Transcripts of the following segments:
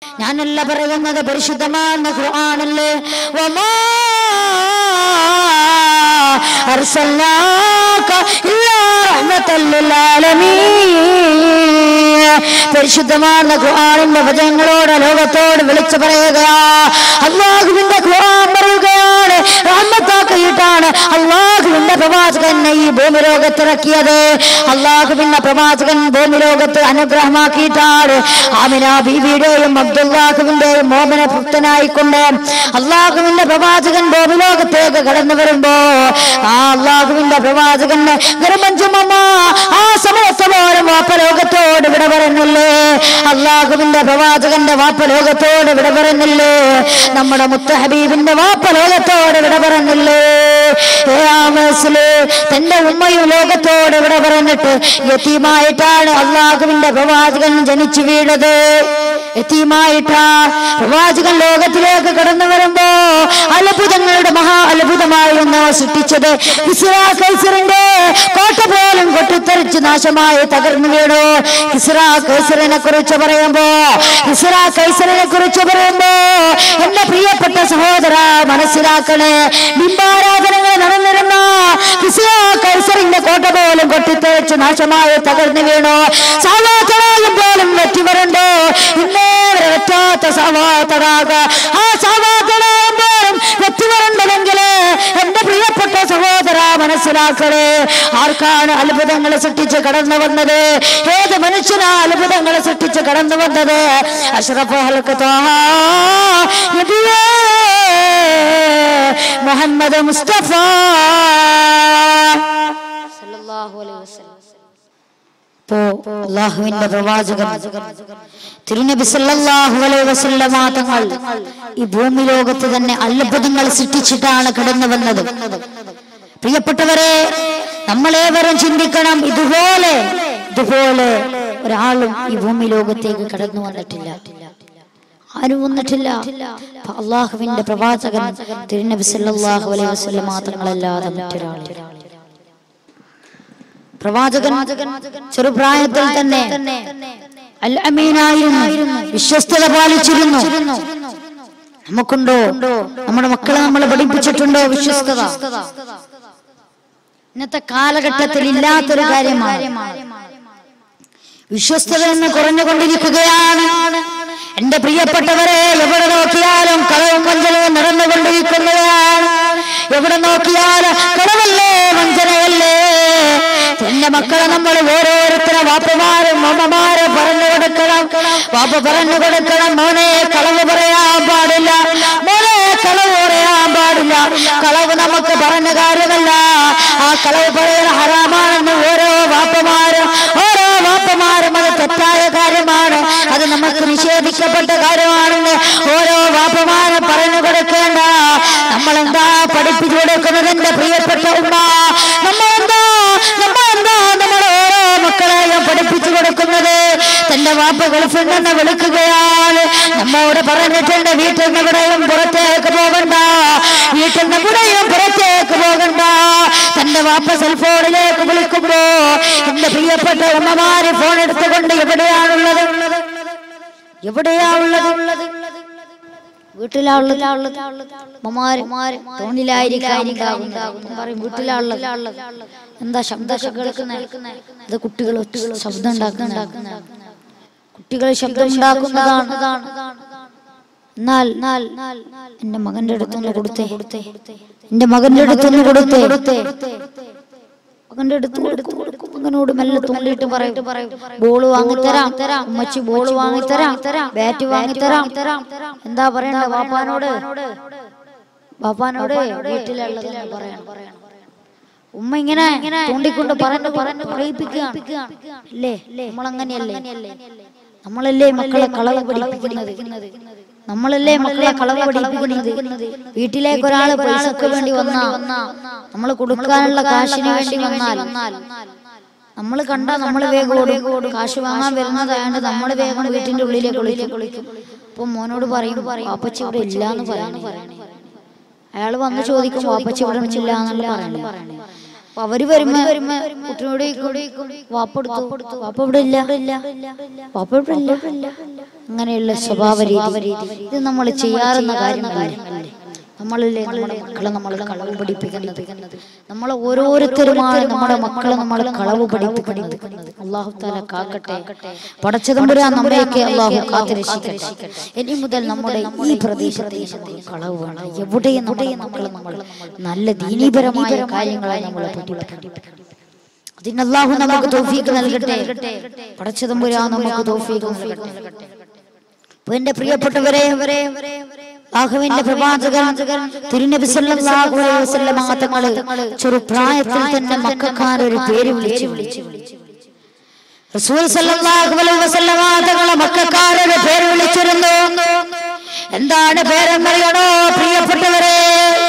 ഞാനല്ല പറയുന്നത് പരിശുദ്ധமான ഖുർആനല്ലേ വമാ അർസൽനാക ഇല്ലാ റഹ്മത്തൽ ലിൽ ആലമീൻ പരിശുദ്ധமான ഖുർആനിന്റെ വചനങ്ങളോട് ലോകത്തോട് വിളിച്ചു പറയുക അള്ളാഹുവിന്റെ ഖുർആൻ പറയുകയാണ് റഹ്മത്താക്കിയിട്ടാണ് അള്ളാഹുവിന്റെ പ്രവാചകൻ ഈ ഭൂമി ലോകത്തിറക്കിയത് അള്ളാഹുവിന്റെ പ്രവാചകൻ ഭൂമി ലോകത്ത് അനുഗ്രഹമാക്കിയിട്ടാണ് ആമിന ബീവിയുടെയും അബ്ദുല്ലാഹുവിന്റെയും മോമന ഭക്തനായിക്കൊണ്ട് അള്ളാഹുവിന്റെ പ്രവാചകൻ ഭൂമി ലോകത്തേക്ക് കടന്നു വരുമ്പോ ആ അള്ളാഹുവിന്റെ പ്രവാചകന് ഗർഭഞ്ചുമമ്മ ആ സമയത്ത് പോലും വാപ്പ ലോകത്തോട് വിട പറയുന്നില്ലേ അള്ളാഹുവിന്റെ പ്രവാചകന്റെ വാപ്പ ലോകത്തോട് വിട പറയുന്നില്ലേ നമ്മുടെ മുത്ത ഹബീബിന്റെ വാപ്പ ലോകത്തോട് വിട പറഞ്ഞില്ലേ ഏ ആമസില് തന്റെ ഉമ്മയും ലോകത്തോട് വിട പറഞ്ഞിട്ട് യത്തീമായിട്ടാണ് അള്ളാഹുവിന്റെ പ്രവാചകൻ ജനിച്ചു വീണത് യത്തീമായിട്ടാ പ്രവാചകൻ ലോകത്തിലേക്ക് കടന്നു വരുമ്പോ അത്ഭുതങ്ങളുടെ മഹാ അത്ഭുതമായിരുന്നു സൃഷ്ടിച്ചത് ഇസ്രാ കൈസറിന്റെ കോട്ട പോലും കൊട്ടിത്തെറിച്ച് നാശമായി തകർന്നു വീണു ഇസ്രാ കൈസറിനെ കുറിച്ച് പറയുമ്പോ ഇസ്രാ കൈസറിനെ കുറിച്ച് പറയുമ്പോ എന്റെ പ്രിയപ്പെട്ട സഹോദര മനസ്സിലാക്കണേ ബിംബാരാധനകൾ നടന്നിരുന്ന ഇസ്രാ കൈസറിന്റെ കോട്ട പോലും കൊട്ടിത്തെറിച്ച് നാശമായി തകർന്നു വീണു സാവാത്തടാകം പോലും വെറ്റിവരുണ്ടോ ഇന്നേ വരെ വെറ്റാത്ത സാവാത്തടാക ആ സാവാത്തടാകം പോലും വെറ്റിവരണ്ടതെങ്കിൽ എന്റെ പ്രിയപ്പെട്ട സഹോദര മനസ്സിലാക്കണേ ആർക്കാണ് അത്ഭുതങ്ങൾ സൃഷ്ടിച്ച് കടന്നു വന്നത് ഏത് മനുഷ്യനാ അത്ഭുതങ്ങൾ സൃഷ്ടിച്ച് കടന്നു വന്നത് അഷ്റഫ് ഹൽക്ക് നബിയേ മുഹമ്മദ് മുസ്തഫ സല്ലല്ലാഹു അലൈഹി വസല്ലം ഇപ്പോ അള്ളാഹുവിന്റെ പ്രവാചകൻ തിരുനബി സല്ലല്ലാഹു അലൈഹി വസല്ലമ തങ്ങൾ ഈ ഭൂമി ലോകത്ത് തന്നെ അത്ഭുതങ്ങൾ സൃഷ്ടിച്ചിട്ടാണ് കടന്നു വന്നത് പ്രിയപ്പെട്ടവരെ നമ്മളേവരും ചിന്തിക്കണം ഇതുപോലെ ഇതുപോലെ ഒരാളും ഈ ഭൂമി ലോകത്തേക്ക് കടന്നു വന്നിട്ടില്ല ആരും വന്നിട്ടില്ല അപ്പൊ അള്ളാഹുവിന്റെ പ്രവാചകൻ തിരുനബി സല്ലല്ലാഹു അലൈഹി വസല്ലമ തങ്ങളല്ലാതെ മറ്റൊരാളില്ല പ്രവാചകൻ ചെറുപ്രായത്തിൽ തന്നെ അൽ അമീനായിരുന്നു വിശ്വസ്തത പാലിച്ചിരുന്നു നമുക്കുണ്ടോ നമ്മുടെ മക്കളെ നമ്മൾ പഠിപ്പിച്ചിട്ടുണ്ടോ വിശ്വസ്തത ഇന്നത്തെ കാലഘട്ടത്തിൽ ഇല്ലാത്തൊരു കാര്യമാണ് വിശ്വസ്തത എന്ന് കുറഞ്ഞുകൊണ്ടിരിക്കുകയാണ് എന്റെ പ്രിയപ്പെട്ടവരെ എവിടെ നോക്കിയാലും കളവും വഞ്ചനയും നടന്നുകൊണ്ടിരിക്കുന്നതാണ് എവിടെ നോക്കിയാലും കളവല്ലേ വഞ്ചനയല്ലേ എന്റെ മക്കളെ നമ്മൾ ഓരോരുത്തരെ വാപ്പമാരും അമ്മമാരും പറഞ്ഞു കൊടുക്കണം വാപ്പ പറഞ്ഞു കൊടുക്കണം മോനെ കളവ് പറയാൻ പാടില്ല മോനെ കളവ് പറയാൻ പാടില്ല കളവ് നമുക്ക് പറഞ്ഞ കാര്യമല്ല ആ കളവ് പറയുന്ന ഹറാമാണെന്ന് ഓരോ വാപ്പമാരും ഓരോ വാപ്പമാരും അത് തെറ്റായ കാര്യമാണ് അത് നമുക്ക് നിഷേധിക്കപ്പെട്ട കാര്യമാണെന്ന് ഓരോ വാപ്പമാരും പറഞ്ഞു കൊടുക്കേണ്ട നമ്മളെന്താ പഠിപ്പിച്ചു കൊടുക്കുന്നത് എന്റെ പ്രിയപ്പെട്ട ഉമ്മ നമ്മളെന്താ നമ്മളെന്താ നമ്മൾ ഓരോ മക്കളെയും പഠിപ്പിച്ചു കൊടുക്കുന്നത് തന്റെ വാപ്പ ഗൾഫിൽ നിന്ന് വിളിക്കുകയാണ് നമ്മോട് പറഞ്ഞിട്ടുണ്ട് വീട്ടിൽ നിന്ന് ഇവിടെയും പുറത്തേക്ക് പോകണ്ട വീട്ടിൽ നിന്ന് ഇവിടെയും പുറത്തേക്ക് പോകണ്ട തന്റെ വാപ്പ സെൽഫോണിലേക്ക് വിളിക്കുമ്പോ എന്റെ പ്രിയപ്പെട്ട ഉമ്മമാര് ഫോൺ എടുത്തുകൊണ്ട് എവിടെയാണുള്ളത് എവിടെയാണുള്ളത് വീട്ടിലാളുള്ളത് ഉമ്മമാര് തോണിലായിരിക്കാം പറയും വീട്ടിലാളുള്ളത് എന്താ ശബ്ദമൊക്കെ കേൾക്കുന്നത് അത് കുട്ടികൾ ഒറ്റുകൾ ശബ്ദം ഉണ്ടാക്കുന്ന കുട്ടികൾ ശബ്ദം ഉണ്ടാക്കുന്നതാണ് എന്നാൽ എന്നാൽ എന്റെ മകന്റെ അടുത്തൊന്ന് കൊടുത്തേ കൊടുത്തേ എന്റെ മകന്റെ അടുത്തൊന്ന് കൊടുത്തേ കൊടുത്തേ മകന്റെ അടുത്ത് കൊടുക്കും കൊടുക്കും മകനോട് മെല്ലെ തോണ്ടിയിട്ട് പറയും ബോള് വാങ്ങിത്തരാം തരാം ഉമ്മച്ചി ബോള് വാങ്ങിത്തരാം തരാം ബാറ്റ് വാങ്ങിത്തരാം തരാം എന്താ പറയണ്ട ബാപ്പാനോട് ബാപ്പാനോട് വീട്ടിലുള്ളത് പറയണം ഉമ്മ ഇങ്ങനെ തോണ്ടിക്കൊണ്ട് പറഞ്ഞു പറഞ്ഞു പറയിപ്പിക്കുകയാണ് അല്ലേ നമ്മളങ്ങനെയല്ലേ നമ്മളല്ലേ മക്കളെ കളവ് പഠിപ്പിക്കുന്നത് നമ്മളല്ലേ മക്കളെ കളവ് പഠിപ്പിക്കുന്നത് വീട്ടിലേക്ക് ഒരാള് പൈസക്ക് വേണ്ടി വന്നാ നമ്മൾ കൊടുക്കാനുള്ള കാശിന് വേണ്ടി വന്നാൽ നമ്മൾ കണ്ടാ നമ്മൾ വേഗം ഓടും കാശ് വാങ്ങാൻ വരുന്നതായത് നമ്മൾ വേഗം വീട്ടിന്റെ ഉള്ളിലേക്ക് കുളിക്കും കുളിക്കും അപ്പൊ മോനോട് പറയും വാപ്പച്ചി ഇവിടെ ഇല്ല എന്ന് പറയണേ അയാൾ വന്ന് ചോദിക്കും വാപ്പച്ചി ഇവിടെ ഇല്ല എന്നല്ല പറയണേ അപ്പൊ അവര് വരുമ്പോ കുട്ടിയോട് ചോദിക്കും, വാപ്പ എടുത്തു വാപ്പ ഇവിടെ ഇല്ല വാപ്പ ഇവിടെ ഇല്ല അങ്ങനെയുള്ള സ്വഭാവ രീതി ഇത് നമ്മൾ ചെയ്യാറുന്ന കാര്യങ്ങളല്ലേ നമ്മളല്ലേ നമ്മുടെ മക്കളെ നമ്മൾ കളവ് പഠിപ്പിക്കുന്നത് നമ്മളെ ഓരോരുത്തരുമാണ് നമ്മുടെ മക്കളെ നമ്മൾ കളവ് പഠിപ്പിക്കുന്നത് അള്ളാഹു താല കാക്കട്ടെ പടച്ചതമ്പുരാൻ നമ്മയൊക്കെ അള്ളാഹു കാത്തിരക്ഷിക്കട്ടെ ഇനി മുതൽ നമ്മുടെ ഈ പ്രദേശത്തെ നമ്മൾ കളവ് വേണം എവിടെയും നമ്മുടെ മക്കളെ നമ്മൾ നല്ല ദീനീപരമായ കാര്യങ്ങളെ നമ്മൾ പഠിപ്പിക്കണം അതിന് അള്ളാഹു നമുക്ക് തോഫീക്ക് നൽകട്ടെ പടച്ചതമ്പുരാൻ നമുക്ക് തോഫീക്ക് നൽകട്ടെ അപ്പൊ എന്റെ പ്രിയപ്പെട്ടവരെ അള്ളാഹുവിന്റെ പ്രവാചകൻ തിരുനബി സല്ലല്ലാഹു അലൈഹി വസല്ലമ തങ്ങള് ചെറുപ്രായത്തിൽ തന്നെ മക്കൾക്കാരൊരു പേര് വിളിച്ചു വിളിച്ചു റസൂൽ സല്ലല്ലാഹു അലൈഹി വസല്ലമ തങ്ങളെ മക്കൾക്കാരൊരു പേര് വിളിച്ചിരുന്നു എന്താണ് പേരെന്നറിയണോ പ്രിയപ്പെട്ടവരെ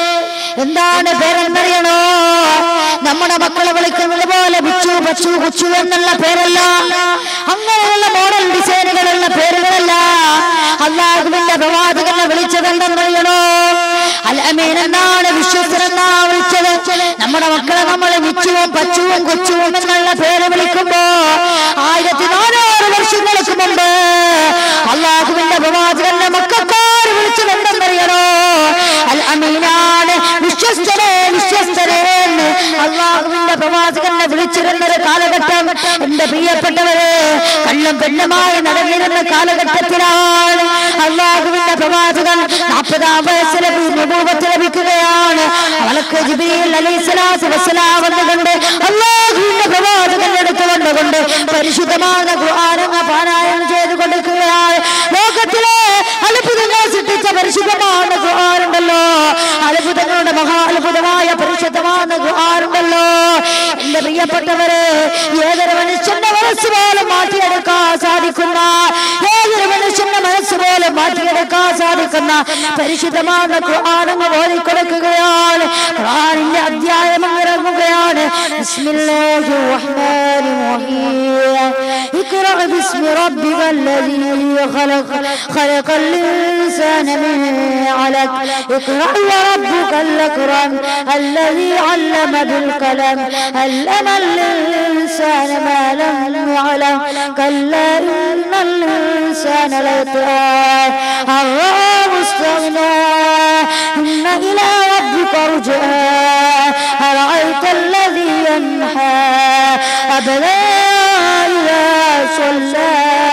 എന്താണ് പേരെന്നറിയണോ നമ്മുടെ മക്കളെ വിളിക്കുന്നത് പോലെ ബിച്ചു ബച്ചു കുച്ചു എന്നുള്ള പേരല്ല അങ്ങനെയുള്ള മോഡൽ ഡിസൈനുകളുള്ള പേരുകളല്ല അള്ളാഹുവിന്റെ പ്രവാചകനെ വിളിച്ചതെന്തെന്നറിയണോ അൽ അമീൻ എന്നാണ് വിശ്വസരെന്നാ വിളിച്ചത് നമ്മുടെ മക്കളെ നമ്മൾ വിച്ചുവും പച്ചുവും കൊച്ചുവും എന്നുള്ള പേര് വിളിക്കുമ്പോ ആയിരത്തി നാനൂറ് വർഷങ്ങൾക്ക് മുമ്പ് അള്ളാഹുവിന്റെ പ്രവാചകന്റെ മക്കൾക്കാർ വിളിച്ചതെന്തെന്നറിയണോ അൽ അമീനാണ് വിശ്വസ്തരെ വിശ്വസ്തരെ എന്ന് അള്ളാഹുവിന്റെ പ്രവാചകനെ വിളിച്ചിരുന്ന ഒരു കാലഘട്ടം എന്റെ പ്രിയപ്പെട്ടവരെ കള്ളും പെണ്ണുമായി നടന്നിരുന്ന കാലഘട്ടത്തിലാണ് അള്ളാഹുവിന്റെ പ്രവാചകൻ നാൽപ്പതാം വയസ്സിൽ രൂപത്ത് ലഭിക്കുകയാണ് അവൾക്ക് ജിബിയിൽ അലൈഹിസ്സലാത്തു വസ്സലാം വന്നുകൊണ്ട് അള്ളാഹുവിന്റെ പ്രവാചകന്റെ അടുത്ത് വന്നുകൊണ്ട് പരിശുദ്ധമായ ഖുർആനങ്ങ പാരായണം ചെയ്തു കൊടുക്കുകയാണ് ലോകത്തിലെ അത്ഭുതങ്ങൾ സൃഷ്ടിച്ച പരിശുദ്ധமான ഖുർആനുണ്ടല്ലോ അത്ഭുതങ്ങളുടെ മഹാ അത്ഭുതമായ പരിശുദ്ധமான ഖുർആനുണ്ടല്ലോ എന്റെ പ്രിയപ്പെട്ടവരെ ഏതൊരു മനുഷ്യന്റെ മനസ്സ് പോലും മാറ്റിയെടുക്കാൻ സാധിക്കുന്ന ഏതൊരു മനുഷ്യന്റെ മനസ്സ് പോലും മാറ്റിയെടുക്കാൻ സാധിക്കുന്ന പരിശുദ്ധമായ ഖുർആനങ്ങ് ഓതിക്കൊടുക്കുകയാണ് ഖുർആനിന്റെ അധ്യായം അങ്ങ് ഇറങ്ങുകയാണ് ബിസ്മില്ലാഹിർ റഹ്മാനിർ റഹീം ഇഖ്റ ബിസ്മി റബ്ബികൽ ലദീ خلق خلق الإنسان من علق اقرأ وربك الأكرم الذي علم بالقلم علم الإنسان ما لم يعلم كلا إن الإنسان ليطغى أن رآه استغنى إن إلى ربك رجعا أرأيت الذي ينحى أبدا إذا صلى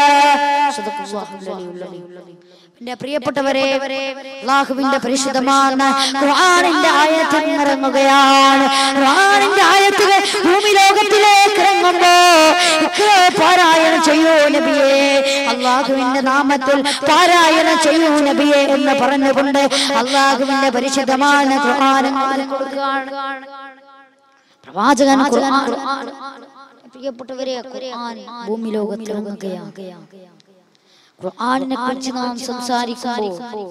എന്റെ പ്രിയപ്പെട്ടവരെ അള്ളാഹുവിന്റെ പരിശുദ്ധമാണ് ഖുർആനിന്റെ ആയത്ത് ഇറങ്ങുകയാണ് ഖുർആനിന്റെ ആയത്തുകൾ ഭൂമി ലോകത്തിലേക്ക് ഇറങ്ങുമ്പോ ഇക്രോ പാരായണം ചെയ്യൂ നബിയെ അള്ളാഹുവിന്റെ നാമത്തിൽ പാരായണം ചെയ്യൂ നബിയെ എന്ന് പറഞ്ഞുകൊണ്ട് അള്ളാഹുവിന്റെ പരിശുദ്ധமான ഖുർആൻ കൊടുക്കുകയാണ് പ്രവാചകൻ ഖുർആൻ പ്രിയപ്പെട്ടവരെ ഖുർആൻ ഭൂമി ലോകത്തിൽ ഇറങ്ങുകയാണ് ഖുർആനിനെ കുറിച്ച് നാം സംസാരിക്കുമ്പോൾ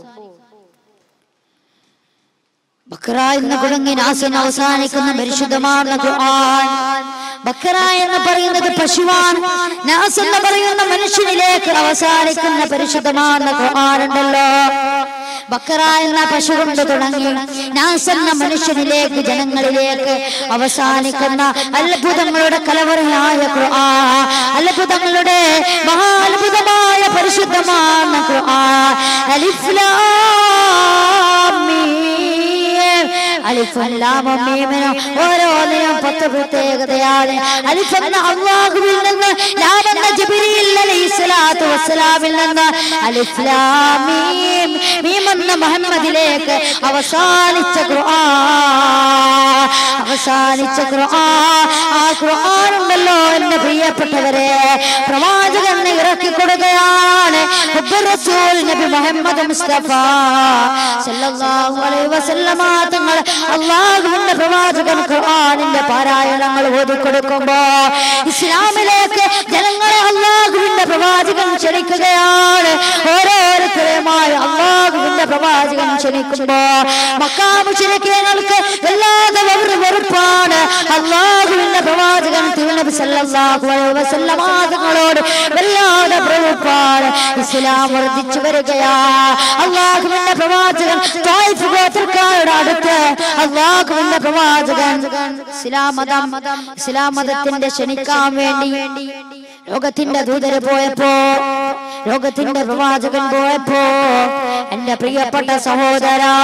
ബക്കറ എന്ന കുടങ്ങി നാസൻ അവസാനിക്കുന്ന പരിശുദ്ധമാണ് ഖുർആൻ ബക്കറ എന്ന് പറയുന്നത് പശുവാൻ നാസ് എന്ന് പറയുന്ന മനുഷ്യനിലേക്ക് അവസാനിക്കുന്ന പരിശുദ്ധമാണ് ഖുർആൻ ഉണ്ടല്ലോ ബക്കറ എന്ന പശു കൊണ്ട് തുടങ്ങി നാസ് എന്ന മനുഷ്യനിലേക്ക് ജനങ്ങളിലേക്ക് അവസാനിക്കുന്ന അത്ഭുതങ്ങളുടെ കലവറയായ ഖുർആൻ അത്ഭുതങ്ങളുടെ മഹാത്ഭുതമായ പരിശുദ്ധമാണ് ഖുർആൻ അലിഫ് ലാം മീം അലിഫും ലാമും മീമിനും ഓരോന്നിനും പത്ത് പ്രത്യേകതയാണ് അലിഫ് എന്ന അള്ളാഹുവിൽ നിന്ന് ലാം എന്ന ജിബ്രീൽ അലൈഹിസ്സലാത്തു വസ്സലാമിൽ നിന്ന് അലിഫ് ലാം മീം മീം എന്ന മുഹമ്മദിലേക്ക് അവസാനിച്ച ഖുർആൻ അവസാനിച്ച ഖുർആൻ ആ ഖുർആൻ ഉണ്ടല്ലോ എന്റെ പ്രിയപ്പെട്ടവരെ പ്രവാചകൻ ഇറക്കി കൊടുക്കുകയാണ് ഹുബ്ബുർ റസൂൽ നബി മുഹമ്മദ് മുസ്തഫ സല്ലല്ലാഹു അലൈഹി വസല്ലമ തങ്ങൾ അള്ളാഹുവിന്റെ പ്രവാചകൻ ഖുർആനിന്റെ പാരായണങ്ങൾ ഓതി കൊടുക്കുമ്പോ ഇസ്ലാമിലേക്ക് ജനങ്ങളെ അള്ളാഹുവിന്റെ പ്രവാചകൻ ക്ഷണിക്കുകയാണ് ഓരോരുത്തരുമായി അള്ളാഹുവിന്റെ പ്രവാചകൻ ക്ഷണിക്കുമ്പോ മക്കാമുശിരക്കേങ്ങൾക്ക് വല്ലാതെ വെറു വെറുപ്പാണ് അള്ളാഹുവിന്റെ പ്രവാചകൻ തിരുനബി സല്ലല്ലാഹു അലൈഹി വസല്ലമ തങ്ങളോട് വല്ലാതെ വെറുപ്പാണ് ഇസ്ലാം വർദ്ധിച്ചു വരികയാ അള്ളാഹുവിന്റെ പ്രവാചകൻ തായിഫ് ഗോത്രക്കാരുടെ അടുത്ത് അള്ളാഹുവിന്റെ പ്രവാചകൻ ഇസ്ലാം മതം ഇസ്ലാം മതത്തിന്റെ ക്ഷണിക്കാൻ വേണ്ടി ലോകത്തിന്റെ ദൂതര് പോയപ്പോ ലോകത്തിന്റെ പ്രവാചകൻ പോയപ്പോ എന്റെ പ്രിയപ്പെട്ട സഹോദരാ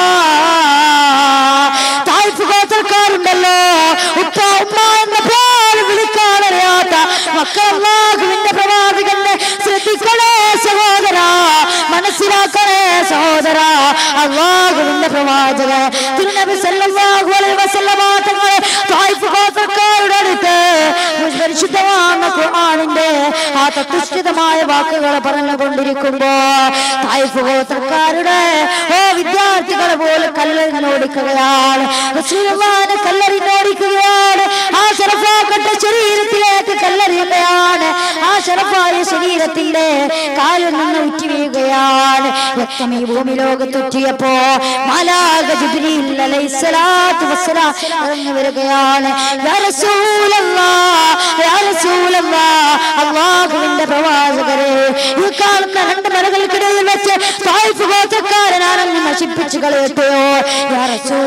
തായ്ഫ് ഗോത്രക്കാരുണ്ടല്ലോ ഉപ്പ ഉമ്മ എന്ന പേര് വിളിക്കാനറിയാത്ത മക്കളല്ലാഹുവിന്റെ പ്രവാചകനെ ശ്രദ്ധിക്കണേ സഹോദരാ മനസ്സിലാക്കണേ സഹോദര അള്ളാഹുവിന്റെ പ്രവാചകൻ തിരുനബി സല്ലല്ലാഹു അലൈഹി വസല്ലമ തങ്ങളെ തായ്ഫ് ഗോത്രക്കാരുടെ അടുത്ത് പരിശുദ്ധமான ഖുർആനിന്റെ ആ തത്വസ്ഥിതമായ വാക്കുകൾ പറഞ്ഞുകൊണ്ടിരിക്കുമ്പോ തായ്ഫ് ഗോത്രക്കാരുടെ ഓ വിദ്യാർത്ഥികളെ പോലെ കല്ലെറിഞ്ഞോടിക്കുകയാണ് റസൂലുള്ളാഹിനെ കല്ലെറിഞ്ഞോടിക്കുകയാണ് ആ ശരഫാക്കട്ട ശരീരത്തിലേക്ക് കല്ലെറിയുകയാണ് ആ ശരഫായ ശരീരത്തിന്റെ കാലിൽ നിന്ന് ഉറ്റി വീഴുകയാണ് രക്തം ഈ ഭൂമി ലോകത്തെത്തിയപ്പോ മാലാക ജിബ്രീൽ അലൈഹിസ്സലാത്തു വസ്സലാം ഇറങ്ങി വരികയാണ് യാ റസൂലല്ലാഹ് യാ റസൂലല്ലാഹ് അല്ലാഹുവിന്റെ പ്രവാചകരെ ഈ കാണുന്ന രണ്ട് മലകൾക്കിടയിൽ വെച്ച് തായ്ഫ് ഗോത്രക്കാരനാണെന്ന് നശിപ്പിച്ചു കളയട്ടെയോ യാ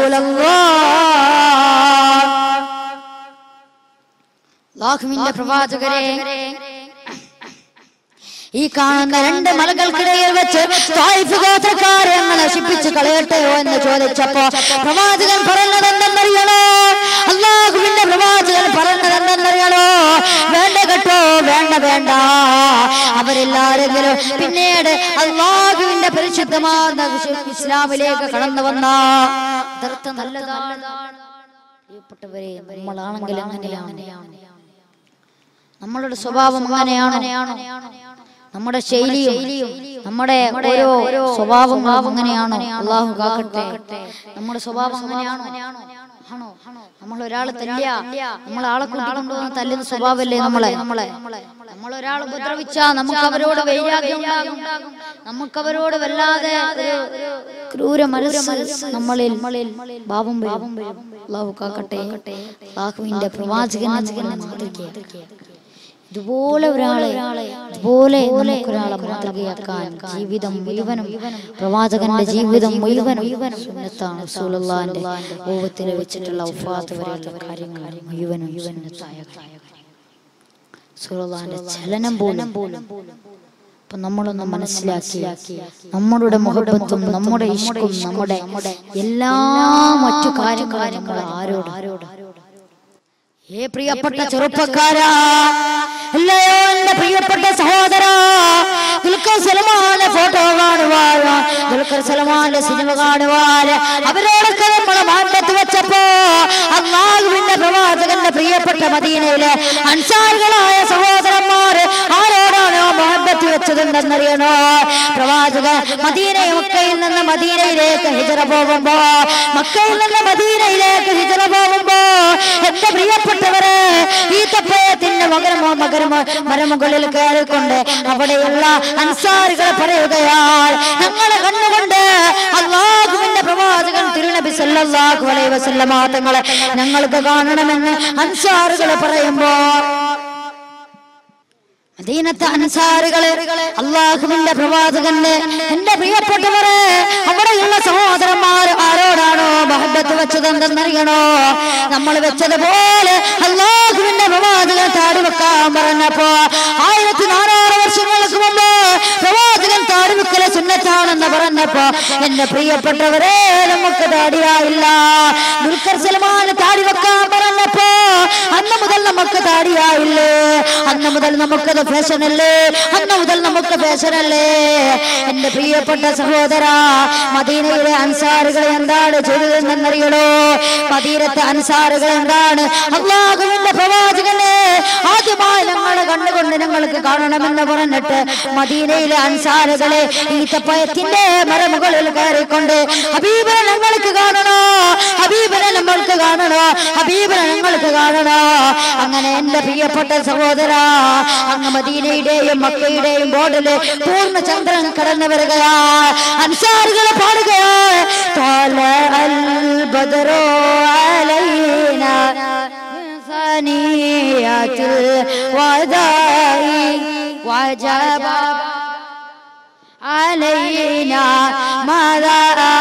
റസൂലല്ലാഹ് അല്ലാഹുവിന്റെ പ്രവാചകരെ ഈ കാണുന്ന രണ്ട് മലകൾക്കിടയിൽ വെച്ച് തായ്ഫ് ഗോത്രക്കാരെ അങ്ങ് നശിപ്പിച്ച് കളയട്ടെയോ എന്ന് ചോദിച്ചപ്പോ പ്രവാചകൻ പറഞ്ഞത് എന്തെന്നറിയണോ അള്ളാഹുവിന്റെ പ്രവാചകൻ പറഞ്ഞത് എന്തെന്നറിയണോ വേണ്ട കേട്ടോ വേണ്ട വേണ്ട അവരെല്ലാരെങ്കിലും പിന്നീട് അള്ളാഹുവിന്റെ പരിശുദ്ധമായ ഇസ്ലാമിലേക്ക് കടന്നു വന്ന അർത്ഥം നല്ലതാണ് പ്രിയപ്പെട്ടവരെ നമ്മളാണെങ്കിൽ അങ്ങനെയാണ് നമ്മളുടെ സ്വഭാവം അങ്ങനെയാണോ നമ്മുടെ ശൈലിയും നമ്മുടെ ഓരോ സ്വഭാവങ്ങളും അങ്ങനെയാണോ അള്ളാഹു കാക്കട്ടെ നമ്മുടെ സ്വഭാവം അങ്ങനെയാണോ ആണോ നമ്മൾ ഒരാളെ തല്ലിയ നമ്മൾ ആളെ കൂട്ടിക്കൊണ്ടുവന്ന് തല്ലുന്ന സ്വഭാവമല്ലേ നമ്മളെ നമ്മളെ നമ്മൾ ഒരാൾ ഉപദ്രവിച്ചാ നമുക്ക് അവരോട് വൈരാഗ്യം ഉണ്ടാകും നമുക്ക് അവരോട് വല്ലാതെ ഒരു ക്രൂര മനസ്സ് നമ്മളിൽ നമ്മളിൽ ഭാവം ഭാവം അള്ളാഹു കാക്കട്ടെ അള്ളാഹുവിന്റെ പ്രവാചകൻ മാതൃകയാണ് ഇതുപോലെ ഒരാളെ ഇതുപോലെ നമുക്കൊരാളെ മാതൃകയാക്കാൻ ജീവിതം മുഴുവനും പ്രവാചകന്റെ ജീവിതം മുഴുവനും സുന്നത്താണ് റസൂലുള്ളാഹിന്റെ രൂപത്തിൽ വെച്ചിട്ടുള്ള ഉഫാത്ത് വരെയുള്ള കാര്യങ്ങൾ മുഴുവനും സുന്നത്തായ റസൂലുള്ളാഹിന്റെ ചലനം പോലും അപ്പൊ നമ്മളൊന്ന് മനസ്സിലാക്കി നമ്മളുടെ മുഹബത്തും നമ്മുടെ ഇഷ്കും നമ്മുടെ എല്ലാ മറ്റു കാര്യങ്ങളും നമ്മൾ ആരോട് ആരോട് ഏ പ്രിയപ്പെട്ട ചെറുപ്പക്കാരാ അല്ലയോ എന്റെ പ്രിയപ്പെട്ട സഹോദര ദുൽഖർ സൽമാന്റെ ഫോട്ടോ കാണുവാൻ ദുൽഖർ സൽമാന്റെ സിനിമ കാണുവാൻ അവരോടൊക്കെ നമ്മൾ മാറ്റത്ത് വെച്ചപ്പോ അള്ളാഹുവിന്റെ പ്രവാചകന്റെ പ്രിയപ്പെട്ട മദീനയിലെ അൻസാരികളായ സഹോദരന്മാര് ആരോടാണോ മഹബത്ത് വെച്ചതെന്നറിയണോ പ്രവാചക മദീന മക്കയിൽ നിന്ന് മദീനയിലേക്ക് ഹിജറ പോകുമ്പോ മക്കയിൽ നിന്ന് മദീനയിലേക്ക് ഹിജറ പോകുമ്പോ എന്റെ പ്രിയപ്പെട്ടവര് ഈത്തപ്പഴത്തിന്റെ മകരമോ മകരമോ മരമുകളിൽ കയറിക്കൊണ്ട് അവിടെയുള്ള അൻസാരികളെ പറയുകയാണ് ഞങ്ങളെ കണ്ണുകൊണ്ട് അള്ളാഹുവിന്റെ പ്രവാചകൻ തിരുനബി സല്ലല്ലാഹു അലൈഹി വസല്ലമ തങ്ങളെ ഞങ്ങൾക്ക് കാണണമെന്ന് അൻസാറുകൾ പറയുമ്പോ മദീനത്തെ അൻസാറുകള് അള്ളാഹുവിന്റെ പ്രവാചകന്റെ എന്റെ പ്രിയപ്പെട്ടവരെ അവിടെയുള്ള സഹോദരന്മാർ ആരോടാണോ മഹബത്ത് വെച്ചത് എന്തെന്നറിയണോ നമ്മൾ വെച്ചതുപോലെ അള്ളാഹുവിന്റെ പ്രവാചകൻ താടി വെക്കാൻ പറഞ്ഞപ്പോ ആയിരത്തി നാനൂറ് വർഷങ്ങൾക്ക് മുമ്പ് പ്രവാചകൻ താടി വെക്കലെ സുന്നത്താണെന്ന് പറഞ്ഞപ്പോ എന്റെ പ്രിയപ്പെട്ടവരെ നമുക്ക് താടിയായില്ല ദുൽഖർ സൽമാൻ താടി വെക്കാൻ പറഞ്ഞപ്പോ അന്ന് മുതൽ നമുക്ക് താടിയായില്ലേ അന്ന് മുതൽ നമുക്കത് ഫാഷനല്ലേ അന്ന് മുതൽ നമുക്ക് ഫാഷനല്ലേ എന്റെ പ്രിയപ്പെട്ട സഹോദര മദീനയിലെ അൻസാറുകൾ എന്താണ് ചെയ്തതെന്നറിയണോ മദീനത്തെ അൻസാറുകൾ എന്താണ് അള്ളാഹുവിന്റെ പ്രവാചകനെ ആദ്യമായി ഞങ്ങളെ കണ്ടുകൊണ്ട് ഞങ്ങൾക്ക് കാണണമെന്ന് പറഞ്ഞിട്ട് മദീനയിലെ അൻസാറുകളെ ഈത്തപ്പയത്തിന്റെ മരമുകളിൽ കയറിക്കൊണ്ട് ഹബീബനെ ഞങ്ങൾക്ക് കാണണോ ഹബീബനെ നമ്മൾക്ക് കാണണോ ഹബീബനെ ഞങ്ങൾക്ക് കാണണോ കാണ അങ്ങനെ എന്റെ പ്രിയപ്പെട്ട സഹോദര അങ്ങ് മദീനയുടെയും മക്കയുടെയും ബോർഡില് പൂർണ്ണ ചന്ദ്രൻ കടന്നു വരികയാ അൻസാറുകൾ പാടുകയാ طلع البدر علينا ثنيات الوداع وجبا علينا ماذا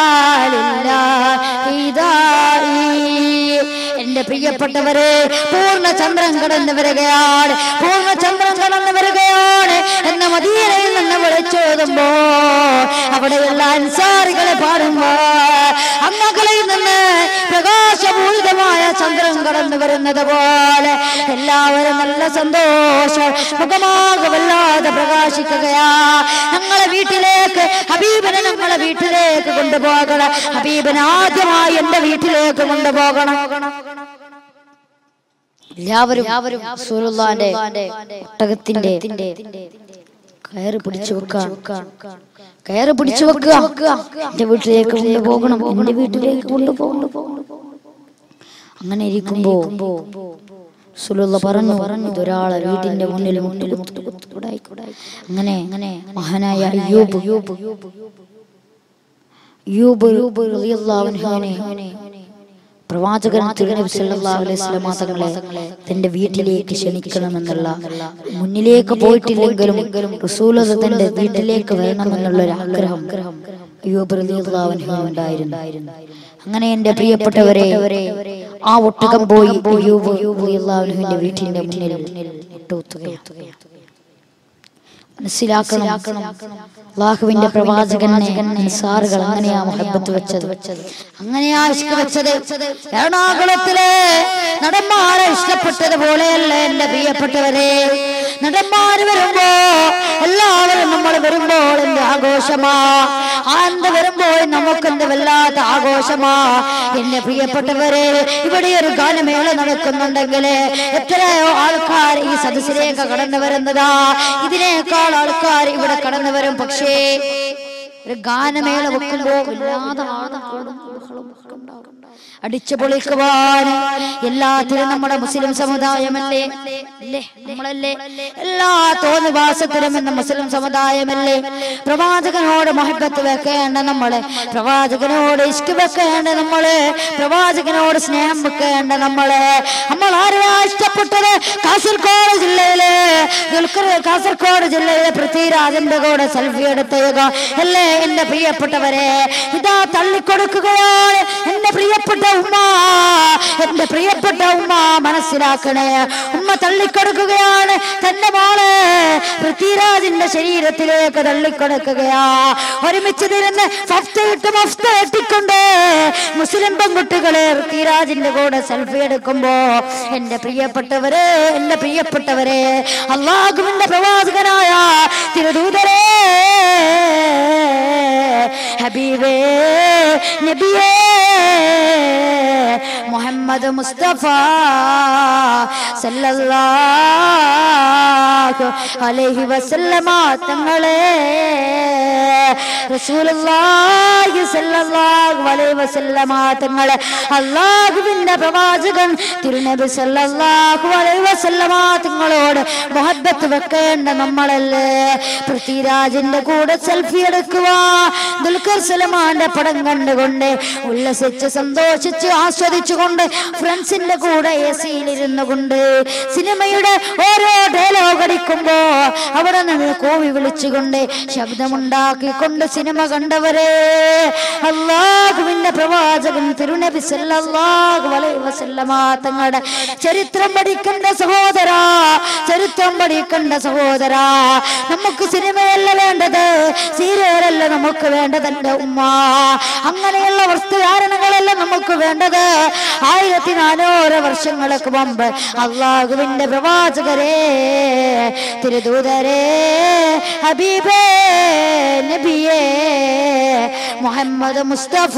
لله داعي എന്റെ പ്രിയപ്പെട്ടവരെ പൂർണ്ണ ചന്ദ്രൻ കടന്നു വരികയാണ് പൂർണ്ണ ചന്ദ്രൻ കടന്നു വരികയാണ് എന്ന മദീനയിൽ നിന്ന് വിളിച്ചോതുമ്പോ അവിടെയുള്ള അൻസാരികളെ പാടുമ്പോ അങ്ങകളിൽ നിന്ന് പ്രകാശപൂരിതമായ ചന്ദ്രൻ കടന്നു വരുന്നത് പോലെ എല്ലാവരും നല്ല സന്തോഷം മുഖമാകെ വല്ലാതെ പ്രകാശിക്കുകയാ ഞങ്ങളെ വീട്ടിലേക്ക് ഹബീബിനെ ഞങ്ങളെ വീട്ടിലേക്ക് കൊണ്ടുപോകണം ഹബീബിനെ ആദ്യമായി എന്റെ വീട്ടിലേക്ക് കൊണ്ടുപോകണം എല്ലാവരും റസൂലുള്ളാന്റെ ഒട്ടകത്തിന്റെ കയറ് പിടിച്ചു വെക്കുക കയറ് പിടിച്ചു വെക്കുക എന്റെ വീട്ടിലേക്ക് കൊണ്ടുപോകണം എന്റെ വീട്ടിലേക്ക് കൊണ്ടുപോകണം അങ്ങനെ ഇരിക്കുമ്പോ സുലുള്ള പറഞ്ഞു പറഞ്ഞു ഇതൊരാളെ വീടിന്റെ മുന്നിൽ മുന്നിൽ അങ്ങനെ അങ്ങനെ മഹാനായ അയ്യൂബ് യൂബ് റളിയല്ലാഹു അൻഹുവിനെ പ്രവാചകൻ തിരുനബി സല്ലല്ലാഹു അലൈഹി വസല്ലമ തങ്ങളെ തന്റെ വീട്ടിലേക്ക് ക്ഷണിക്കണമെന്നുള്ള മുന്നിലേക്ക് പോയിട്ടില്ലെങ്കിലും റസൂല തന്റെ വീട്ടിലേക്ക് വരണമെന്നുള്ള ഒരു ആഗ്രഹം അയ്യൂബ് റളിയല്ലാഹു അൻഹു ഉണ്ടായിരുന്നു അങ്ങനെ എന്റെ പ്രിയപ്പെട്ടവരെ ആ ഒട്ടകം പോയി അയ്യൂബ് റളിയല്ലാഹു അൻഹുവിന്റെ വീട്ടിന്റെ മുന്നിൽ ഇട്ടുകുത്തുകയാണ് മനസ്സിലാക്കണം അള്ളാഹുവിന്റെ പ്രവാചകനെ നിസാറുകൾ അങ്ങനെയാ മുഹബത്ത് വെച്ചത് അങ്ങനെയാ ഇഷ്ക വെച്ചത് എറണാകുളത്തിലെ നടന്മാരെ ഇഷ്ടപ്പെട്ടതുപോലെയല്ല എന്റെ പ്രിയപ്പെട്ടവരെ നടന്മാര് വരുമ്പോ എല്ലാവരും നമ്മൾ വരുമ്പോൾ എന്റെ ആഘോഷമാ ആന്ത വരുമ്പോൾ നമുക്കെന്ത് വല്ലാത്ത ആഘോഷമാ എന്റെ പ്രിയപ്പെട്ടവരെ ഇവിടെ ഒരു ഗാനമേള നടക്കുന്നുണ്ടെങ്കിൽ എത്രയോ ആൾക്കാർ ഈ സദസ്സിലേക്ക് കടന്നു വരുന്നതാ ഇതിനേക്കാൾ ആൾക്കാർ ഇവിടെ കടന്നു വരും പക്ഷേ ഒരു ഗാനമേള വെക്കുമ്പോ വല്ലാതെ ആളും കൂടും ബഹളവും ഒക്കെ ഉണ്ടാവും. അടിച്ചു പൊളിക്കുവാൻ എല്ലാത്തിനും നമ്മുടെ മുസ്ലിം സമുദായമല്ലേ അല്ലേ നമ്മളല്ലേ എല്ലാ തോന്നുവാസത്തിലും എന്ന മുസ്ലിം സമുദായമല്ലേ പ്രവാചകനോട് മഹബത്ത് വെക്കേണ്ട നമ്മള് പ്രവാചകനോട് ഇഷ്ക് വെക്കേണ്ട നമ്മള് പ്രവാചകനോട് സ്നേഹം വെക്കേണ്ട നമ്മള് നമ്മൾ ആരെയാ ഇഷ്ടപ്പെട്ടത് കാസർഗോഡ് ജില്ലയിലെ ദുൽഖർ കാസർഗോഡ് ജില്ലയിലെ പൃഥ്വിരാജന്റെ കൂടെ സെൽഫി എടുത്തുക അല്ലേ എന്റെ പ്രിയപ്പെട്ടവരെ ഇതാ തള്ളിക്കൊടുക്കുകയാണ് എന്റെ പ്രിയപ്പെട്ട ഉമ്മ എന്റെ പ്രിയപ്പെട്ട ഉമ്മ മനസ്സിലാക്കണേ ഉമ്മ തള്ളിക്കൊടുക്കുകയാണ് തന്റെ മോള് പൃഥ്വിരാജിന്റെ ശരീരത്തിലേക്ക് തള്ളിക്കൊടുക്കുകയാ ഒരുമിച്ച് തിരുന്ന് ഫഫ്ത ഇട്ട് മഫ്ത എട്ടിക്കൊണ്ട് മുസ്ലിം പെൺകുട്ടികളെ പൃഥ്വിരാജിന്റെ കൂടെ സെൽഫി എടുക്കുമ്പോ എന്റെ പ്രിയപ്പെട്ടവരെ എന്റെ പ്രിയപ്പെട്ടവരെ അള്ളാഹുവിന്റെ പ്രവാചകനായ തിരുദൂതരേ ഹബീബേ നബിയേ മുഹമ്മദ് മുസ്തഫ സല്ലല്ലാഹു അലൈഹി വസല്ലമ തങ്ങളെ റസൂലുള്ളാഹി സല്ലല്ലാഹു അലൈഹി വസല്ലമ തങ്ങളെ അല്ലാഹുവിന്റെ പ്രവാചകൻ തിരുനബി സല്ലല്ലാഹു അലൈഹി വസല്ലമ തങ്ങളോട് മുഹബ്ബത്ത് വെക്കേണ്ട നമ്മളല്ലേ പൃഥ്വിരാജിന്റെ കൂടെ സെൽഫി എടുക്കുക ദുൽഖർ സലമാന്റെ പടം കണ്ടുകൊണ്ട് ഉല്ലസിച്ച് സന്തോഷിച്ച് ആസ്വദിച്ചുകൊണ്ട് ഫ്രണ്ട്സിന്റെ കൂടെ എ സിയിലിരുന്നു കൊണ്ട് സിനിമയുടെ ഓരോ ഡയലോഗ് അടിക്കുമ്പോ അവിടെ നിന്ന് കോവി വിളിച്ചുകൊണ്ട് ശബ്ദമുണ്ടാക്കിക്കൊണ്ട് സിനിമ കണ്ടവരെ അള്ളാഹുവിന്റെ പ്രവാചകൻ തിരുനബി സല്ലല്ലാഹു അലൈഹി വസല്ലമ തങ്ങളുടെ ചരിത്രം പഠിക്കേണ്ട സഹോദര ചരിത്രം പഠിക്കേണ്ട സഹോദര നമുക്ക് സിനിമയല്ല വേണ്ടത് സീരിയലല്ല നമുക്ക് വേണ്ടത് എന്റെ ഉമ്മ അങ്ങനെയുള്ള വസ്തുധാരണകളല്ല നമുക്ക് വേണ്ടത് ആയിരത്തി നാനൂറ് വർഷങ്ങൾക്ക് മുമ്പ് അള്ളാഹുവിന്റെ പ്രവാചകരെ തിരുദൂതരെ ഹബീബേ നബിയേ മുഹമ്മദ് മുസ്തഫ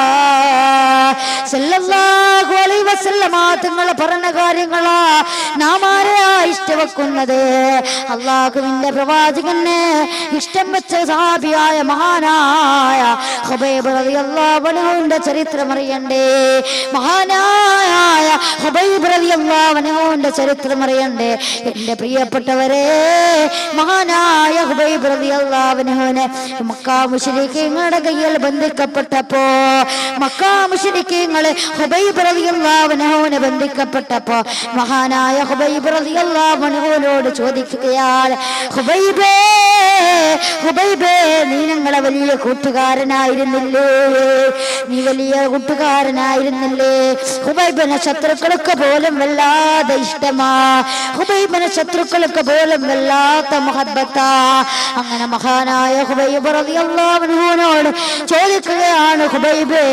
സല്ലല്ലാഹു അലൈഹി വസല്ലമ തങ്ങൾ പറഞ്ഞ കാര്യങ്ങളാ നാം ആരെയാ ഇഷ്ടവെക്കുന്നത് അള്ളാഹുവിന്റെ പ്രവാചകന് ഇഷ്ടം വെച്ച സാബിയായ മഹാനായ ഹുബൈബ് റളിയല്ലാഹു അൻഹുവിന്റെ ചരിത്രം അറിയണ്ടേ മഹാനായ ഹുബൈബ് റളിയല്ലാഹു അൻഹുവിന്റെ ചരിത്രം അറിയണ്ടേ എന്റെ പ്രിയപ്പെട്ടവരെ മഹാനായ ഹുബൈബ് റളിയല്ലാഹു അൻഹുവിനെ മക്കാ മുശ്രിക്കീങ്ങളുടെ കയ്യിൽ ബന്ധിക്കപ്പെട്ടപ്പോ മക്കാ മുശ്രിക്കീങ്ങള് ഹുബൈബ് റളിയല്ലാഹു അൻഹുവിനെ ബന്ധിക്കപ്പെട്ടപ്പോ മഹാനായ ഹുബൈബ് റളിയല്ലാഹു അൻഹുവിനോട് ചോദിക്കുകയാണ് ഹുബൈബേ ഹുബൈബേ നീ ഞങ്ങളെ വലിയ കൂട്ടുകാരനായിരുന്നില്ലേ നീ വലിയ കൂട്ടുകാരനായിരുന്നില്ലേ ഹുബൈബിനെ ശത്രുക്കൾക്ക് പോലും വല്ലാതെ ഇഷ്ടമാ ഹുബൈബിനെ ശത്രുക്കൾക്ക് പോലും വല്ലാത്ത മുഹബത്താ അങ്ങനെ മഹാനായ ഹുബൈബ് റളിയല്ലാഹു അൻഹുവിനോട് ചോദിക്കുകയാണ് ഹുബൈബേ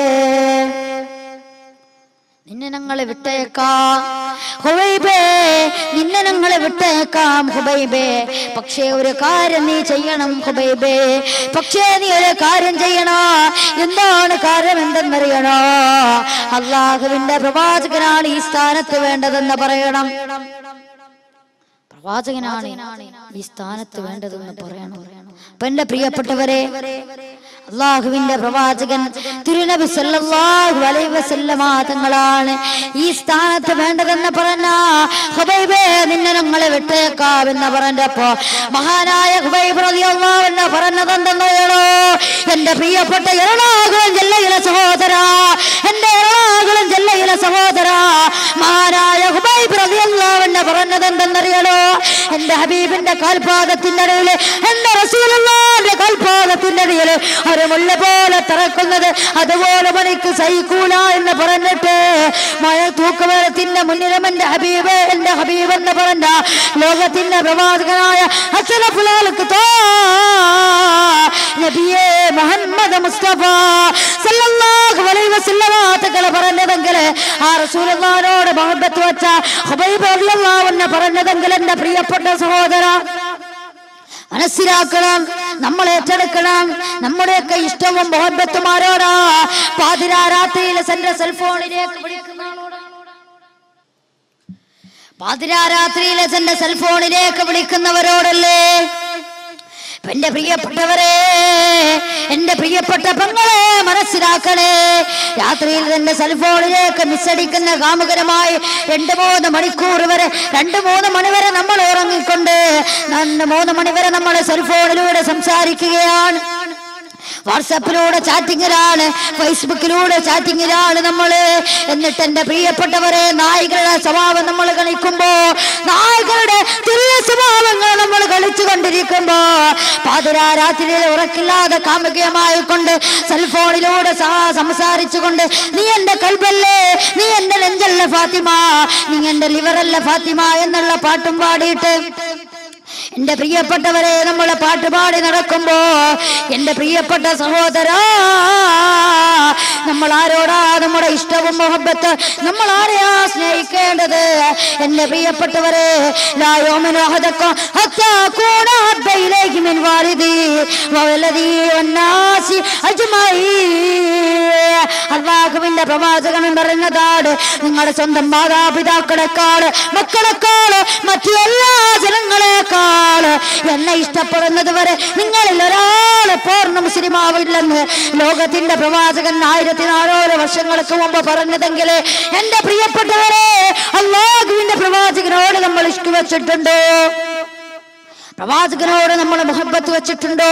നിന്നെ ഞങ്ങളെ വിട്ടേക്കാം ഹുബൈബേ നിന്നെ ഞങ്ങളെ വിട്ടേക്കാം ഹുബൈബേ പക്ഷേ ഒരു കാര്യം നീ ചെയ്യണം ഹുബൈബേ പക്ഷേ നീ ഒരു കാര്യം ചെയ്യണോ എന്താണ് കാര്യം എന്തെന്നറിയണോ അള്ളാഹുവിന്റെ പ്രവാചകനാണ് ഈ സ്ഥാനത്ത് വേണ്ടതെന്ന് പറയണം പ്രവാചകനാണ് ഈ സ്ഥാനത്ത് വേണ്ടതെന്ന് പറയണം അപ്പൊ എന്റെ പ്രിയപ്പെട്ടവരെ അള്ളാഹുവിന്റെ പ്രവാചകൻ തിരുനബി സല്ലല്ലാഹു അലൈഹി വസല്ലമ തങ്ങളാണ് ഈ സ്ഥാനത്ത് വേണ്ടതെന്ന് പറഞ്ഞ ഹുബൈബേ നിന്നെ ഞങ്ങളെ വിട്ടേക്കാം എന്ന് പറഞ്ഞപ്പോ മഹാനായ ഹുബൈബ് റളിയല്ലാഹു അൻഹു പറഞ്ഞത് എന്തെന്നോ എന്റെ പ്രിയപ്പെട്ട എറണാകുളം ജില്ലയിലെ സഹോദര എന്റെ എറണാകുളം ജില്ലയിലെ സഹോദര മഹാനായ ഹുബൈബ് റളിയല്ലാഹു അൻഹു പറഞ്ഞത് എന്തെന്നറിയണോ എന്റെ ഹബീബിന്റെ കാൽപാദത്തിന്റെ ഇടയിൽ എന്റെ റസൂലുള്ളാഹിന്റെ കാൽപാദത്തിന്റെ ഇടയിൽ ഒരു മുള്ള പോലെ തറക്കുന്നത് അതുപോലെ മണിക്ക് സഹിക്കൂല എന്ന് പറഞ്ഞിട്ട് മഴ തൂക്കുമരത്തിന്റെ മുന്നിലും എന്റെ ഹബീബ് എന്റെ ഹബീബ് എന്ന് പറഞ്ഞ ലോകത്തിന്റെ പ്രവാചകനായ അസലഫുലാൾക്ക് നബിയേ മുഹമ്മദ് മുസ്തഫ സല്ലല്ലാഹു അലൈഹി വസല്ലമ തങ്ങൾ പറഞ്ഞതെങ്കിൽ ആ റസൂലുള്ളാഹിനോട് മുഹബത്ത് വെച്ച ഹുബൈബ് റളിയല്ലാഹു അൻഹു പറഞ്ഞതെങ്കിൽ എന്റെ പ്രിയപ്പെട്ട സഹോദര മനസ്സിലാക്കണം നമ്മൾ ഏറ്റെടുക്കണം നമ്മുടെയൊക്കെ ഇഷ്ടവും മുഹബത്തും ആരോടാ പാതിരാ രാത്രിയിൽ എന്റെ സെൽഫോണിലേക്ക് വിളിക്കുന്ന ആളോടാ പാതിരാ രാത്രിയിൽ എന്റെ സെൽഫോണിലേക്ക് വിളിക്കുന്നവരോടല്ലേ എന്റെ പ്രിയപ്പെട്ടവരെ എന്റെ പ്രിയപ്പെട്ട പെങ്ങളെ മനസ്സിലാക്കണേ രാത്രിയിൽ എന്റെ സെൽഫോണിലേക്ക് മിസ്സടിക്കുന്ന കാമുകരമായി രണ്ട് മൂന്ന് മണിക്കൂർ വരെ രണ്ട് മൂന്ന് മണി വരെ നമ്മൾ ഉറങ്ങിക്കൊണ്ട് രണ്ട് മൂന്ന് മണി വരെ നമ്മൾ സെൽഫോണിലൂടെ സംസാരിക്കുകയാണ് വാട്സാപ്പിലൂടെ ചാറ്റിങ്ങിലാണ് ഫേസ്ബുക്കിലൂടെ ചാറ്റിങ്ങിലാണ് നമ്മള് എന്നിട്ട് എന്റെ പ്രിയപ്പെട്ടവരെ നായികളുടെ സ്വഭാവം നമ്മൾ കളിക്കുമ്പോ നായികളുടെ തുല്യ സ്വഭാവങ്ങൾ നമ്മൾ കളിച്ചു കൊണ്ടിരിക്കുമ്പോ പാതിരാ രാത്രിയിൽ ഉറക്കില്ലാതെ കാമുകമായി കൊണ്ട് സെൽഫോണിലൂടെ സ- സംസാരിച്ചുകൊണ്ട് നീ എന്റെ കൽബല്ലേ നീ എന്റെ നെഞ്ചല്ല ഫാത്തിമ നീ എന്റെ ലിവറല്ല ഫാത്തിമ എന്നുള്ള പാട്ടും പാടിയിട്ട് എന്റെ പ്രിയപ്പെട്ടവരെ നമ്മളെ പാട്ടുപാടി നടക്കുമ്പോ എന്റെ പ്രിയപ്പെട്ട സഹോദര നമ്മൾ ആരോടാ നമ്മുടെ ഇഷ്ടവും മുഹബത്ത് നമ്മൾ ആരെയാ സ്നേഹിക്കേണ്ടത് എന്റെ പ്രിയപ്പെട്ടവരെ ലാ യുഅ്മിനു അഹദക്കും ഹത്താ അകൂന അഹബ്ബ ഇലൈഹി മിൻ വാലിദി വവലദി വന്നാസി അജ്മഈൻ അള്ളാഹുവിന്റെ പ്രവാചകൻ പറഞ്ഞതാണ് നിങ്ങളുടെ സ്വന്തം മാതാപിതാക്കളെക്കാള് മക്കളെക്കാള് മറ്റു എല്ലാ ജനങ്ങളെക്കാള് എന്നെ ഇഷ്ടപ്പെടുന്നത് വരെ നിങ്ങളിൽ ഒരാള് പൂർണ്ണ മുസ്ലിമാവില്ലെന്ന് ലോകത്തിന്റെ പ്രവാചകൻ ആയിരത്തി നാനൂറ് വർഷങ്ങൾക്ക് മുമ്പ് പറഞ്ഞതെങ്കിൽ എന്റെ പ്രിയപ്പെട്ടവരെ അള്ളാഹുവിന്റെ പ്രവാചകനോട് നമ്മൾ ഇഷ്ടം വെച്ചിട്ടുണ്ടോ പ്രവാചകനോട് നമ്മൾ മുഹബത്ത് വെച്ചിട്ടുണ്ടോ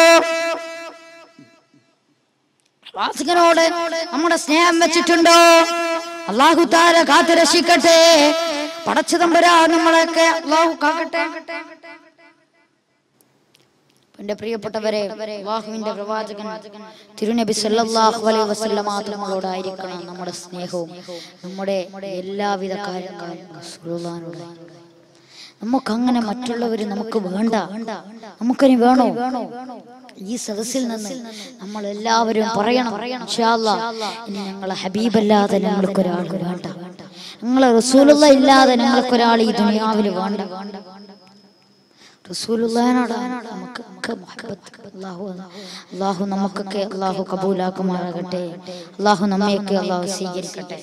പ്രവാചകനോട് നമ്മുടെ സ്നേഹം വെച്ചിട്ടുണ്ടോ അള്ളാഹു താര കാത്തു രക്ഷിക്കട്ടെ പടച്ചു തമ്പുരാ നമ്മളൊക്കെ അള്ളാഹു കാക്കട്ടെ എന്റെ പ്രിയപ്പെട്ടവരെ അള്ളാഹുവിന്റെ പ്രവാചകൻ തിരുനബി സല്ലല്ലാഹു അലൈഹി വസല്ലമ തങ്ങളോടായിരിക്കണം നമ്മുടെ സ്നേഹവും നമ്മുടെ എല്ലാവിധ കാര്യങ്ങളും റസൂലുള്ളാഹിനോട് നമുക്ക് അങ്ങനെ മറ്റുള്ളവർ നമുക്ക് വേണ്ട നമുക്കിനി വേണോ ഈ സദസ്സിൽ നിന്ന് നമ്മൾ എല്ലാവരും പറയണം ഇൻഷാ അല്ലാ, ഇനി ഞങ്ങളെ ഹബീബല്ലാതെ ഞങ്ങൾക്ക് ഒരാൾ വേണ്ട ഞങ്ങളെ റസൂലുള്ള ഇല്ലാതെ ഞങ്ങൾക്ക് ഒരാൾ ഈ ദുനിയാവിൽ വേണ്ട റസൂലുള്ളാഹിനോടാണ് നമുക്കൊക്കെ മുഹബത്ത് അല്ലാഹു അല്ലാഹു നമുക്കൊക്കെ അല്ലാഹു കബൂലാക്കുമാറാകട്ടെ അല്ലാഹു നമ്മയൊക്കെ അല്ലാഹു സ്വീകരിക്കട്ടെ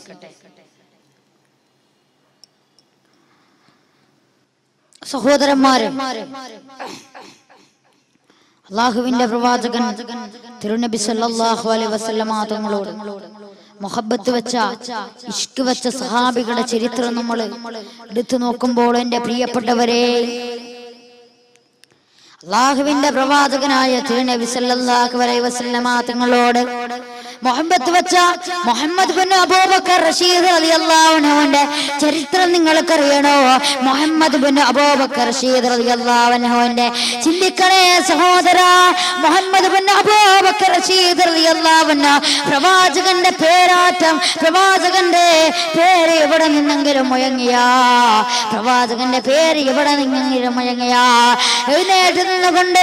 സഹോദരന്മാരെ അള്ളാഹുവിന്റെ പ്രവാചകൻ തിരുനബി സല്ലല്ലാഹു അലൈഹി വസല്ലമ തങ്ങളോട് മുഹബത്ത് വെച്ച ഇഷ്ക് വെച്ച സഹാബികളുടെ ചരിത്രം നമ്മൾ എടുത്തു നോക്കുമ്പോൾ എൻ്റെ പ്രിയപ്പെട്ടവരെ അള്ളാഹുവിന്റെ പ്രവാചകനായ തിരുനബി സല്ലല്ലാഹു അലൈഹി വസല്ലമ തങ്ങളോട് മുഹമ്മദ് വെച്ച മുഹമ്മദ് ബിൻ അബൂബക്കർ റഷീദ് റളിയല്ലാഹു അൻഹുവിന്റെ ചരിത്രം നിങ്ങൾക്കറിയണോ മുഹമ്മദ് ബിൻ അബൂബക്കർ റഷീദ് റളിയല്ലാഹു അൻഹുവിന്റെ ചിന്തിക്കണേ സഹോദര മുഹമ്മദ് ബിൻ അബൂബക്കർ റഷീദ് റളിയല്ലാഹു അൻഹു പ്രവാചകന്റെ പേരാറ്റം പ്രവാചകന്റെ പേര് എവിടെ നിന്നെങ്കിലും മുഴങ്ങിയാ പ്രവാചകന്റെ പേര് എവിടെ നിന്നെങ്കിലും മുഴങ്ങിയാ എഴുന്നേറ്റ് നിന്നുകൊണ്ട്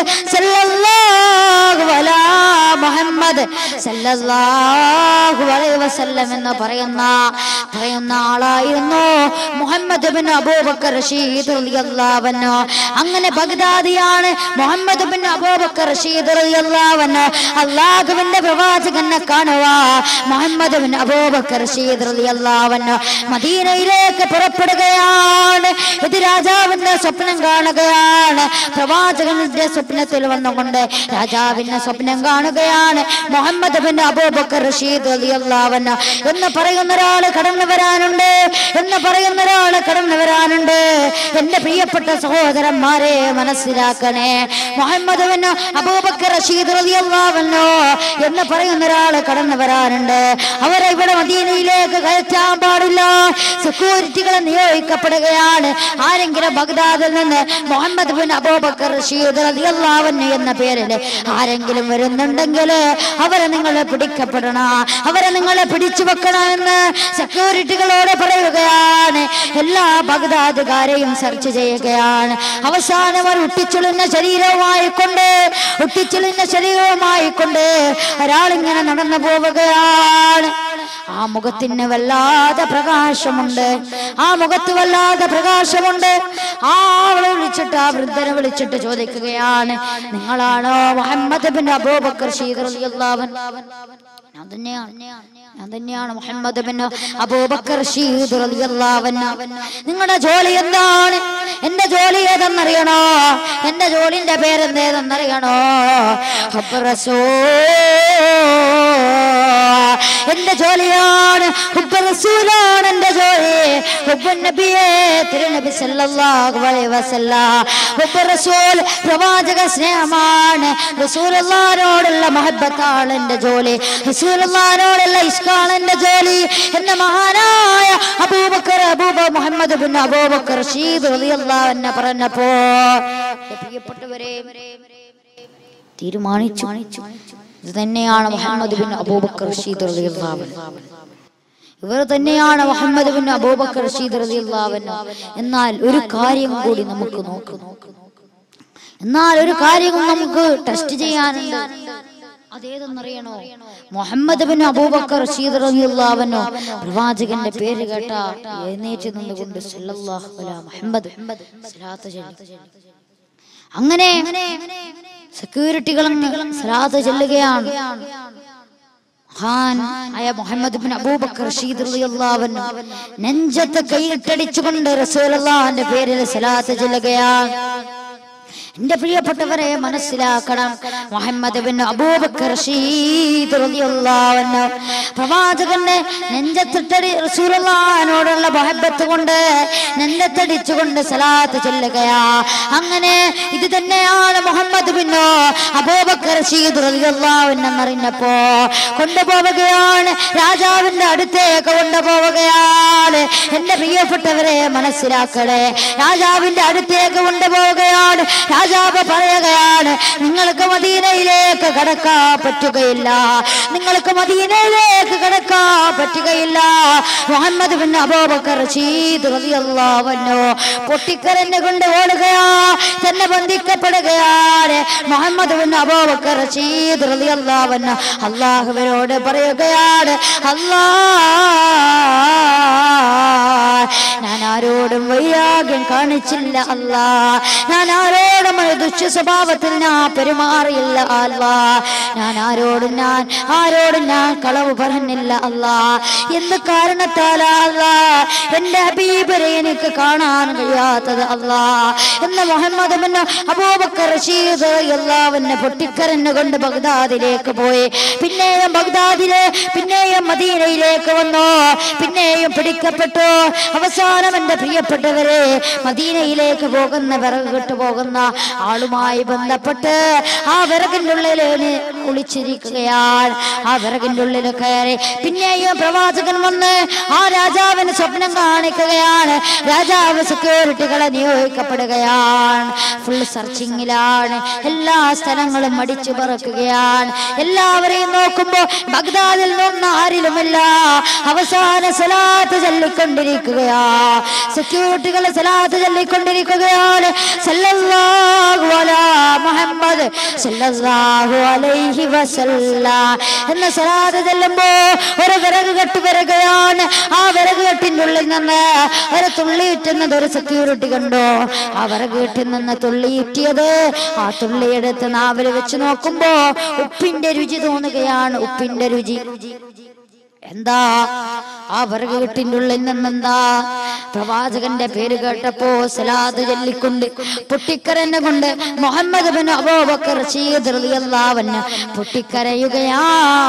സല്ലല്ലാഹു അലാ മുഹമ്മദ് സല്ലല്ലാഹു അലൈഹി വസല്ലം എന്ന് പറയുന്ന പറയുന്ന ആളായിരുന്നു മുഹമ്മദ് ബിൻ അബൂബക്കർ റഷീദ് റളിയല്ലാഹു അൻഹു അങ്ങനെ ബഗ്ദാദിയാണ് മുഹമ്മദ് ബിൻ അബൂബക്കർ റഷീദ് റളിയല്ലാഹു അൻഹു അല്ലാഹുവിന്റെ പ്രവാചകനെ കാണുക മുഹമ്മദ് ബിൻ അബൂബക്കർ റഷീദ് റളിയല്ലാഹു അൻഹു മദീനയിലേക്ക് പുറപ്പെടുകയാണ് ഇത് രാജാവിന്റെ സ്വപ്നം കാണുകയാണ് പ്രവാചകന്റെ സ്വപ്നത്തിൽ വന്നുകൊണ്ട് രാജാവിന്റെ സ്വപ്നം കാണുകയാണ് മുഹമ്മദ് ബിൻ അബൂബക്കർ റഷീദ് റളിയല്ലാഹു അൻഹു എന്ന് പറയുന്ന ഒരാൾ കടന്നു വരാനുണ്ട് എന്ന് പറയുന്ന ഒരാൾ കടന്നു വരാനുണ്ട് എന്റെ പ്രിയപ്പെട്ട സഹോദരന്മാരെ മനസ്സിലാക്കണേ മുഹമ്മദ് ബിൻ അബൂബക്കർ റഷീദ് റളിയല്ലാഹു അൻഹു എന്ന് പറയുന്ന ഒരാൾ കടന്നു വരാനുണ്ട് അവരെ ഇവിടെ മദീനയിലേക്ക് കയറ്റാൻ പാടില്ല സെക്യൂരിറ്റികളെ നിയോഗിക്കപ്പെടുകയാണ് ആരെങ്കിലും ബഗ്ദാദിൽ നിന്ന് മുഹമ്മദ് ബിൻ അബൂബക്കർ റഷീദ് റളിയല്ലാഹു അൻഹു എന്ന പേരിൽ ആരെങ്കിലും വരുന്നുണ്ടെങ്കിൽ അവരെ നിങ്ങൾ പിടിക്കപ്പെടണം അവരെ നിങ്ങളെ പിടിച്ചു വെക്കണമെന്ന് സെക്യൂരിറ്റികളോട് പറയുകയാണ് എല്ലാ ബഗ്ദാദുകാരെയും സെർച്ച് ചെയ്യുകയാണ് അവസാനം അവർ ഒട്ടിച്ചുളിഞ്ഞ ശരീരവുമായി കൊണ്ട് ഒട്ടിച്ചുളിഞ്ഞ ശരീരവുമായി കൊണ്ട് ഒരാളിങ്ങനെ നടന്നു പോവുകയാണ് ആ മുഖത്തിന് വല്ലാതെ പ്രകാശമുണ്ട് ആ മുഖത്ത് വല്ലാതെ പ്രകാശമുണ്ട് ആ ആളെ വിളിച്ചിട്ട് ആ വൃദ്ധനെ വിളിച്ചിട്ട് ചോദിക്കുകയാണ് നിങ്ങളാണോ മുഹമ്മദ് ബിൻ അബൂബക്കർ ഷീദ് റളിയല്ലാഹു അൻഹു?" ഞാൻ തന്നെയാണ് ഞാൻ തന്നെയാണ് മുഹമ്മദ് ബിൻ അബൂബക്കർ ഷീദ് റളിയല്ലാഹു അൻഹു. നിങ്ങളുടെ ജോലി എന്താണ് എന്റെ ജോലി ഏതെന്നറിയണോ എന്റെ ജോലിന്റെ പേരെന്തേതെന്നറിയണോ ഹബ്ബ് റസൂൽ എന്റെ ജോലിയാണ് ഹുബ്ബ് റസൂലാണ് എന്റെ ജോലി ഹുബ്ബ് നബിയെ തിരുനബി സല്ലല്ലാഹു അലൈഹി വസല്ലം ഹുബ്ബ് റസൂൽ പ്രവാചക സ്നേഹമാണ് റസൂലുള്ളാഹിനോടുള്ള മഹബത്താണ് എന്റെ ജോലി റസൂലുള്ളാഹിനോടുള്ള ഇഷ്കാണ് എന്റെ ജോലി എന്ന മഹാനായ അബൂബക്കർ അബൂബ മുഹമ്മദ് ബിൻ അബൂബക്കർ റഷീദ് റളിയല്ലാഹു അൻഹു പറഞ്ഞപ്പോ എന്റെ പ്രിയപ്പെട്ടവരെ തീരുമാനിച്ചു ഇത് തന്നെയാണ് മുഹമ്മദ് ബിൻ അബൂബക്കർ റഷീദ് റളിയല്ലാഹു അൻഹു. ഇവർ തന്നെയാണ് മുഹമ്മദ് ബിൻ അബൂബക്കർ റഷീദ് റളിയല്ലാഹു അൻഹു. എന്നാൽ ഒരു കാര്യം കൂടി നമുക്ക് നോക്കാം എന്നാൽ ഒരു കാര്യം നമുക്ക് ടെസ്റ്റ് ചെയ്യാനുണ്ട് അതേതെന്നറിയണോ മുഹമ്മദ് ബിൻ അബൂബക്കർ റഷീദ് റളിയല്ലാഹു അൻഹു പ്രവാചകന്റെ പേര് കേട്ട എഴുന്നേറ്റ് നിന്നുകൊണ്ട് സല്ലല്ലാഹു അലാ മുഹമ്മദ് സ്വലാത്ത് ചൊല്ലി അങ്ങനെ സെക്യൂരിറ്റികളും സലാത്ത് ചെല്ലുകയാണ് മഹാൻ ആയ മുഹമ്മദ് ബിൻ അബൂബക്കർ റഷീദ് റളിയല്ലാഹു അൻഹു നെഞ്ചത്ത് കൈയിട്ടടിച്ചുകൊണ്ട് റസൂലുള്ളാഹിന്റെ പേരിൽ സലാത്ത് ചെല്ലുകയാണ് എന്റെ പ്രിയപ്പെട്ടവരെ മനസ്സിലാക്കണം മുഹമ്മദ് ബിൻ അബൂബക്കർ റഷീദ് റളിയല്ലാഹു അൻഹു പ്രവാചകന്റെ നെഞ്ചത്തിട്ടടി റസൂലുള്ളാഹിനോടുള്ള മഹബത്ത് കൊണ്ട് നെഞ്ചത്തടിച്ചുകൊണ്ട് സലാത്ത് ചൊല്ലുകയാ അങ്ങനെ ഇത് തന്നെയാണ് മുഹമ്മദ് ബിൻ അബൂബക്കർ റഷീദ് റളിയല്ലാഹു അൻഹു എന്നറിഞ്ഞപ്പോ കൊണ്ടുപോവുകയാണ് രാജാവിന്റെ അടുത്തേക്ക് കൊണ്ടുപോവുകയാണ് എന്റെ പ്രിയപ്പെട്ടവരെ മനസ്സിലാക്കണേ രാജാവിന്റെ അടുത്തേക്ക് കൊണ്ടുപോവുകയാണ് രാജാവ് പറയുകയാണ് നിങ്ങൾക്ക് മദീനയിലേക്ക് കടക്കാൻ പറ്റുകയില്ല നിങ്ങൾക്ക് മദീനയിലേക്ക് കടക്കാൻ പറ്റുകയില്ല മുഹമ്മദ് ബിൻ അബൂബക്കർ റഷീദ് റളിയല്ലാഹു അൻഹു പൊട്ടിക്കരഞ്ഞു കൊണ്ട് ഓടുകയാ തന്നെ ബന്ധിക്കപ്പെടുകയാണ് മുഹമ്മദ് ബിൻ അബൂബക്കർ റഷീദ് റളിയല്ലാഹു അൻഹു അള്ളാഹുവിനോട് പറയുകയാണ് അല്ലാ ഞാൻ ആരോടും വൈരാഗ്യം കാണിച്ചില്ല അല്ലാ ഞാൻ ആരോടും ഒരു ദുഷ്ട സ്വഭാവത്തിൽ ഞാൻ പെരുമാറിയില്ല അല്ലാ ഞാൻ ആരോടും ഞാൻ ആരോടും ഞാൻ കളവ് പറഞ്ഞില്ല അല്ലാ എന്ത് കാരണത്താലാ അല്ലാ എന്റെ ഹബീബരെ എനിക്ക് കാണാൻ കഴിയാത്തത് അല്ലാ എന്ന് മുഹമ്മദ് ബിൻ അബൂബക്കർ റഷീദ് എല്ലാവന്നെ പൊട്ടിക്കരഞ്ഞു കൊണ്ട് ബഗ്ദാദിലേക്ക് പോയി പിന്നെയും ബഗ്ദാദിലെ പിന്നെയും മദീനയിലേക്ക് വന്നു പിന്നെയും പിടിക്കപ്പെട്ടു അവസാനം എന്റെ പ്രിയപ്പെട്ടവരെ മദീനയിലേക്ക് പോകുന്ന വിറക് കിട്ടു പോകുന്ന ആളുമായി ബന്ധപ്പെട്ട് ആ വിറകിന്റെ ഉള്ളിൽ ഒളിച്ചിരിക്കുകയാണ് ആ വിറകിന്റെ ഉള്ളിൽ കയറി പിന്നെയും പ്രവാചകൻ വന്ന് ആ രാജാവിന് സ്വപ്നം കാണിക്കുകയാണ് രാജാവ് സെക്യൂരിറ്റികളെ നിയോഗിക്കപ്പെടുകയാണ് ഫുൾ സെർച്ചിങ്ങിലാണ് എല്ലാ സ്ഥലങ്ങളും മടിച്ചു പറക്കുകയാണ് എല്ലാവരെയും നോക്കുമ്പോ ബഗ്ദാദിൽ നിന്ന് ആരിലുമില്ല അവസാന സലാത്ത് ചൊല്ലിക്കൊണ്ടിരിക്കുകയാ സെക്യൂരിറ്റികൾ സലാത്ത് ചൊല്ലിക്കൊണ്ടിരിക്കുകയാണ് സല്ലല്ലാഹു അലാ മുഹമ്മദ് സല്ലല്ലാഹു അലൈഹി വസല്ല എന്ന സലാത്ത് ചെല്ലുമ്പോ ഒരു വിറക് കെട്ട് വരികയാണ് ആ വിറക് കെട്ടിന്റെ ഉള്ളിൽ നിന്ന് ഒരു തുള്ളിയിട്ടുന്നത് ഒരു സെക്യൂരിറ്റി കണ്ടോ ആ വിറക് കെട്ടിൽ നിന്ന് തുള്ളിയിട്ടിയത് ആ തുള്ളിയെടുത്ത് നാവിൽ വെച്ച് നോക്കുമ്പോ ഉപ്പിന്റെ രുചി തോന്നുകയാണ് ഉപ്പിന്റെ രുചി എന്താ ആ വിറക് കെട്ടിന്റെ ഉള്ളിൽ നിന്നെന്താ പ്രവാചകന്റെ പേര് കേട്ടപ്പോ സലാദ് ചൊല്ലിക്കൊണ്ട് പൊട്ടിക്കരനെ കൊണ്ട് മുഹമ്മദ് ബിൻ അബൂബക്കർ റഷീദ് റളിയല്ലാഹു അൻഹു പൊട്ടിക്കരയുകയാ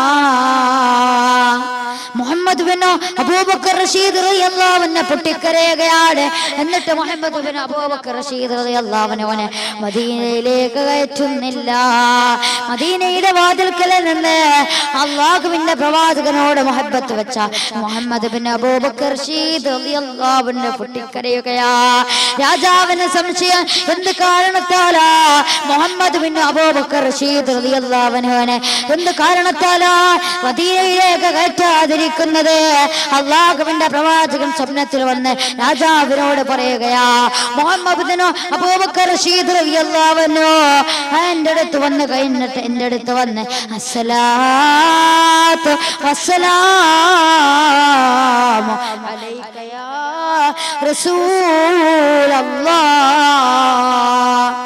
മുഹമ്മദ് ബിൻ അബൂബക്കർ റഷീദ് റളിയല്ലാഹു അൻഹു പൊട്ടിക്കരയുകയാണ് എന്നിട്ട് മുഹമ്മദ് ബിൻ അബൂബക്കർ റഷീദ് റളിയല്ലാഹു അൻഹുവിനെ മദീനയിലേക്ക് കയറ്റുന്നില്ല മദീനയുടെ വാതിൽക്കലിൽ നിന്ന് അള്ളാഹുവിന്റെ പ്രവാചകനോട് മുഹബത്ത് വെച്ച മുഹമ്മദ് ബിൻ അബൂബക്കർ റഷീദ് റളിയല്ലാഹു അൻഹു പൊട്ടിക്കരയുകയാ രാജാവിന് സംശയം എന്ത് കാരണത്താലാ മുഹമ്മദ് ബിൻ അബൂബക്കർ റഷീദ് റളിയല്ലാഹു അൻഹുവിനെ എന്ത് കാരണത്താലാ മദീനയിലേക്ക് കയറ്റാതിരിക്കുന്നത് അള്ളാഹുവിന്റെ പ്രവാചകൻ സ്വപ്നത്തിൽ വന്ന് രാജാവിനോട് പറയുകയാ മുഹമ്മദ് ബിൻ അബൂബക്കർ റഷീദ് റളിയല്ലാഹു അൻഹു എന്റെ അടുത്ത് വന്ന് കഴിഞ്ഞിട്ട് എന്റെ അടുത്ത് വന്ന് അസ്സലാത്തു വസ്സലാമു അലൈക യാ റസൂലല്ലാഹ്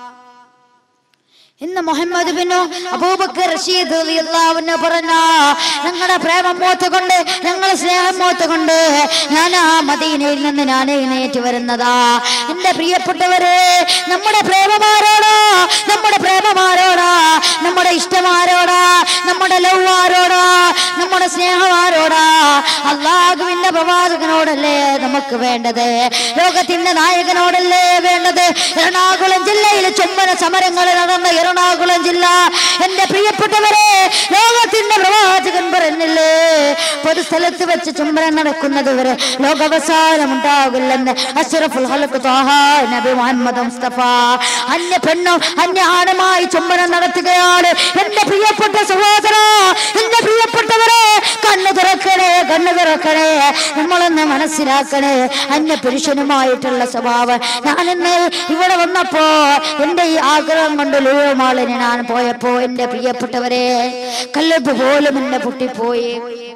ഇന്ന് മുഹമ്മദ് ബിനു അബൂബക്കർ റഷീദ് റളിയല്ലാഹു അൻഹു പറഞ്ഞ ഞങ്ങളുടെ പ്രേമം മൂത്തുകൊണ്ട് ഞങ്ങളുടെ സ്നേഹം മൂത്തുകൊണ്ട് ഞാൻ ആ മദീനയിൽ നിന്ന് ഞാൻ എഴുന്നേറ്റ് വരുന്നതാ എന്റെ പ്രിയപ്പെട്ടവരെ നമ്മുടെ പ്രേമമാരോടാ നമ്മുടെ പ്രേമമാരോടാ നമ്മുടെ ഇഷ്ടമാരോടാ നമ്മുടെ ലവ് ആരോടാ നമ്മുടെ സ്നേഹമാരോടാ അള്ളാഹുവിന്റെ പ്രവാചകനോടല്ലേ നമുക്ക് വേണ്ടത് ലോകത്തിന്റെ നായകനോടല്ലേ വേണ്ടത് എറണാകുളം ജില്ലയിൽ ചുമ്മന സമരങ്ങൾ നടന്ന എറണാകുളം ജില്ല എന്റെ പ്രിയപ്പെട്ടവരെ ലോകത്തിന്റെ പ്രവാചകൻ പറഞ്ഞില്ലേ പൊതു സ്ഥലത്ത് വെച്ച് ചുംബനം നടക്കുന്നത് വരെ ലോകാവസാനം ഉണ്ടാകില്ലെന്ന് അഷ്റഫുൽ ഖൽഖ് ത്വാഹ നബി മുഹമ്മദ് മുസ്തഫ അന്യ പെണ്ണും അന്യ ആണുമായി ചുംബനം നടത്തുകയാണ് എന്റെ പ്രിയപ്പെട്ട സഹോദര എന്റെ പ്രിയപ്പെട്ടവരെ കണ്ണു തുറക്കണേ കണ്ണു തുറക്കണേ നമ്മളൊന്ന് മനസ്സിലാക്കണേ അന്യ പുരുഷനുമായിട്ടുള്ള സ്വഭാവം ഞാനിന്ന് ഇവിടെ വന്നപ്പോ എന്റെ ഈ ആഗ്രഹം കൊണ്ട് ലൂമാളിന് ഞാൻ പോയപ്പോ എന്റെ പ്രിയപ്പെട്ടവരെ കല്ലപ്പ് പോലും എന്നെ പൊട്ടിപ്പോയി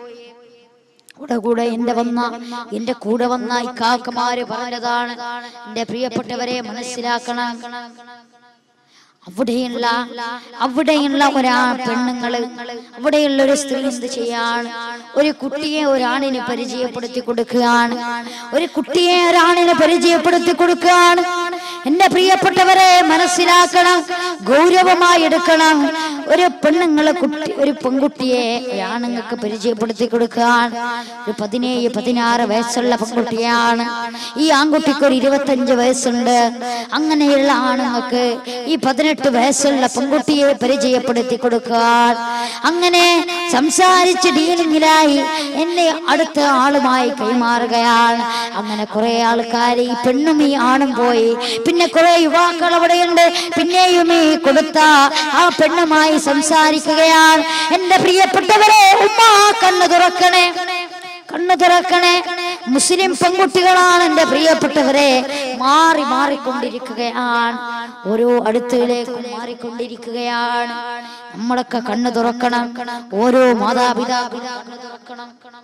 കൂടെ കൂടെ എന്റെ വന്ന എന്റെ കൂടെ വന്ന ഈ കാക്കമാര് പറഞ്ഞതാണ് എന്റെ പ്രിയപ്പെട്ടവരെ മനസ്സിലാക്കണം അവിടെയുള്ള അവിടെയുള്ള ഒരാ പെണ്ണുങ്ങള് അവിടെയുള്ള ഒരു സ്ത്രീ എന്ത് ചെയ്യാണ് ഒരു കുട്ടിയെ ഒരാണിന് പരിചയപ്പെടുത്തി കൊടുക്കുകയാണ് ഒരു കുട്ടിയെ ഒരാണിന് പരിചയപ്പെടുത്തി കൊടുക്കുകയാണ് എന്റെ പ്രിയപ്പെട്ടവരെ മനസ്സിലാക്കണം ഗൗരവമായി എടുക്കണം ഒരു പെണ്ണുങ്ങളെ കുട്ടി ഒരു പെൺകുട്ടിയെ ഒരാണുങ്ങൾക്ക് പരിചയപ്പെടുത്തി കൊടുക്കുകയാണ് ഒരു പതിനേഴ് പതിനാറ് വയസ്സുള്ള പെൺകുട്ടിയാണ് ഈ ആൺകുട്ടിക്ക് ഒരു ഇരുപത്തഞ്ച് വയസ്സുണ്ട് അങ്ങനെയുള്ള ആണുങ്ങൾക്ക് ഈ പതിനെട്ട് വയസ്സുള്ള പെൺകുട്ടിയെ പരിചയപ്പെടുത്തി കൊടുക്കാൻ അങ്ങനെ സംസാരിച്ച് ഡീലിങ്ങിലായി എന്നെ അടുത്ത ആളുമായി കൈമാറുകയാണ് അങ്ങനെ കുറെ ആൾക്കാർ ഈ പെണ്ണും ഈ ആണും പോയി പിന്നെ കുറെ യുവാക്കൾ അവിടെയുണ്ട് പിന്നെയും ഈ കൊടുത്ത ആ പെണ്ണുമായി സംസാരിക്കുകയാണ് എന്റെ പ്രിയപ്പെട്ടവരെ ഉമ്മ കണ്ണു തുറക്കണേ കണ്ണു തുറക്കണേ മുസ്ലിം പെൺകുട്ടികളാണ് എന്റെ പ്രിയപ്പെട്ടവരെ മാറി മാറിക്കൊണ്ടിരിക്കുകയാണ് ഓരോ അടുത്തുകളിലേക്കും മാറിക്കൊണ്ടിരിക്കുകയാണ് നമ്മളൊക്കെ കണ്ണു തുറക്കണം ഓരോ മാതാപിതാക്കളും കണ്ണു തുറക്കണം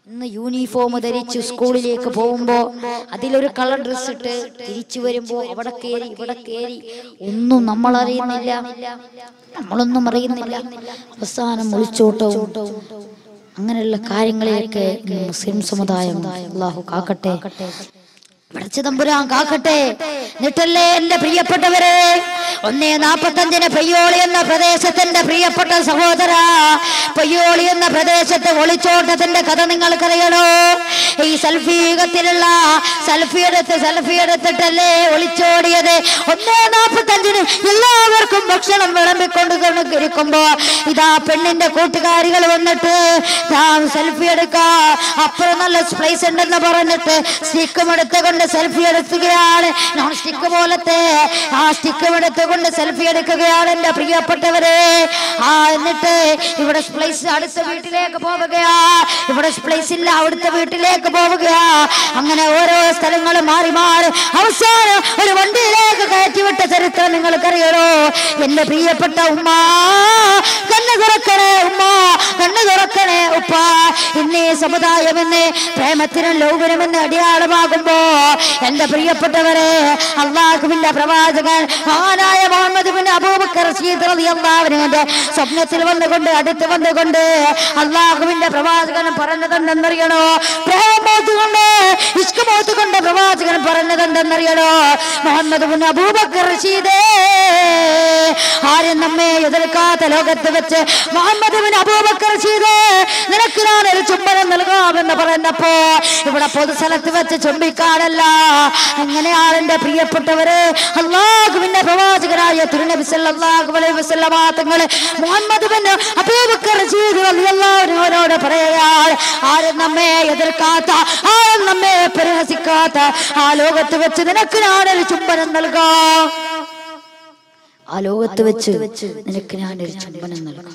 ഇന്ന് യൂണിഫോം ധരിച്ച് സ്കൂളിലേക്ക് പോകുമ്പോ അതിലൊരു കളർ ഡ്രസ് ഇട്ട് തിരിച്ചു വരുമ്പോ അവിടെ കയറി ഇവിടെ കയറി ഒന്നും നമ്മൾ അറിയുന്നില്ല നമ്മളൊന്നും അറിയുന്നില്ല അവസാനം ഒളിച്ചോട്ടവും അങ്ങനെയുള്ള കാര്യങ്ങളിലൊക്കെ ഇന്ന് മുസ്ലിം സമുദായം അള്ളാഹു കാക്കട്ടെ പഠിച്ച തമ്പുരാൻ കാക്കട്ടെ എന്നിട്ടല്ലേ എന്റെ പ്രിയപ്പെട്ടവരെ ഒന്നേ നാപ്പത്തഞ്ചിന് പയ്യോളി എന്ന പ്രദേശത്തിന്റെ പ്രിയപ്പെട്ട സഹോദര പയ്യോളി എന്ന പ്രദേശത്തെ ഒളിച്ചോട്ടത്തിന്റെ കഥ നിങ്ങൾക്കറിയണോ ഈ സെൽഫി യുഗത്തിലുള്ള സെൽഫി എടുത്ത് സെൽഫി എടുത്തിട്ടല്ലേ ഒളിച്ചോടിയത് ഒന്നേ നാപ്പത്തഞ്ചിന് എല്ലാവർക്കും ഭക്ഷണം വിളമ്പിക്കൊണ്ട് ഇരിക്കുമ്പോ ഇതാ പെണ്ണിന്റെ കൂട്ടുകാരികൾ വന്നിട്ട് സെൽഫി എടുക്കാ അപ്പുറം നല്ല പ്ലേസ് ഉണ്ടെന്ന് പറഞ്ഞിട്ട് സ്റ്റിക്കും എടുത്തുകൊണ്ട് സെൽഫി എടുക്കുകയാണ് നോൺ സ്റ്റിക്ക് പോലത്തെ ആ സ്റ്റിക്കും എടുത്തുകൊണ്ട് സെൽഫി എടുക്കുകയാണ് എന്റെ പ്രിയപ്പെട്ടവരെ ആ എന്നിട്ട് ഇവിടെ പ്ലേസ് അടുത്ത വീട്ടിലേക്ക് പോവുകയാ ഇവിടെ പ്ലേസ് ഇല്ല അവിടുത്തെ വീട്ടിലേക്ക് പോവുകയാ അങ്ങനെ ഓരോ സ്ഥലങ്ങളും മാറി മാറി അവസാനം ഒരു വണ്ടിയിലേക്ക് കയറ്റിവിട്ട ചരിത്രം നിങ്ങൾക്കറിയണോ എന്റെ പ്രിയപ്പെട്ട ഉമ്മ കണ്ണു തുറക്കണേ ഉമ്മ കണ്ണു തുറക്കണേ ഉപ്പ ഇന്നീ സമുദായം എന്ന് പ്രേമത്തിനും ലൗകരമെന്ന് അടിയാളമാകുമ്പോ എന്റെ പ്രിയപ്പെട്ടവരെ അള്ളാഹുവിന്റെ പ്രവാചകൻ മഹാനായ മുഹമ്മദ് ബിൻ അബൂബക്കർ റസീദ് റളിയല്ലാഹു അൻഹുവിന്റെ സ്വപ്നത്തിൽ വന്നുകൊണ്ട് അടുത്ത് വന്നുകൊണ്ട് അള്ളാഹുവിന്റെ പ്രവാചകൻ പറഞ്ഞതെന്തെന്നറിയണോ പ്രേമോത്ത് കൊണ്ട് ഇഷ്കമോത്ത് കൊണ്ട് പ്രവാചകൻ പറഞ്ഞതെന്തെന്നറിയണോ മുഹമ്മദ് ബിൻ അബൂബക്കർ റഷീദേ ആരും നമ്മെ എതിർക്കാത്ത ലോകത്ത് വെച്ച് മുഹമ്മദ് ബിൻ അബൂബക്കർ റഷീദേ നിനക്ക് ഞാൻ ഒരു ചുംബനം നൽകാമെന്ന് പറഞ്ഞപ്പോ ഇവിടെ പൊതുസ്ഥലത്ത് വെച്ച് ചുംബിക്കാനല്ല അങ്ങനെയാണ് എന്റെ പ്രിയപ്പെട്ടവര് അള്ളാഹുവിന്റെ പ്രവാചകനായ തിരുനബി സല്ലല്ലാഹു അലൈഹി വസല്ലമ തങ്ങൾ മുഹമ്മദ് ബിൻ അബൂബക്കർ റഷീദ് റളിയല്ലാഹു അൻഹുവിനോട് പറയുകയാണ് ആരും നമ്മെ എതിർക്കാത്ത ആരും നമ്മെ പരിഹസിക്കാത്ത ആ ലോകത്ത് വെച്ച് നിനക്ക് ഞാനൊരു ചുംബനം നൽകാം ആ ലോകത്ത് വെച്ച് നിനക്ക് ഞാനൊരു ചുംബനം നൽകാം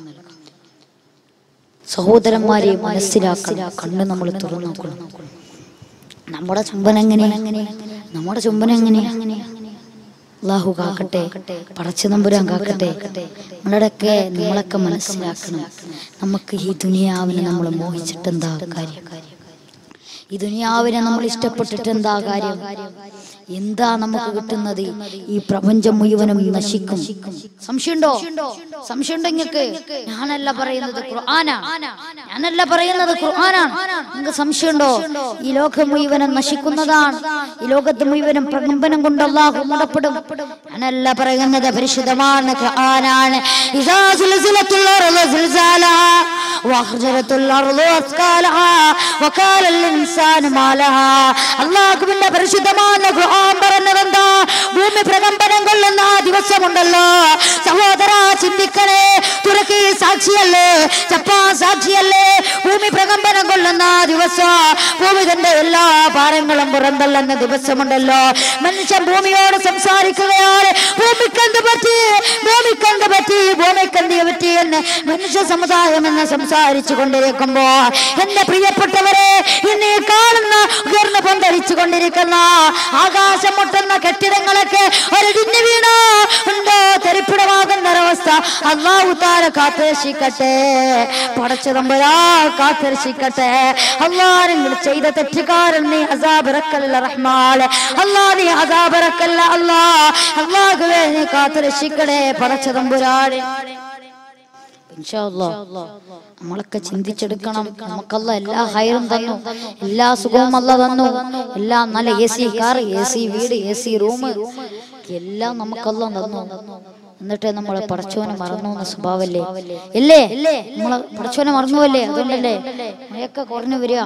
സഹോദരന്മാരെ മനസ്സിലാക്കണം കണ്ണ് നമ്മൾ തുറന്നു നോക്കണം നമ്മുടെ ചുംബനം എങ്ങനെ നമ്മുടെ ചുംബനം എങ്ങനെ അള്ളാഹു കാക്കട്ടെ പടച്ചു നമ്പുരാൻ കാക്കട്ടെ നമ്മളൊക്കെ നമ്മളൊക്കെ മനസ്സിലാക്കണം നമുക്ക് ഈ ദുനിയാവിനെ നമ്മൾ മോഹിച്ചിട്ട് എന്താ കാര്യം ഈ ദുനിയാവിനെ നമ്മൾ ഇഷ്ടപ്പെട്ടിട്ട് എന്താ കാര്യം എന്താ നമുക്ക് കിട്ടുന്നത് ഈ പ്രപഞ്ചം മുഴുവനും നശിക്കും സംശയമുണ്ടോ സംശയമുണ്ടോ നിങ്ങൾക്ക് ഞാനല്ല പറയുന്നത് ഖുർആനാ ഞാനല്ല പറയുന്നത് ഖുർആനാണ് നിങ്ങൾക്ക് സംശയമുണ്ടോ ഈ ലോകം മുഴുവനും നശിക്കുന്നതാണ് ഈ ലോകത്ത് മുഴുവനും പ്രകമ്പനം കൊണ്ട് അള്ളാഹു മുടപ്പെടും ഞാനല്ല പറയുന്നത് പരിശുദ്ധമാണ് ഖുർആനാണ് ഇദാ സുൽസിലത്തുൽ അർളു സിൽസാലഹാ വഅഖ്റജത്തുൽ അർളു അസ്കാലഹാ വഖാല ഇൻസാനു മാലഹാ അള്ളാഹുവിന്റെ പരിശുദ്ധമായ ഖുർആൻ പറഞ്ഞതെന്താ ഭൂമി പ്രകമ്പനം കൊള്ളുന്ന ആ ദിവസമുണ്ടല്ലോ സഹോദര ചിന്തിക്കണേ തുറക്കി സാക്ഷിയല്ലേ ജപ്പാൻ സാക്ഷിയല്ലേ ഭൂമി പ്രകമ്പനം കൊള്ളുന്ന ആ ദിവസം ഭൂമി തന്റെ എല്ലാ ഭാരങ്ങളും പുറന്തള്ളുന്ന ദിവസമുണ്ടല്ലോ മനുഷ്യൻ ഭൂമിയോട് സംസാരിക്കുകയാണ് ഭൂമിക്കെന്ത് പറ്റി ഭൂമിക്കെന്ത് പറ്റി ഭൂമിക്കെന്ത് പറ്റി എന്ന് മനുഷ്യ സമുദായം എന്ന് സംസാരിച്ചു കൊണ്ടിരിക്കുമ്പോ എന്റെ പ്രിയപ്പെട്ടവരെ ഇന്ന് ഈ കാണുന്ന ഉയർന്നു പന്തരിച്ചു കൊണ്ടിരിക്കുന്ന ആകാശം മുട്ടുന്ന കെട്ടിടങ്ങളൊക്കെ ഒരിടിഞ്ഞു വീണ ഉണ്ടോ തെരിപ്പിടമാകുന്ന ഒരവസ്ഥ അള്ളാഹു താര കാത്തുരക്ഷിക്കട്ടെ പടച്ചതമ്പരാ കാത്തുരക്ഷിക്കട്ടെ അള്ളാ നിങ്ങൾ ചെയ്ത തെറ്റുകാരൻ നീ അസാബിറക്കല്ല റഹ്മാൻ അള്ളാ നീ അസാബിറക്കല്ല അള്ളാ അള്ളാഹുവേ നീ കാത്തുരക്ഷിക്കണേ പടച്ചതമ്പുരാനെ ഇൻഷാ അല്ലാ. നമ്മളൊക്കെ ചിന്തിച്ചെടുക്കണം നമുക്കല്ല എല്ലാ ഹൈറും തന്നു എല്ലാ സുഖവും അല്ല തന്നു എല്ലാം നല്ല A C car A C വീട് എ സി റൂം എല്ലാം നമുക്കല്ല തന്നു എന്നിട്ട് നമ്മളെ പടച്ചോനെ മറന്നു എന്ന സ്വഭാവല്ലേ ഇല്ലേ നമ്മളെ പടച്ചോനെ മറന്നുവല്ലേ അതുകൊണ്ടല്ലേ മഴയൊക്കെ കുറഞ്ഞു വരിക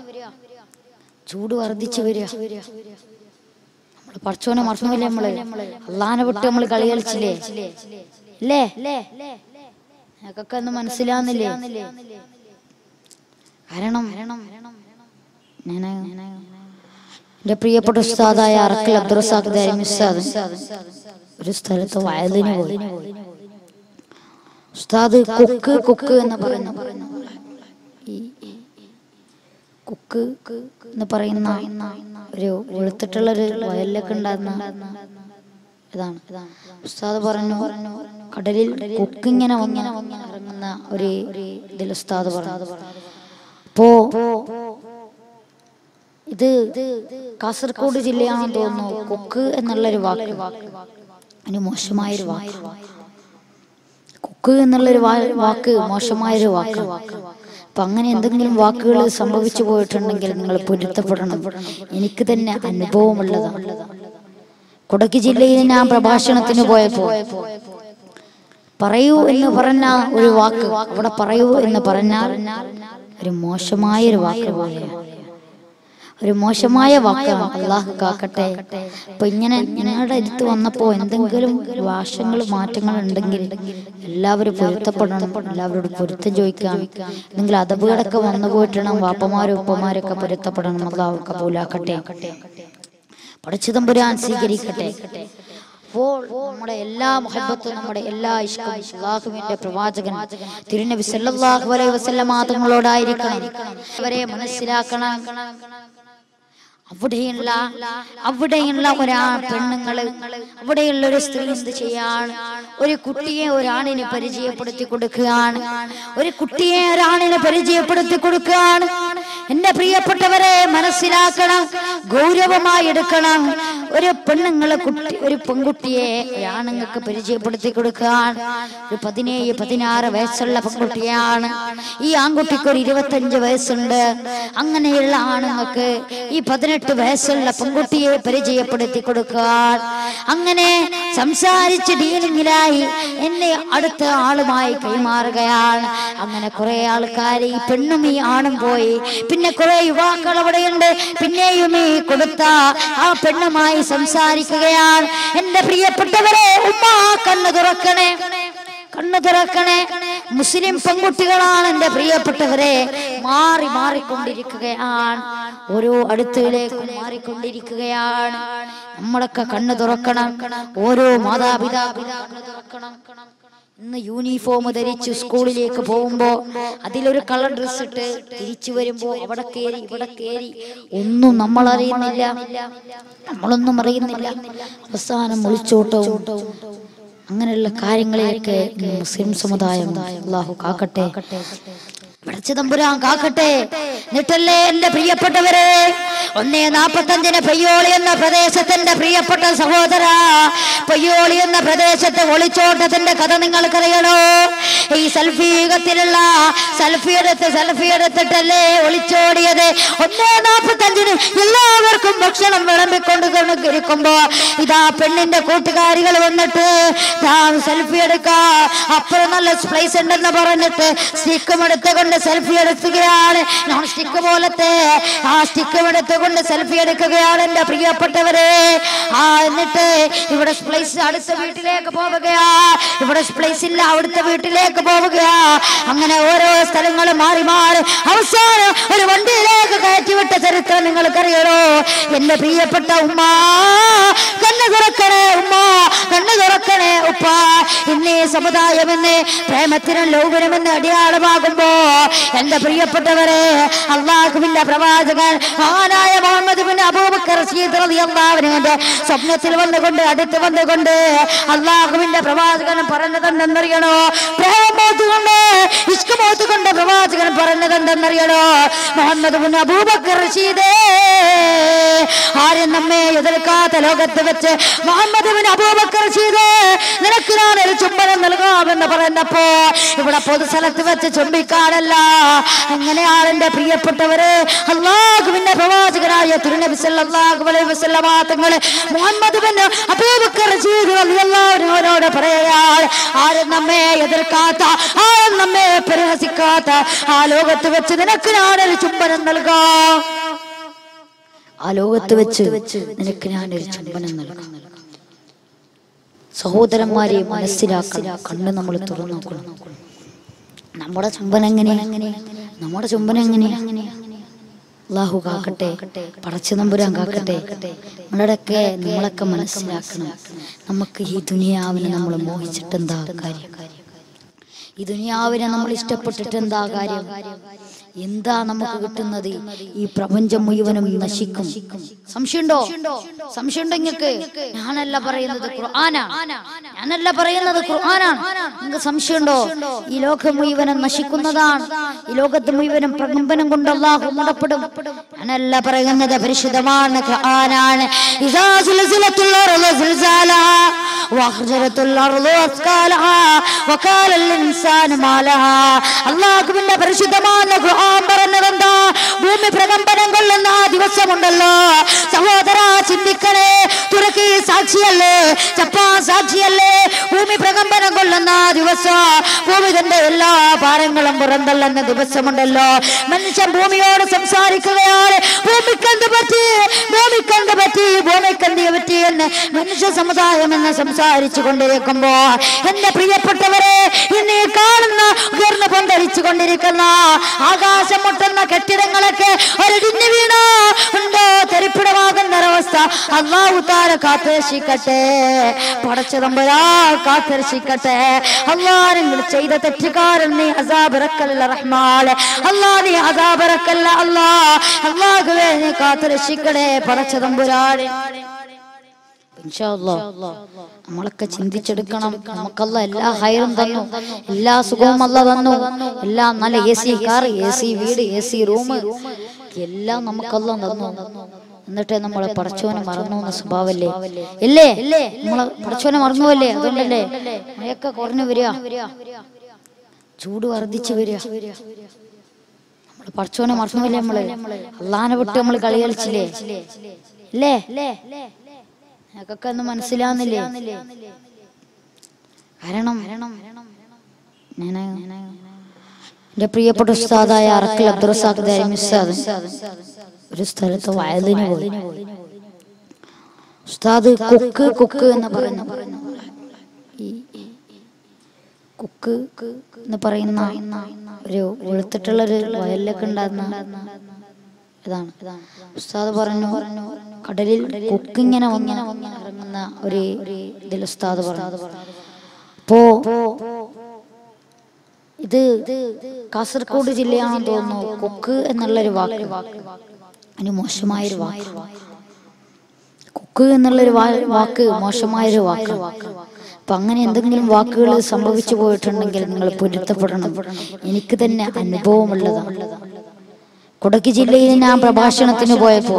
ചൂട് വർദ്ധിച്ചു വരിക നമ്മള് പടച്ചോനെ മറന്നുവല്ലേ നമ്മള് അള്ളാനെ വിട്ട് നമ്മൾ കളി കളിച്ചില്ലേ ഇല്ലേ ഞങ്ങൾക്കൊക്കെ ഒന്ന് മനസ്സിലാവുന്നില്ലേ കാരണം ഞാൻ എന്റെ പ്രിയപ്പെട്ട ഉസ്താദായ അറക്കൽ അബ്ദുറസാഖ് ദാരിമി ഉസ്താദ് ഒരു സ്ഥലത്ത് വയലിന് പോയി ഉസ്താദ് കുക്ക് കുക്ക് എന്ന് പറയുന്നു ഈ കുക്ക് എന്ന് പറയുന്ന ഒരു വെളുത്തിട്ടുള്ള ഒരു വയലിലൊക്കെ ഉണ്ടാകുന്ന ഇതാണ് ഉസ്താദ് പറഞ്ഞു കടലിൽ കുക്കിങ്ങനെ വന്ന് ഇറങ്ങുന്ന ഒരു ഇതിൽ ഉസ്താദ് പറഞ്ഞു അപ്പോ ഇത് കാസർഗോഡ് ജില്ലയാണെന്ന് തോന്നുന്നു കൊക്ക് എന്നുള്ളൊരു വാക്ക് അതിന് മോശമായൊരു വാക്ക് കൊക്ക് എന്നുള്ളൊരു വാ- വാക്ക് മോശമായൊരു വാക്ക് അപ്പൊ അങ്ങനെ എന്തെങ്കിലും വാക്കുകൾ സംഭവിച്ചു പോയിട്ടുണ്ടെങ്കിൽ നിങ്ങൾ പൊരുത്തപ്പെടണം എനിക്ക് തന്നെ അനുഭവമുള്ളതാണ് കൊടക് ജില്ലയിൽ ഞാൻ പ്രഭാഷണത്തിന് പോയപ്പോ പറയൂ എന്ന് പറഞ്ഞ ഒരു വാക്ക് അവിടെ പറയൂ എന്ന് പറഞ്ഞാൽ ഒരു മോശമായൊരു വാക്ക് പോലെയാണ് ഒരു മോശമായ വാക്കാണ് അള്ളാഹു കാക്കട്ടെ അപ്പൊ ഇങ്ങനെ നിങ്ങളുടെ അടുത്ത് വന്നപ്പോ എന്തെങ്കിലും ഭാഷങ്ങൾ മാറ്റങ്ങൾ ഉണ്ടെങ്കിൽ എല്ലാവരും പൊരുത്തപ്പെടണം എല്ലാവരോടും പൊരുത്തം ചോദിക്കാം എന്തെങ്കിലും അതപകടമൊക്കെ വന്നു പോയിട്ടാണ് വാപ്പമാരും ഉപ്പമാരൊക്കെ പൊരുത്തപ്പെടണം അള്ളാഹു കബൂലാക്കട്ടെ പഠിച്ചതമ്പുരാൻ സ്വീകരിക്കട്ടെ അപ്പോൾ നമ്മുടെ എല്ലാ മുഹബത്തും നമ്മുടെ എല്ലാ ഇഷ്ടവും അള്ളാഹുവിന്റെ പ്രവാചകൻ തിരുനബി സല്ലല്ലാഹു അലൈഹി വസല്ലമ തങ്ങളോടായിരിക്കണം അവരെ മനസ്സിലാക്കണം അവിടെയുള്ള അവിടെയുള്ള ഒരാ പെണ്ണുങ്ങള് അവിടെയുള്ള ഒരു സ്ത്രീ എന്ത് ചെയ്യാണ് ഒരു കുട്ടിയെ ഒരാണിന് പരിചയപ്പെടുത്തി കൊടുക്കുകയാണ് ഒരു കുട്ടിയെ ഒരാണിന് പരിചയപ്പെടുത്തി കൊടുക്കുകയാണ് എന്റെ പ്രിയപ്പെട്ടവരെ മനസ്സിലാക്കണം ഗൗരവമായി എടുക്കണം ഒരു പെണ്ണുങ്ങളെ കുട്ടി ഒരു പെൺകുട്ടിയെ ഒരാണുങ്ങൾക്ക് പരിചയപ്പെടുത്തി കൊടുക്കുകയാണ് ഒരു പതിനേഴ് പതിനാറ് വയസ്സുള്ള പെൺകുട്ടിയാണ് ഈ ആൺകുട്ടിക്ക് ഒരു ഇരുപത്തഞ്ച് വയസ്സുണ്ട് അങ്ങനെയുള്ള ആണുങ്ങൾക്ക് ഈ പതിനെട്ട് വയസ്സുള്ള പെൺകുട്ടിയെ പരിചയപ്പെടുത്തി കൊടുക്കാൻ അങ്ങനെ സംസാരിച്ച് ഡീലിങ്ങിലായി എന്നെ അടുത്ത ആളുമായി കൈമാറുകയാണ് അങ്ങനെ കുറെ ആൾക്കാർ ഈ പെണ്ണും ഈ ആണും പോയി പിന്നെ കുറെ യുവാക്കൾ അവിടെയുണ്ട് പിന്നെയും ഈ കൊടുത്ത ആ പെണ്ണുമായി സംസാരിക്കുകയാണ് എന്റെ പ്രിയപ്പെട്ടവരെ ഉമ്മ കണ്ണു തുറക്കണേ കണ്ണു തുറക്കണേ മുസ്ലിം പെൺകുട്ടികളാണ് എന്റെ പ്രിയപ്പെട്ടവരെ മാറി മാറിക്കൊണ്ടിരിക്കുകയാണ് ഓരോ അടുത്തുകളിലേക്കും മാറിക്കൊണ്ടിരിക്കുകയാണ് നമ്മളൊക്കെ കണ്ണു തുറക്കണം ഓരോ മാതാപിതാപിതാക്കൾ തുറക്കണം ഇന്ന് യൂണിഫോം ധരിച്ച് സ്കൂളിലേക്ക് പോകുമ്പോ അതിലൊരു കളർ ഡ്രസ് ഇട്ട് തിരിച്ചു വരുമ്പോ അവിടെ കേറി ഇവിടെ കേറി ഒന്നും നമ്മൾ അറിയുന്നില്ല നമ്മളൊന്നും അറിയുന്നില്ല അവസാനം ഒളിച്ചോട്ടവും അങ്ങനെയുള്ള കാര്യങ്ങളിലേക്ക് ഇന്ന് മുസ്ലിം സമുദായം അള്ളാഹു കാക്കട്ടെ പടച്ച തമ്പുരാൻ കാക്കട്ടെ എന്നിട്ടല്ലേ എന്റെ പ്രിയപ്പെട്ടവരെ ഒന്നേ നാപ്പത്തഞ്ചിന് പയ്യോളി എന്ന പ്രദേശത്തിന്റെ പ്രിയപ്പെട്ട സഹോദര പയ്യോളി എന്ന പ്രദേശത്തെ ഒളിച്ചോട്ടത്തിന്റെ കഥ നിങ്ങൾക്കറിയണോ ഈ സെൽഫി യുഗത്തിലുള്ള സെൽഫി എടുത്ത് സെൽഫി എടുത്തിട്ടല്ലേ ഒളിച്ചോടിയത് ഒന്നേ നാപ്പത്തഞ്ചിന് എല്ലാവർക്കും ഭക്ഷണം വിളമ്പിക്കൊണ്ട് ഇരിക്കുമ്പോ ഇതാ പെണ്ണിന്റെ കൂട്ടുകാരികൾ വന്നിട്ട് സെൽഫി എടുക്കാ അപ്പുറം നല്ല പ്ലേസ് ഉണ്ടെന്ന് പറഞ്ഞിട്ട് സ്റ്റിക്കും എടുത്തുകൊണ്ട് സെൽഫി എടുക്കുകയാണ് നോൺ സ്റ്റിക്ക് പോലത്തെ ആ സ്റ്റിക്കും എടുത്തുകൊണ്ട് സെൽഫി എടുക്കുകയാണ് എന്റെ പ്രിയപ്പെട്ടവരെ ആ എന്നിട്ട് ഇവിടെ പ്ലേസ് അടുത്ത വീട്ടിലേക്ക് പോവുകയാ ഇവിടെ പ്ലേസ് ഇല്ല അവിടുത്തെ വീട്ടിലേക്ക് പോവുകയാ അങ്ങനെ ഓരോ സ്ഥലങ്ങളും മാറി മാറി അവസാനം ഒരു വണ്ടിയിലേക്ക് കയറ്റിവിട്ട ചരിത്രം നിങ്ങൾക്കറിയണോ എന്റെ പ്രിയപ്പെട്ട ഉമ്മ കണ്ണു തുറക്കണേ ഉമ്മ കണ്ണു തുറക്കണേ ഉപ്പ ഇന്നേ സമുദായം എന്ന് പ്രേമത്തിനും ലൗകരമെന്ന് അടിയാളമാകുമ്പോ എന്റെ പ്രിയപ്പെട്ടവരെ അള്ളാഹുവിന്റെ പ്രവാചകൻ മഹാനായ മുഹമ്മദ് ബിൻ അബൂബക്കർ സീദ് റളിയല്ലാഹു അൻഹുവിന്റെ സ്വപ്നത്തിൽ വന്നുകൊണ്ട് അടുത്ത് വന്നുകൊണ്ട് അള്ളാഹുവിന്റെ പ്രവാചകൻ പറഞ്ഞതെന്തെന്നറിയണോ പ്രേമോത്ത് കൊണ്ട് ഇഷ്കമോത്ത് കൊണ്ട് പ്രവാചകൻ പറഞ്ഞതെന്തെന്നറിയണോ മുഹമ്മദ് ബിൻ അബൂബക്കർ റഷീദേ ആരും നമ്മെ എതിർക്കാത്ത ലോകത്ത് വെച്ച് മുഹമ്മദ് ബിൻ അബൂബക്കർ റഷീദേ നിനക്ക് ഞാൻ ഒരു ചുംബനം നൽകാമെന്ന് പറഞ്ഞപ്പോ ഇവിടെ പൊതുസ്ഥലത്ത് വെച്ച് ചുംബിക്കാനല്ല അങ്ങനെയാണ് എന്റെ പ്രിയപ്പെട്ടവര് അള്ളാഹുവിന്റെ പ്രവാചകനായ തിരുനബി സല്ലല്ലാഹു അലൈഹി വസല്ലമ തങ്ങള് മുഹമ്മദ് ബിൻ അബൂബക്കർ റഷീദ് റളിയല്ലാഹു അൻഹുവിനോട് പറയുകയാണ് ആരും നമ്മെ എതിർക്കാത്ത ആരും നമ്മെ പരിഹസിക്കാത്ത ആ ലോകത്ത് വെച്ച് നിനക്ക് ഞാനൊരു ചുംബനം നൽകാം ആ ലോകത്ത് വെച്ച് നിനക്ക് ഞാനൊരു ചുംബനം നൽകാം സഹോദരന്മാരെ മനസ്സിലാക്കണം കണ്ണ് നമ്മൾ തുറന്നു നോക്കണം നമ്മുടെ ചുംബനം എങ്ങനെ നമ്മുടെ ചുംബനം എങ്ങനെ അള്ളാഹു കാക്കട്ടെ പടച്ചു നമ്പുരാൻ കാക്കട്ടെ നമ്മളൊക്കെ നമ്മളൊക്കെ മനസ്സിലാക്കണം നമുക്ക് ഈ ദുനിയാവിനെ നമ്മൾ മോഹിച്ചിട്ട് എന്താ കാര്യം ഈ ദുനിയാവിനെ നമ്മൾ ഇഷ്ടപ്പെട്ടിട്ട് എന്താ കാര്യം എന്താ നമുക്ക് കിട്ടുന്നത് ഈ പ്രപഞ്ചം മുഴുവനും നശിക്കും സംശയമുണ്ടോ സംശയമുണ്ടോ നിങ്ങൾക്ക് ഞാനല്ല പറയുന്നത് ഖുർആനാണ് ഞാനല്ല പറയുന്നത് ഖുർആനാണ് നിങ്ങൾക്ക് സംശയമുണ്ടോ ഈ ലോകം മുഴുവനും നശിക്കുന്നതാണ് ഈ ലോകത്ത് മുഴുവനും പ്രകമ്പനം കൊണ്ട് അള്ളാഹു മുടപ്പെടും ഞാനല്ല പറയുന്നത് പരിശുദ്ധമാണ് ഖുർആനാണ് ഇദാ സുൽസിലത്തുൽ അർളു സുൽസാലഹാ വഅഖ്റജത്തുൽ അർളു അസ്കാലഹാ വഖാലൽ ഇൻസാനു മാലഹാ അള്ളാഹുവിന്റെ പരിശുദ്ധമായ ഖുർആൻ പറഞ്ഞതെന്താ ഭൂമി പ്രകമ്പനം കൊള്ളുന്ന ആ ദിവസമുണ്ടല്ലോ സഹോദര ചിന്തിക്കണേ തുറക്കി സാക്ഷിയല്ലേ ജപ്പാൻ സാക്ഷിയല്ലേ ഭൂമി പ്രകമ്പനം കൊള്ളുന്ന ആ ദിവസം ഭൂമി തന്റെ എല്ലാ ഭാരങ്ങളും പുറന്തള്ളുന്ന ദിവസമുണ്ടല്ലോ മനുഷ്യൻ ഭൂമിയോട് സംസാരിക്കുകയാണ് ഭൂമിക്കെന്ത് പറ്റി ഭൂമിക്കെന്ത് പറ്റി ഭൂമിക്കെന്ത് പറ്റി എന്ന് മനുഷ്യ സമുദായം എന്ന് സംസാരിച്ചു കൊണ്ടിരിക്കുമ്പോ എന്റെ പ്രിയപ്പെട്ടവരെ ഇന്ന് ഈ കാണുന്ന ഉയർന്നു പന്തരിച്ചു കൊണ്ടിരിക്കുന്ന ആകാശം മുട്ടുന്ന കെട്ടിടങ്ങളൊക്കെ ഒരിടിഞ്ഞു വീണോ ഉണ്ടോ തെരിപ്പിടമാകുന്ന ഒരവസ്ഥ അള്ളാഹു താര കാത്തുരക്ഷിക്കട്ടെ പടച്ചതമ്പരാ കാത്തുരക്ഷിക്കട്ടെ അള്ളാ നിങ്ങൾ ചെയ്ത തെറ്റുകാരൻ നീ അസാബിറക്കല്ല റഹ്മാൻ അള്ളാ നീ അസാബിറക്കല്ല അള്ളാ അള്ളാഹുവേ നീ കാത്തുരക്ഷിക്കണേ പടച്ചതമ്പുരാനെ ഇൻഷാ അല്ലാ. നമ്മളൊക്കെ ചിന്തിച്ചെടുക്കണം നമുക്കല്ല എല്ലാ ഹൈറും തന്നു എല്ലാ സുഖവും അല്ല തന്നു എല്ലാം നല്ല A C car A C വീട് എ സി റൂം എല്ലാം നമുക്കല്ല തന്നു എന്നിട്ട് നമ്മളെ പടച്ചോനെ മറന്നു എന്ന സ്വഭാവല്ലേ ഇല്ലേ നമ്മളെ പടച്ചോനെ മറന്നുവല്ലേ അതുകൊണ്ടല്ലേ മഴയൊക്കെ കുറഞ്ഞു വരിക ചൂട് വർദ്ധിച്ചു വരിക നമ്മളെ പടച്ചോനെ മറന്നുവല്ലേ നമ്മള് അള്ളാനെ വിട്ട് നമ്മൾ കളി കളിച്ചില്ലേ ഇല്ലേ ഞങ്ങൾക്കൊക്കെ ഒന്നും മനസ്സിലാവുന്നില്ലേ കാരണം ഞാൻ എന്റെ പ്രിയപ്പെട്ട ഉസ്താദായ അറക്കൽ അബ്ദുറസാഖ് ദാരിമി ഉസ്താദ് ഒരു സ്ഥലത്ത് വയലിന് പോയി ഉസ്താദ് കുക്ക് കുക്ക് എന്ന് പറയുന്നു ഈ കുക്ക് എന്ന് പറയുന്ന ഒരു വെളുത്തിട്ടുള്ള ഒരു വയലിലൊക്കെ ഉണ്ടാകുന്ന ഇതാണ് ഉസ്താദ് പറഞ്ഞു കടലിൽ കുക്കിങ്ങനെ വന്ന് ഇറങ്ങുന്ന ഒരു ഇതിൽ ഉസ്താദ് പറഞ്ഞു അപ്പോ ഇത് കാസർഗോഡ് ജില്ലയാണെന്ന് തോന്നുന്നു കുക്ക് എന്നുള്ളൊരു വാക്ക് അതിന് മോശമായൊരു വാക്ക് കുക്ക് എന്നുള്ളൊരു വാ- വാക്ക് മോശമായൊരു വാക്ക് അപ്പൊ അങ്ങനെ എന്തെങ്കിലും വാക്കുകൾ സംഭവിച്ചു പോയിട്ടുണ്ടെങ്കിൽ നിങ്ങൾ പൊരുത്തപ്പെടണം എനിക്ക് തന്നെ അനുഭവമുള്ളതാണ് കുടക് ജില്ലയിൽ ഞാൻ പ്രഭാഷണത്തിന് പോയപ്പോ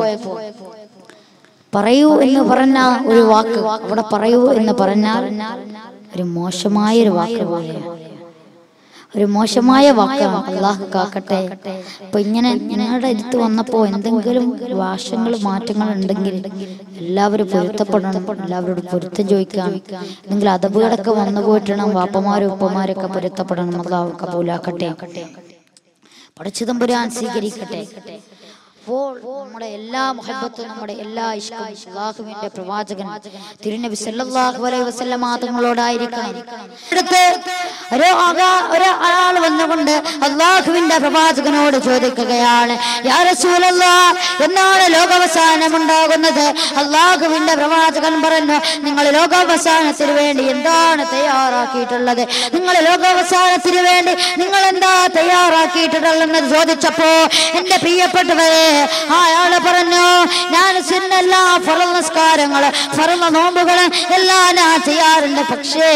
പറയൂ എന്ന് പറഞ്ഞ ഒരു വാക്ക് അവിടെ പറയൂ എന്ന് പറഞ്ഞാൽ ഒരു മോശമായൊരു വാക്ക് പോലെയാണ് ഒരു മോശമായ വാക്കാണ് അള്ളാഹു കാക്കട്ടെ അപ്പൊ ഇങ്ങനെ നിങ്ങളുടെ അടുത്ത് വന്നപ്പോ എന്തെങ്കിലും വാശങ്ങൾ മാറ്റങ്ങൾ ഉണ്ടെങ്കിൽ എല്ലാവരും പൊരുത്തപ്പെടണം എല്ലാവരോടും പൊരുത്തം ചോദിക്കാം എന്തെങ്കിലും അതപകടമൊക്കെ വന്നു പോയിട്ടാണ് വാപ്പമാരും ഉപ്പമാരൊക്കെ പൊരുത്തപ്പെടണം അള്ളാഹു കബൂലാക്കട്ടെ പഠിച്ചതമ്പുരാൻ സ്വീകരിക്കട്ടെ അപ്പോൾ നമ്മുടെ എല്ലാ മുഹബത്തും നമ്മുടെ എല്ലാ ഇഷ്ടവും അള്ളാഹുവിന്റെ പ്രവാചകൻ തിരുനബി സല്ലല്ലാഹു അലൈഹി വസല്ലമ തങ്ങളോടായിരിക്കണം അടുത്ത് ഒരു ആകാ- ഒരു ആൾ വന്നുകൊണ്ട് അള്ളാഹുവിന്റെ പ്രവാചകനോട് ചോദിക്കുകയാണ് യാ റസൂലല്ലാഹ് എന്നാണ് ലോകാവസാനം ഉണ്ടാകുന്നത് അള്ളാഹുവിന്റെ പ്രവാചകൻ പറഞ്ഞു നിങ്ങൾ ലോകാവസാനത്തിന് വേണ്ടി എന്താണ് തയ്യാറാക്കിയിട്ടുള്ളത് നിങ്ങൾ ലോകാവസാനത്തിന് വേണ്ടി നിങ്ങൾ എന്താ തയ്യാറാക്കിയിട്ടുള്ളതെന്ന് ചോദിച്ചപ്പോ എന്റെ പ്രിയപ്പെട്ടവരെ ആ അയാള് പറഞ്ഞു ഞാൻ സിന്നെല്ലാ ഫറ നമസ്കാരങ്ങള് ഫറ നോമ്പുകള് എല്ലാം ഞാൻ ചെയ്യാറുണ്ട് പക്ഷേ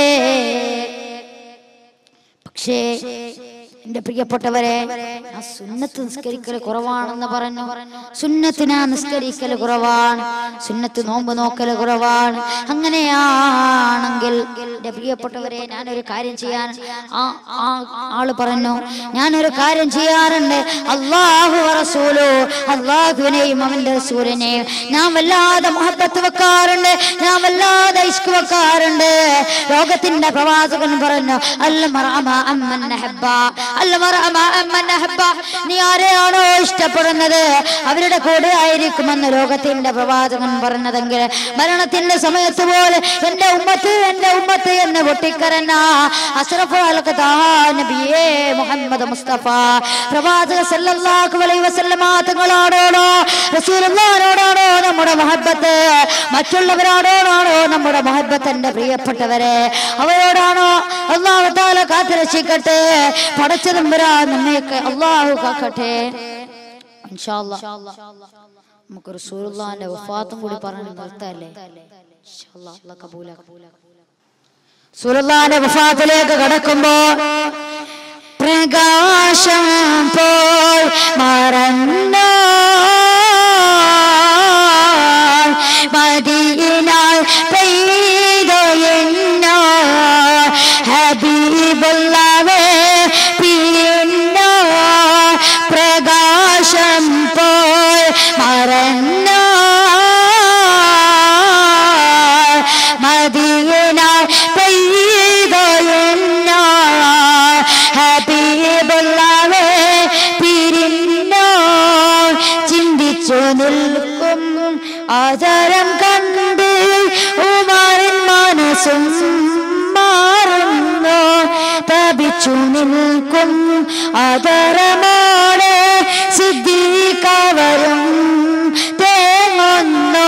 പക്ഷേ എന്റെ പ്രിയപ്പെട്ടവരെ ആ സുന്നത്ത് നിസ്കരിക്കൽ കുറവാണെന്ന് പറഞ്ഞു സുന്നത്ത് ഞാൻ നിസ്കരിക്കൽ കുറവാണ് സുന്നത്ത് നോമ്പ് നോക്കൽ കുറവാണ് അങ്ങനെയാണെങ്കിൽ എന്റെ പ്രിയപ്പെട്ടവരെ ഞാനൊരു കാര്യം ചെയ്യാൻ ആ ആ ആള് പറഞ്ഞു ഞാനൊരു കാര്യം ചെയ്യാറുണ്ട് അള്ളാഹു റസൂലു അള്ളാഹുവിനെയും അവന്റെ റസൂലിനെയും ഞാൻ വല്ലാതെ മുഹബത്ത് വെക്കാറുണ്ട് ഞാൻ വല്ലാതെ ഇഷ്ക് വെക്കാറുണ്ട് ലോകത്തിന്റെ പ്രവാചകൻ പറഞ്ഞു അല്ല മറഅമ അമ്മൻ നഹബ്ബ അല്ല മറഅമ അമ്മൻ നഹബ്ബ നീ ആരെയാണോ ഇഷ്ടപ്പെടുന്നത് അവരുടെ കൂടെ ആയിരിക്കുമെന്ന് ലോകത്തിന്റെ പ്രവാചകൻ പറഞ്ഞതെങ്കിൽ മരണത്തിന്റെ സമയത്ത് പോലെ എന്റെ ഉമ്മത്ത് എന്റെ ഉമ്മത്ത് എന്ന് പൊട്ടിക്കരഞ്ഞ അഷ്റഫുൽ ഖൽഖ് താഹാ നബിയേ മുഹമ്മദ് മുസ്തഫ പ്രവാചക സല്ലല്ലാഹു അലൈഹി വസല്ലമ തങ്ങളോടാണോ റസൂലുള്ളാഹിനോടാണോ നമ്മുടെ മഹബത്ത് മറ്റുള്ളവരോടാണോ നമ്മുടെ മഹബത്ത് എന്റെ പ്രിയപ്പെട്ടവരെ അവരോടാണോ അള്ളാഹു താല കാത്തുരക്ഷിക്കട്ടെ പടച്ച പടച്ചതമ്പരാ നമ്മയൊക്കെ അള്ളാഹു കാക്കട്ടെ ഇൻഷാ അല്ലാ. നമുക്ക് റസൂലുള്ളാഹിന്റെ വഫാത്തും കൂടി പറഞ്ഞു നിർത്തല്ലേ ഇൻഷാ അല്ലാ, അല്ലാ കബൂലാക്കട്ടെ. റസൂലുള്ളാഹിന്റെ വഫാത്തിലേക്ക് കടക്കുമ്പോ പ്രകാശം പോൽ മറന്നോ മദീനാൽ പെയ്തോ എന്നോ ഹബീബുള്ളവേ പിന്നോ പ്രകാശം പോൽ മറന്നോ മദീനാൽ പെയ്തോ എന്നോ ഹബീബുള്ളവേ പിരിന്നോ ചിന്തിച്ചു നിൽക്കും ആചാരം കണ്ട് ഉമാറിൻ മനസ്സും മാറുന്നു തപിച്ചു നിൽക്കും ആദരമോടെ സിദ്ധിക്കവരും തേങ്ങുന്നു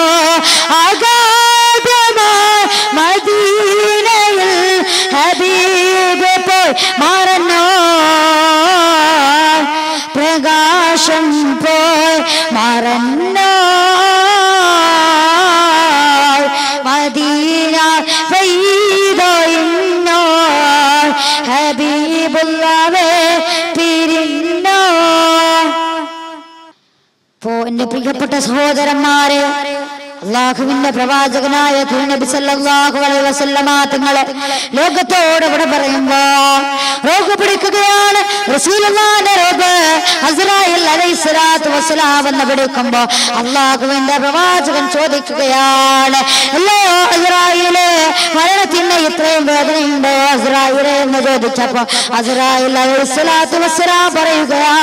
അഗാധമായി മദീനയിൽ ഹബീബ് പോയി മറന്നോ പ്രകാശം പോയി മറന്നോ മദീന പെയ്തോ ഇന്നോ ഹബീബുള്ളവേ പിരിന്നോ പോ എന്റെ പ്രിയപ്പെട്ട സഹോദരന്മാരെ അള്ളാഹുവിന്റെ പ്രവാചകനായ തിരുനബി സല്ലല്ലാഹു അലൈഹി വസല്ലമ തങ്ങളെ ലോകത്തോട് ഇവിടെ പറയുമ്പോ റോഗ് പിടിക്കുകയാണ് റസൂലുള്ളാഹിന്റെ റോഗ് അസ്രായിൽ അലൈഹി സ്വലാത്തു വസ്സലാം എന്ന് പിടിക്കുമ്പോ അള്ളാഹുവിന്റെ പ്രവാചകൻ ചോദിക്കുകയാണ് അല്ലോ അസ്രായിലെ മരണത്തിന് ഇത്രയും വേദനയുണ്ടോ അസ്രായിലെ എന്ന് ചോദിച്ചപ്പോ അസ്രായിൽ അലൈഹി സ്വലാത്തു വസ്സലാം പറയുകയാ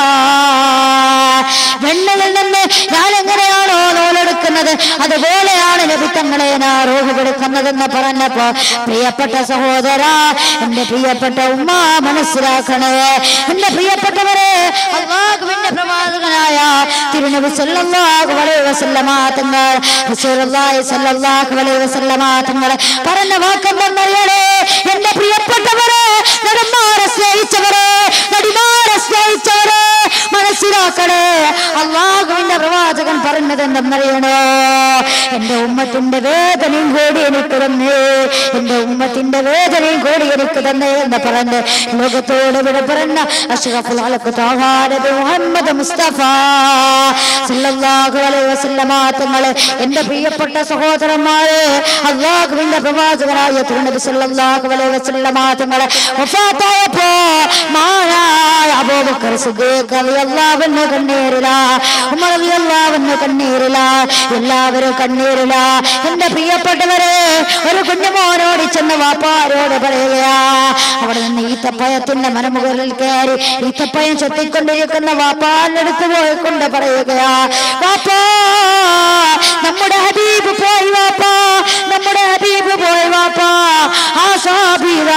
വെണ്ണയിൽ നിന്ന് ഞാൻ എങ്ങനെയാണോ നൂലെടുക്കുന്നത് അതുപോലെയാണ് ലഭിത്തങ്ങളെ ഞാൻ റോഹ് കൊടുക്കുന്നതെന്ന് പറഞ്ഞപ്പോ പ്രിയപ്പെട്ട സഹോദര എന്റെ പ്രിയപ്പെട്ട ഉമ്മ മനസ്സിലാക്കണേ എന്റെ പ്രിയപ്പെട്ടവരെ അള്ളാഹുവിന്റെ പ്രവാചകനായ തിരുനബി സല്ലല്ലാഹു അലൈഹി വസല്ലമ തങ്ങൾ റസൂലുള്ളാഹി സല്ലല്ലാഹു അലൈഹി വസല്ലമ തങ്ങൾ പറഞ്ഞ വാക്കെന്തെന്നറിയണേ എന്റെ പ്രിയപ്പെട്ടവരെ നെടുമാറെ സ്നേഹിച്ചവരെ നടിമാരെ സ്നേഹിച്ചവരെ മനസ്സിലാക്കണേ അള്ളാഹുവിന്റെ പ്രവാചകൻ പറഞ്ഞത് എന്തെന്നറിയണോ എന്റെ ഉമ്മത്തിന്റെ വേദനയും കൂടി എനിക്ക് തന്നേ എന്റെ ഉമ്മത്തിന്റെ വേദനയും കൂടി എനിക്ക് തന്നേ എന്ന് പറഞ്ഞ് ലോകത്തോട് ഇവിടെ പറഞ്ഞ അഷ്റഫുൽ ഖൽഖ് ത്വാഹ നബി മുഹമ്മദ് മുസ്തഫ സല്ലല്ലാഹു അലൈഹി വസല്ലമ തങ്ങളെ എന്റെ പ്രിയപ്പെട്ട സഹോദരന്മാരെ അള്ളാഹുവിന്റെ പ്രവാചകനായ തിരുനബി സല്ലല്ലാഹു അലൈഹി വസല്ലമ തങ്ങളെ വഫാത്തായപ്പോ മാനായ അബൂബക്കർ സിദ്ദീഖ് റളിയല്ലാഹു അൻഹു കണ്ണീരില ഉമർ റളിയല്ലാഹു അൻഹു കണ്ണീരില എല്ലാവരും കണ്ണീരില എന്റെ പ്രിയപ്പെട്ടവരെ ഒരു കുഞ്ഞുമോനോട് ചെന്ന് വാപ്പാരോട് പറയുകയാ അവിടെ നിന്ന് ഈത്തപ്പഴത്തിന്റെ മരമുകളിൽ കയറി ഈത്തപ്പഴം ചെത്തിക്കൊണ്ടിരിക്കുന്ന വാപ്പാന്റെ അടുത്ത് പോയിക്കൊണ്ട് പറയുകയാ വാപ്പാ നമ്മുടെ ഹബീബ് പോയി വാപ്പാ നമ്മുടെ ഹബീബ് പോയി വാപ്പാ ആ സാബീറ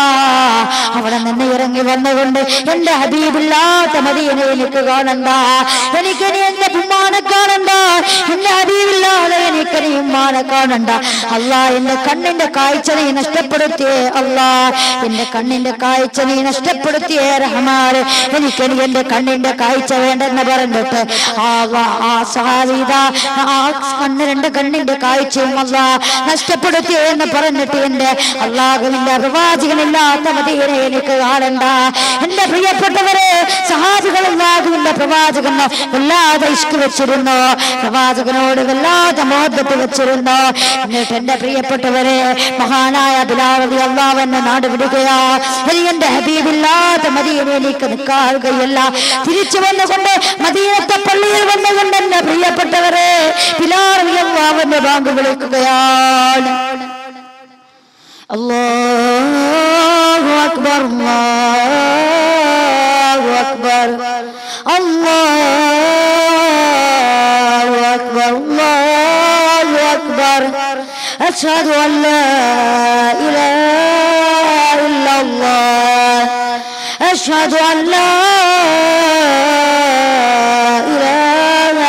അവിടെ നിന്ന് ഇറങ്ങി വന്നുകൊണ്ട് എന്റെ ഹബീബില്ലാത്ത മദീനെ എനിക്ക് കാണണ്ട എനിക്കിനി എന്റെ ഉമ്മാനെ കാണണ്ട എന്റെ ഹബീബില്ലാതെ എനിക്കിനി ഉമ്മാനെ കാണണ്ട അല്ലാ എന്റെ കണ്ണിന്റെ കാഴ്ച നീ നഷ്ടപ്പെടുത്തിയേ അല്ലാ എന്റെ കണ്ണിന്റെ കാഴ്ച നീ നഷ്ടപ്പെടുത്തിയേ റഹ്മാൻ എനിക്കിനി എന്റെ കണ്ണിന്റെ കാഴ്ച വേണ്ടെന്ന് പറഞ്ഞിട്ട് ആ വ- ആ സാരിത ആ കണ്ണ് രണ്ട് കണ്ണിന്റെ കാഴ്ചയും അല്ല നഷ്ടപ്പെടുത്തിയേ എന്ന് പറഞ്ഞിട്ട് എന്റെ അള്ളാഹുവിന്റെ പ്രവാചകനില്ലാത്ത മദീനെ എനിക്ക് കാണണ്ട എന്റെ പ്രിയപ്പെട്ടവരെ സഹാബികൾ അള്ളാഹുവിന്റെ പ്രവാചകന് വല്ലാതെ ഇഷ്ക് വെച്ചിരുന്നു പ്രവാചകനോട് വല്ലാതെ മോഹത്ത് വെച്ചിരുന്നു എന്നിട്ട് എന്റെ പ്രിയപ്പെട്ടവരെ മഹാനായ ബിലാവതി അള്ളാഹുവിന്റെ നാട് വിടുകയാ ഇനി എന്റെ ഹബീബില്ലാത്ത മദീനെ എനിക്ക് നിൽക്കാറുകയല്ല തിരിച്ചു വന്നുകൊണ്ട് മദീനത്തെ പള്ളിയിൽ വന്നുകൊണ്ട് എന്റെ പ്രിയപ്പെട്ടവരെ ബിലാവതി അള്ളാഹുവിന്റെ ബാങ്ക് വിളിക്കുകയാണ് അല്ലാഹു അക്ബർ അല്ലാഹു അക്ബർ അല്ലാഹു അക്ബർ അല്ലാഹു അക്ബർ അഷ്ഹദു അൻ ലാ ഇലാഹ ഇല്ലല്ലാഹ് അഷ്ഹദു അൻ ലാ ഇലാഹ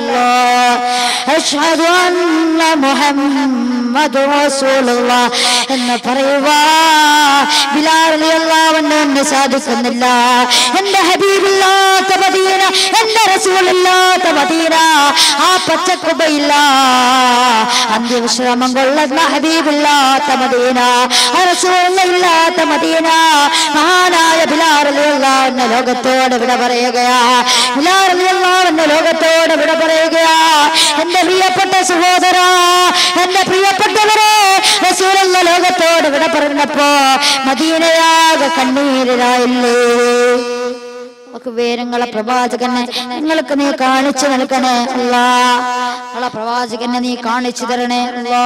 ഇല്ലല്ലാഹ് അഷ്ഹദു അന്ന മുഹമ്മദ് റസൂലുള്ള എന്ന് പറയുവാ ബിലാറിയാവെന്ന് സാധിക്കുന്നില്ല എന്റെ ഹബീബില്ലാത്ത മദീന എന്റെ റസൂലില്ലാത്ത മദീന ആ പച്ചക്കുബയില്ല അന്ത്യവിശ്രമം കൊള്ളുന്ന ഹബീബില്ലാത്ത മദീന ആ റസൂലില്ലാത്ത മദീന മഹാനായ ബിലാറിയുള്ള എന്ന ലോകത്തോട് വിട പറയുകയാ ബിലാറിയുള്ള എന്ന ലോകത്തോട് വിട പറയുകയാ എന്റെ പ്രിയപ്പെട്ട സഹോദര എന്റെ പ്രിയപ്പെട്ടവരെ റസൂലുള്ള ലോകത്തോട് വിട പറഞ്ഞപ്പോ മദീനയാകെ കണ്ണീരിലായില്ലേ ഒക്കെ വേരങ്ങളെ പ്രവാചകനെ നിങ്ങൾക്ക് നീ കാണിച്ചു നൽകണേ അല്ലാ നിങ്ങളെ പ്രവാചകനെ നീ കാണിച്ചു തരണേ അല്ലാ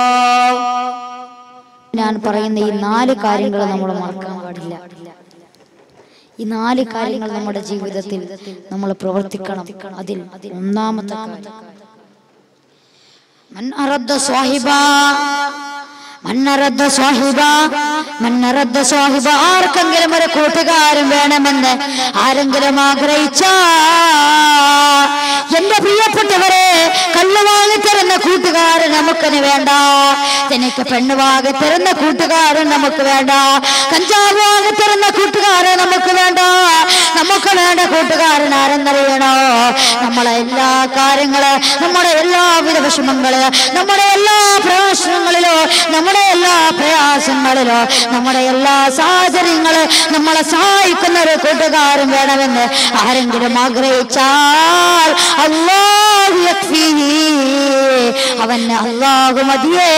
ഞാൻ പറയുന്ന ഈ നാല് കാര്യങ്ങൾ നമ്മൾ മറക്കാൻ പാടില്ല ഈ നാല് കാര്യങ്ങൾ നമ്മുടെ ജീവിതത്തിൽ നമ്മൾ പ്രവർത്തിക്കണം അതിൽ ഒന്നാമത്തെ കാര്യം മൻ അറദ്ദ സ്വാഹിബ മൻ അറദ്ദ സ്വാഹിബ മൻ അറദ്ദ സ്വാഹിബ ആർക്കെങ്കിലും ഒരു കൂട്ടുകാരൻ വേണമെന്ന് ആരെങ്കിലും ആഗ്രഹിച്ച എന്റെ പ്രിയപ്പെട്ടവരെ കള്ളു വാങ്ങി തരുന്ന കൂട്ടുകാരൻ നമുക്കിന് വേണ്ട എനിക്ക് പെണ്ണ് വാങ്ങി തരുന്ന കൂട്ടുകാരൻ നമുക്ക് വേണ്ട കഞ്ചാവ് വാങ്ങി തരുന്ന കൂട്ടുകാരൻ നമുക്ക് വേണ്ട നമുക്ക് വേണ്ട കൂട്ടുകാരൻ ആരെന്നറിയണോ നമ്മളെ എല്ലാ കാര്യങ്ങള് നമ്മുടെ എല്ലാവിധ വിഷമങ്ങള് നമ്മുടെ എല്ലാ പ്രശ്നങ്ങളിലോ നമ്മുടെ എല്ലാ പ്രയാസങ്ങളിലോ നമ്മുടെ എല്ലാ സാഹചര്യങ്ങള് നമ്മളെ സഹായിക്കുന്ന ഒരു കൂട്ടുകാരൻ വേണമെന്ന് ആരെങ്കിലും ആഗ്രഹിച്ചാൽ അള്ളാഹു യക്ഫീഹി. അവന് അള്ളാഹു മതിയേ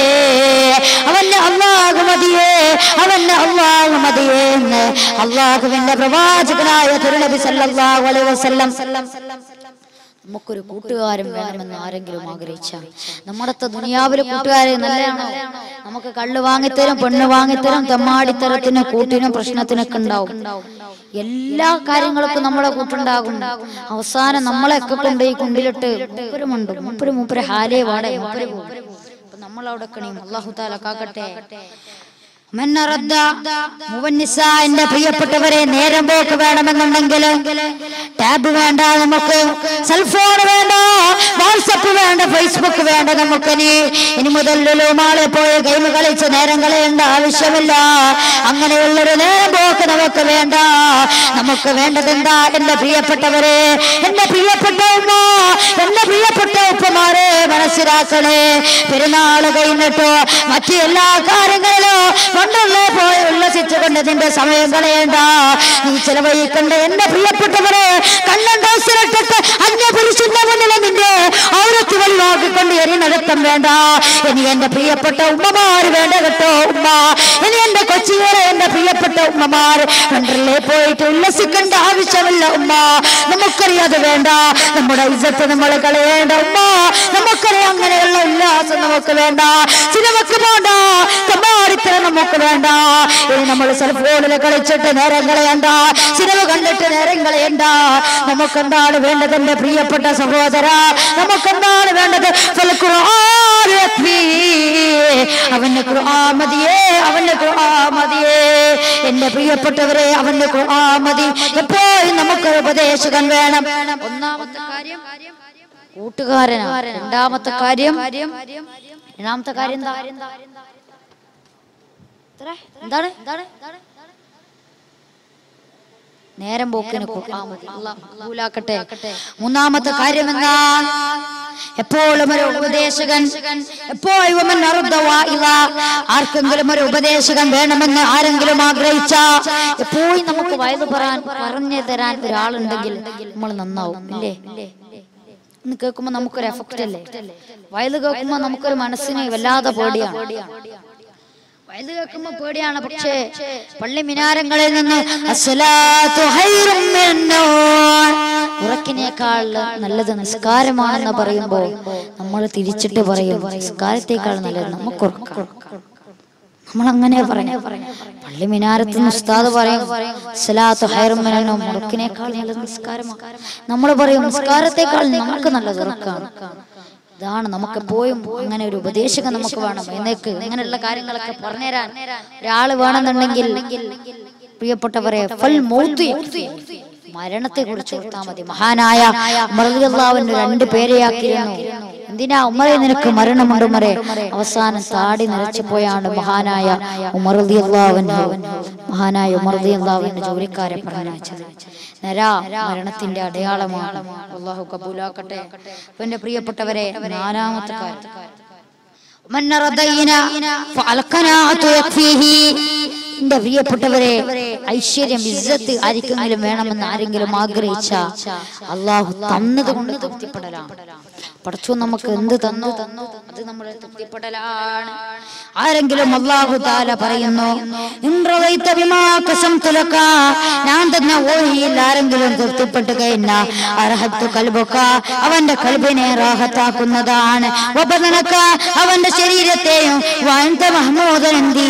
അവന് അള്ളാഹു മതിയേ അവന് അള്ളാഹു മതിയേ എന്ന് അള്ളാഹുവിന്റെ പ്രവാചകനായ തിരുനബി സല്ലല്ലാഹു അലൈഹി വസല്ലം നമുക്കൊരു കൂട്ടുകാരൻ വേണമെന്ന് ആരെങ്കിലും ആഗ്രഹിച്ചാൽ നമ്മുടെ ദുനിയാവിലെ കൂട്ടുകാരെ നല്ലതാണോ നമുക്ക് കള്ള് വാങ്ങിത്തരും പെണ്ണ് വാങ്ങിത്തരും തെമ്മാടിത്തരത്തിന് കൂട്ടിനും പ്രശ്നത്തിനൊക്കെ ഉണ്ടാവും എല്ലാ കാര്യങ്ങൾക്കും നമ്മളെ കൂട്ടുണ്ടാകും അവസാനം നമ്മളെയൊക്കെ കൊണ്ട് ഈ കുണ്ടിലിട്ട് മൂപ്പരുമുണ്ട് മൂപ്പര് മൂപ്പര് ഹാലേ വാടേ മൂപ്പര് പോകും അപ്പൊ നമ്മളവിടെ കണിയും അള്ളാഹു താല കാക്കട്ടെ മന്നറദ്ദ മുവന്നിസാന്റെ പ്രിയപ്പെട്ടവരെ നേരം പോക്ക് വേണമെന്നുണ്ടെങ്കിൽ ടാബ് വേണ്ട നമുക്ക് സെൽഫോൺ വേണ്ട വാട്സപ്പ് വേണ്ട ഫേസ്ബുക്ക് വേണ്ട നമുക്ക് ഇനി ഇനി മുതൽ ലുലുമാളെ പോയി ഗെയിം കളിച്ച് നേരം കളയേണ്ട ആവശ്യമില്ല അങ്ങനെയുള്ളൊരു നേരം പോക്ക് നമുക്ക് വേണ്ട നമുക്ക് വേണ്ടത് എന്താ എന്റെ പ്രിയപ്പെട്ടവരെ എന്റെ പ്രിയപ്പെട്ട ഉമ്മ എന്റെ പ്രിയപ്പെട്ട ഉപ്പമാരെ മനസ്സിലാക്കണേ പെരുന്നാള് കഴിഞ്ഞിട്ടോ മറ്റു എല്ലാ കാര്യങ്ങളിലും കൊണ്ടുള്ള പോയി ഉല്ലസിച്ചുകൊണ്ട് നിന്റെ സമയം കളയണ്ട നീ ചെലവഴിക്കണ്ട എന്റെ പ്രിയപ്പെട്ടവരെ കണ്ണൻ ഡോസിലിട്ടിട്ട് അന്യ പുരുഷന്റെ മുന്നിൽ നിന്റെ ഔരത്ത് വെളിവാക്കിക്കൊണ്ട് എരിനടത്തം വേണ്ട ഇനി എന്റെ പ്രിയപ്പെട്ട ഉമ്മമാര് വേണ്ട കേട്ടോ ഉമ്മ ഇനി എന്റെ കൊച്ചികളെ എന്റെ പ്രിയപ്പെട്ട ഉമ്മമാർ കണ്ടറിലെ പോയിട്ട് ഉല്ലസിക്കേണ്ട ആവശ്യമില്ല ഉമ്മ നമുക്കറിയാതെ വേണ്ട നമ്മുടെ ഇജ്ജത്ത് നമ്മൾ കളയേണ്ട ഉമ്മ നമുക്കറിയാം അങ്ങനെയുള്ള ഉല്ലാസം നമുക്ക് വേണ്ട സിനിമക്ക് പോണ്ട തമ്മാടിത്തരം നമുക്ക് വേണ്ട ഇനി നമ്മൾ സെൽഫോണിൽ കളിച്ചിട്ട് നേരം കളയണ്ട സിനിമ കണ്ടിട്ട് നേരം കളയണ്ട നമുക്കെന്താണ് വേണ്ടത് എന്റെ പ്രിയപ്പെട്ട സഹോദര നമുക്കെന്താണ് വേണ്ടത് ഫൽഖുർആൻ യക്ഫീ. അവന്റെ ഖുർആൻ മതിയേ അവന്റെ ഖുർആൻ മതിയേ എന്റെ പ്രിയപ്പെട്ടവരെ അവന്റെ ഖുർആൻ മതി എപ്പോഴും നമുക്കൊരു ഉപദേശകൻ വേണം ഒന്നാമത്തെ കാര്യം കൂട്ടുകാരനാണ് രണ്ടാമത്തെ കാര്യം രണ്ടാമത്തെ കാര്യം എന്താ എത്ര? എന്താണ് നേരം പോക്കിന് ഖുർആൻ മതി. അല്ലാഹ് കബൂലാക്കട്ടെ മൂന്നാമത്തെ കാര്യം എന്താ എപ്പോഴും ഒരു ഉപദേശകൻ എപ്പോഴും ഒരു നറുദവാഇല. ആർക്കെങ്കിലും ഒരു ഉപദേശകൻ വേണമെന്ന് ആരെങ്കിലും ആഗ്രഹിച്ച എപ്പോഴും നമുക്ക് വയത് പറയാൻ പറഞ്ഞു തരാൻ ഒരാളുണ്ടെങ്കിൽ നമ്മൾ നന്നാവും ഇല്ലേ എന്ന് കേൾക്കുമ്പോ നമുക്കൊരു എഫക്റ്റ് അല്ലേ വയത് കേൾക്കുമ്പോ നമുക്കൊരു മനസ്സിന് വല്ലാതെ പേടിയാണ് വയത് കേൾക്കുമ്പോ പേടിയാണ് പക്ഷേ പള്ളി മിനാരങ്ങളിൽ നിന്ന് അസ്സലാത്തു ഹൈറും മിനന്നൗം. ഉറക്കിനേക്കാൾ നല്ലത് നിസ്കാരമാണെന്ന് പറയുമ്പോൾ നമ്മൾ തിരിച്ചിട്ട് പറയും നിസ്കാരത്തേക്കാൾ നല്ലത് നമുക്ക് ഉറക്കം നമ്മൾ അങ്ങനെ പറയും പള്ളി മിനാരത്ത് നിന്ന് ഉസ്താദ് പറയും സലാത്ത് ഹൈറും മിനന്നൗം. ഉറക്കിനേക്കാൾ നല്ലത് നിസ്കാരമാണ് നമ്മൾ പറയും നിസ്കാരത്തേക്കാൾ നമുക്ക് നല്ലത് ഉറക്കാണ് ഇതാണ് നമുക്ക് എപ്പോഴും അങ്ങനെ ഒരു ഉപദേശകൻ നമുക്ക് വേണം എന്നേക്ക് അങ്ങനെയുള്ള കാര്യങ്ങളൊക്കെ പറഞ്ഞുതരാൻ ഒരാള് വേണമെന്നുണ്ടെങ്കിൽ പ്രിയപ്പെട്ടവരെ ഫൽ മൗത്ത് മരണത്തെ കുറിച്ച് ഓർത്താൽ മതി മഹാനായ മറിയാവിന്റെ രണ്ട് പേരെയാക്കിയിരുന്നു എന്തിനാ ഉമറെ നിനക്ക് മരണമുണ്ട് ഉമറെ അവസാനം താടി നിറച്ചുപോയാണ് മഹാനായ ഉമർ റളിയല്ലാഹു അൻഹു മഹാനായ ഉമർ റളിയല്ലാഹു അൻഹു ജോലിക്കാരെ പറഞ്ഞയച്ചത് നരാ മരണത്തിന്റെ അടയാളമാണ് അള്ളാഹു കബൂലാക്കട്ടെ അപ്പൊ എന്റെ പ്രിയപ്പെട്ടവരെ നാലാമത്തെ കാര്യം من رضينا فالقناعة يكفيه എന്റെ പ്രിയപ്പെട്ടവരെ ഐശ്വര്യം ഇജ്ജത്ത് ആർക്കെങ്കിലും വേണമെന്ന് ആരെങ്കിലും ആഗ്രഹിച്ച അള്ളാഹു തന്നത് കൊണ്ട് തൃപ്തിപ്പെടലാണ് പടച്ചു നമുക്ക് എന്ത് തന്നു അത് നമ്മുടെ തൃപ്തിപ്പെടലാണ് ആരെങ്കിലും അള്ളാഹു താല പറയുന്നു ഇൻറവൈത്ത ബിമാ ഖസംതു ലക. ഞാൻ തന്ന ഓഹിയിൽ ആരെങ്കിലും തൃപ്തിപ്പെട്ട് കഴിഞ്ഞാൽ അർഹത്തു കൽബുക അവന്റെ കൽബിനെ റാഹത്താക്കുന്നതാണ് വബദനക അവന്റെ ശരീരത്തെയും വാഴ്ത്ത മഹ്മൂദനന്തി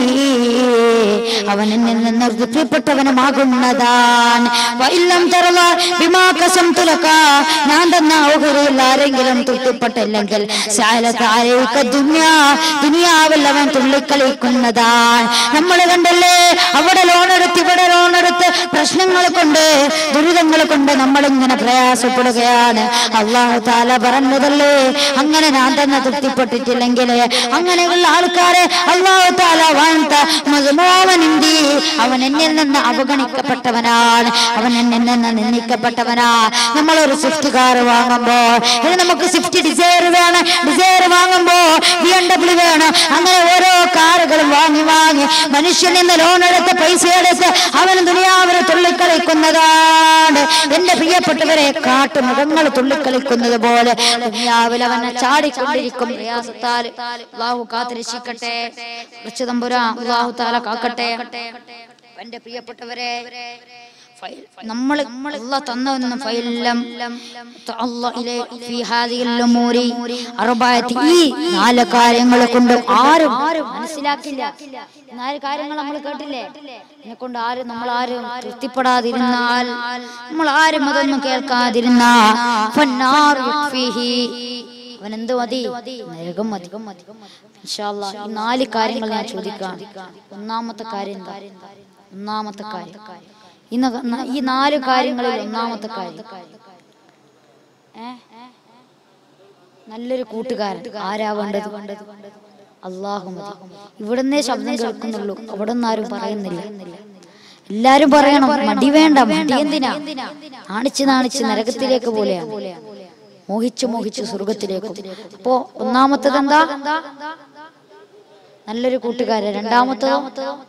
അവൻ എന്നിൽ നിന്ന് തൃപ്തിപ്പെട്ടവനുമാകുന്നതാണ് വഇല്ലം തറവ ബിമാ ഖസംതു ലക. ഞാൻ തന്ന ഓഹരിയിൽ ആരെങ്കിലും തൃപ്തിപ്പെട്ടില്ലെങ്കിൽ സഅലത അലൈക ദുനിയാ ദുനിയാവിൽ അവൻ തുള്ളിക്കളിക്കുന്നതാണ് നമ്മൾ കണ്ടല്ലേ അവിടെ ലോണെടുത്ത് ഇവിടെ ലോണെടുത്ത് പ്രശ്നങ്ങൾ കൊണ്ട് ദുരിതങ്ങൾ കൊണ്ട് നമ്മൾ ഇങ്ങനെ പ്രയാസപ്പെടുകയാണ് അള്ളാഹു താല പറഞ്ഞതല്ലേ അങ്ങനെ ഞാൻ തന്നെ തൃപ്തിപ്പെട്ടിട്ടില്ലെങ്കിൽ അങ്ങനെയുള്ള ആൾക്കാരെ അള്ളാഹു താല വാഴ്ത്ത മധുമോവനിന്തി അവൻ എന്നിൽ നിന്ന് അവഗണിക്കപ്പെട്ടവനാണ് അവൻ എന്നിൽ നിന്ന് നിന്ദിക്കപ്പെട്ടവനാ നമ്മളൊരു സ്വിഫ്റ്റ് കാർ വാങ്ങുമ്പോ ഇത് നമുക്ക് സ്വിഫ്റ്റ് ഡിസൈർ വേണം ഡിസൈർ വാങ്ങുമ്പോ ബി എം ഡബ്ല്യു വേണം അങ്ങനെ ഓരോ കാറുകളും വാങ്ങി വാങ്ങി മനുഷ്യൻ നിന്ന് ലോൺ എടുത്ത് പൈസ എടുത്ത് അവൻ ദുനിയാവിനെ തുള്ളിക്കളിക്കുന്നതാണ് എന്റെ പ്രിയപ്പെട്ടവരെ കാട്ടുമൃഗങ്ങൾ തുള്ളിക്കളിക്കുന്നത് പോലെ ദുനിയാവിൽ അവനെ ചാടിക്കൊണ്ടിരിക്കും പ്രയാസത്താൽ അള്ളാഹു കാത്തിരക്ഷിക്കട്ടെ കുറച്ച് തമ്പുരാ അള്ളാഹു താല കാക്കട്ടെ എന്റെ പ്രിയപ്പെട്ടവരെ ഫൈൽ- നമ്മൾ അള്ളാഹ് തന്ന ഫൈലം അള്ളാഹ് ഇലൈ ഫീ ഹാദിഹിൽ ഉമൂരി അർബഅത്തി ഈ നാല് കാര്യങ്ങൾ കൊണ്ട് ആരും മനസ്സിലാക്കില്ല ഈ നാല് കാര്യങ്ങൾ നമ്മൾ കേട്ടില്ലേ എന്നെ കൊണ്ട് ആരും നമ്മൾ ആരും തൃപ്തിപ്പെടാതിരുന്നാൽ നമ്മൾ ആരും അതൊന്നും കേൾക്കാതിരുന്നാ ഫന്നാർ യുക്ഫീഹി. അവൻ എന്ത് മതി നരകം മതി ഇൻഷാ അല്ലാ, ഈ നാല് കാര്യങ്ങൾ ഞാൻ ചോദിക്കാം ഒന്നാമത്തെ കാര്യം എന്താ ഒന്നാമത്തെ കാര്യം ഇന്ന് ന- ഈ നാല് കാര്യങ്ങളിൽ ഒന്നാമത്തെ കാര്യം ഏ? നല്ലൊരു കൂട്ടുകാരൻ ആരാ വേണ്ടത് അള്ളാഹു മതി ഇവിടുന്നേ ശബ്ദം കേൾക്കുന്നുള്ളൂ അവിടെ നിന്ന് ആരും പറയുന്നില്ല എല്ലാരും പറയണം മടി വേണ്ട മടി എന്തിനാ നാണിച്ച് നാണിച്ച് നരകത്തിലേക്ക് പോലെയാണ് മോഹിച്ചു മോഹിച്ചു സ്വർഗത്തിലേക്കും അപ്പോ ഒന്നാമത്തത് എന്താ നല്ലൊരു കൂട്ടുകാരൻ രണ്ടാമത്തതോ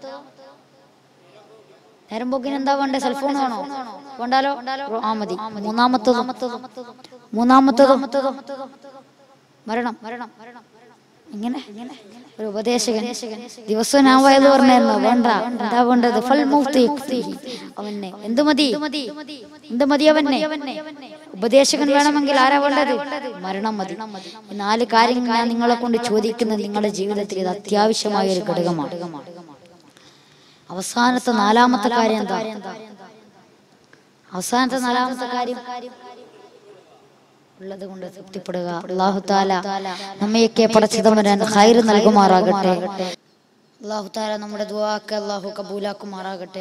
നേരം പോക്കിന് എന്താ വേണ്ടേ സെൽഫോൺ വേണോ വേണ്ടാലോ ആ മതി മൂന്നാമത്തതോ മൂന്നാമത്തതോ മരണം മരണം ഇങ്ങനെ ഒരു ഉപദേശകൻ ദിവസവും ഞാൻ വയത് പറഞ്ഞായിരുന്നു വേണ്ട എന്താ വേണ്ടത് ഫൽ മൗത്ത് യക്ഫീഹി. അവനെ എന്ത് മതി എന്ത് മതി അവനെ ഉപദേശകൻ വേണമെങ്കിൽ ആരാ വേണ്ടത് മരണം മതി ഈ നാല് കാര്യങ്ങൾ ഞാൻ നിങ്ങളെ കൊണ്ട് ചോദിക്കുന്നത് നിങ്ങളുടെ ജീവിതത്തിൽ ഇത് അത്യാവശ്യമായ ഒരു ഘടകമാണ് അവസാനത്തെ നാലാമത്തെ കാര്യം എന്താ അവസാനത്തെ നാലാമത്തെ കാര്യം ഉള്ളത് കൊണ്ട് തൃപ്തിപ്പെടുക അള്ളാഹു താല നമ്മയൊക്കെ പടച്ചിതമ്പരാൻ ഹൈർ നൽകുമാറാകട്ടെ അള്ളാഹു താല നമ്മുടെ ദുവാക്ക് അള്ളാഹു കബൂലാക്കുമാറാകട്ടെ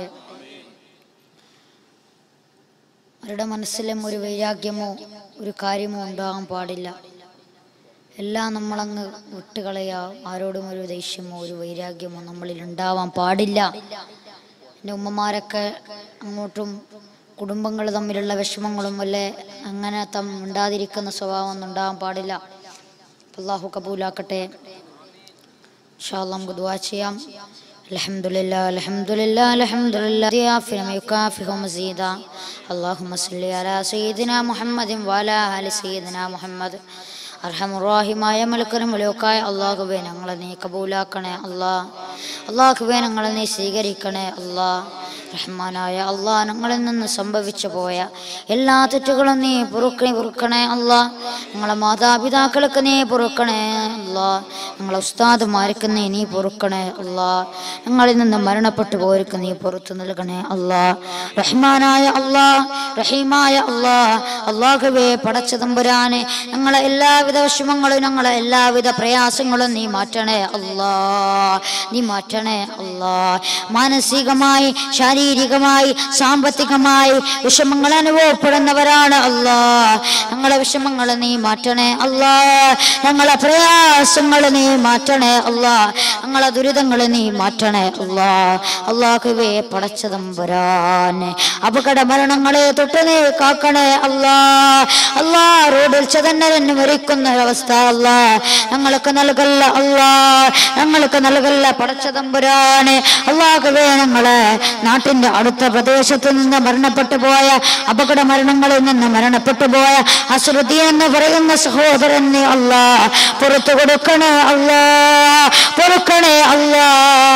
അവരുടെ മനസ്സിലും ഒരു വൈരാഗ്യമോ ഒരു കാര്യമോ ഉണ്ടാകാൻ പാടില്ല എല്ലാം നമ്മളങ്ങ് വിട്ടുകളയാ ആരോടും ഒരു ദേഷ്യമോ ഒരു വൈരാഗ്യമോ നമ്മളിൽ ഉണ്ടാവാൻ പാടില്ല എൻ്റെ ഉമ്മമാരൊക്കെ അങ്ങോട്ടും കുടുംബങ്ങൾ തമ്മിലുള്ള വിഷമങ്ങളും അല്ലെ അങ്ങനെ തം ഉണ്ടാതിരിക്കുന്ന സ്വഭാവം ഒന്നും ഉണ്ടാകാൻ പാടില്ല അള്ളാഹു കബൂലാക്കട്ടെ ഇൻഷാ അല്ലാഹ് നമുക്ക് ദുആ ചെയ്യാം الحمد لله الحمد لله الحمد لله ضياف لم يكافئه مزيدا اللهم صل على سيدنا محمد وعلى آل سيدنا محمد അർഹമുറാഹിമായ മലക്കനും മലൊക്കായ അള്ളാഹുബേ ഞങ്ങളെ നീ കബൂലാക്കണേ അല്ലാ അള്ളാഹുബേ ഞങ്ങളെ നീ സ്വീകരിക്കണേ അല്ലാ റഹ്മാനായ അള്ളാ ഞങ്ങളിൽ നിന്ന് സംഭവിച്ചു പോയ എല്ലാ തെറ്റുകളും നീ പൊറുക്കണേ പൊറുക്കണേ അല്ലാ ഞങ്ങളെ മാതാപിതാക്കൾക്ക് നീ പൊറുക്കണേ അല്ലാ ഞങ്ങളെ ഉസ്താദുമാർക്ക് നീ നീ പൊറുക്കണേ അല്ലാ ഞങ്ങളിൽ നിന്ന് മരണപ്പെട്ടു പോയവർക്ക് നീ പുറത്തു നൽകണേ അല്ലാ റഹ്മാനായ അല്ലാ റഹീമായ അല്ലാ അള്ളാഹുവേ പടച്ച തമ്പുരാനെ ഞങ്ങളെ എല്ലാവിധ വിഷമങ്ങളും ഞങ്ങളെ എല്ലാവിധ പ്രയാസങ്ങളും നീ മാറ്റണേ അല്ലാ നീ മാറ്റണേ അല്ലാ മാനസികമായി ശാരീരിക ശാരീരികമായി സാമ്പത്തികമായി വിഷമങ്ങൾ അനുഭവപ്പെടുന്നവരാണ് അല്ലാ ഞങ്ങളെ വിഷമങ്ങൾ നീ മാറ്റണേ അല്ലാ ഞങ്ങളെ പ്രയാസങ്ങൾ നീ മാറ്റണേ അല്ലാ ഞങ്ങളെ ദുരിതങ്ങൾ നീ മാറ്റണേ അല്ലാ അള്ളാഹുവേ പടച്ചതമ്പുരാനെ അപകട മരണങ്ങളെ തൊട്ട് നീ കാക്കണേ അല്ലാ അല്ലാ റോഡിൽ ചതന്നരന് മരിക്കുന്ന ഒരവസ്ഥ അല്ലാ ഞങ്ങൾക്ക് നൽകല്ല അല്ലാ ഞങ്ങൾക്ക് നൽകല്ല പടച്ചതമ്പുരാനെ അള്ളാഹുവേ ഞങ്ങളെ നാട്ടിന്റെ അടുത്ത പ്രദേശത്ത് നിന്ന് മരണപ്പെട്ടു പോയ അപകട മരണങ്ങളിൽ നിന്ന് മരണപ്പെട്ടു പോയ അശ്രുതി എന്ന് പറയുന്ന സഹോദരൻ നീ അല്ലാ പുറത്തു കൊടുക്കണേ അല്ലാ പൊറുക്കണേ അല്ലാ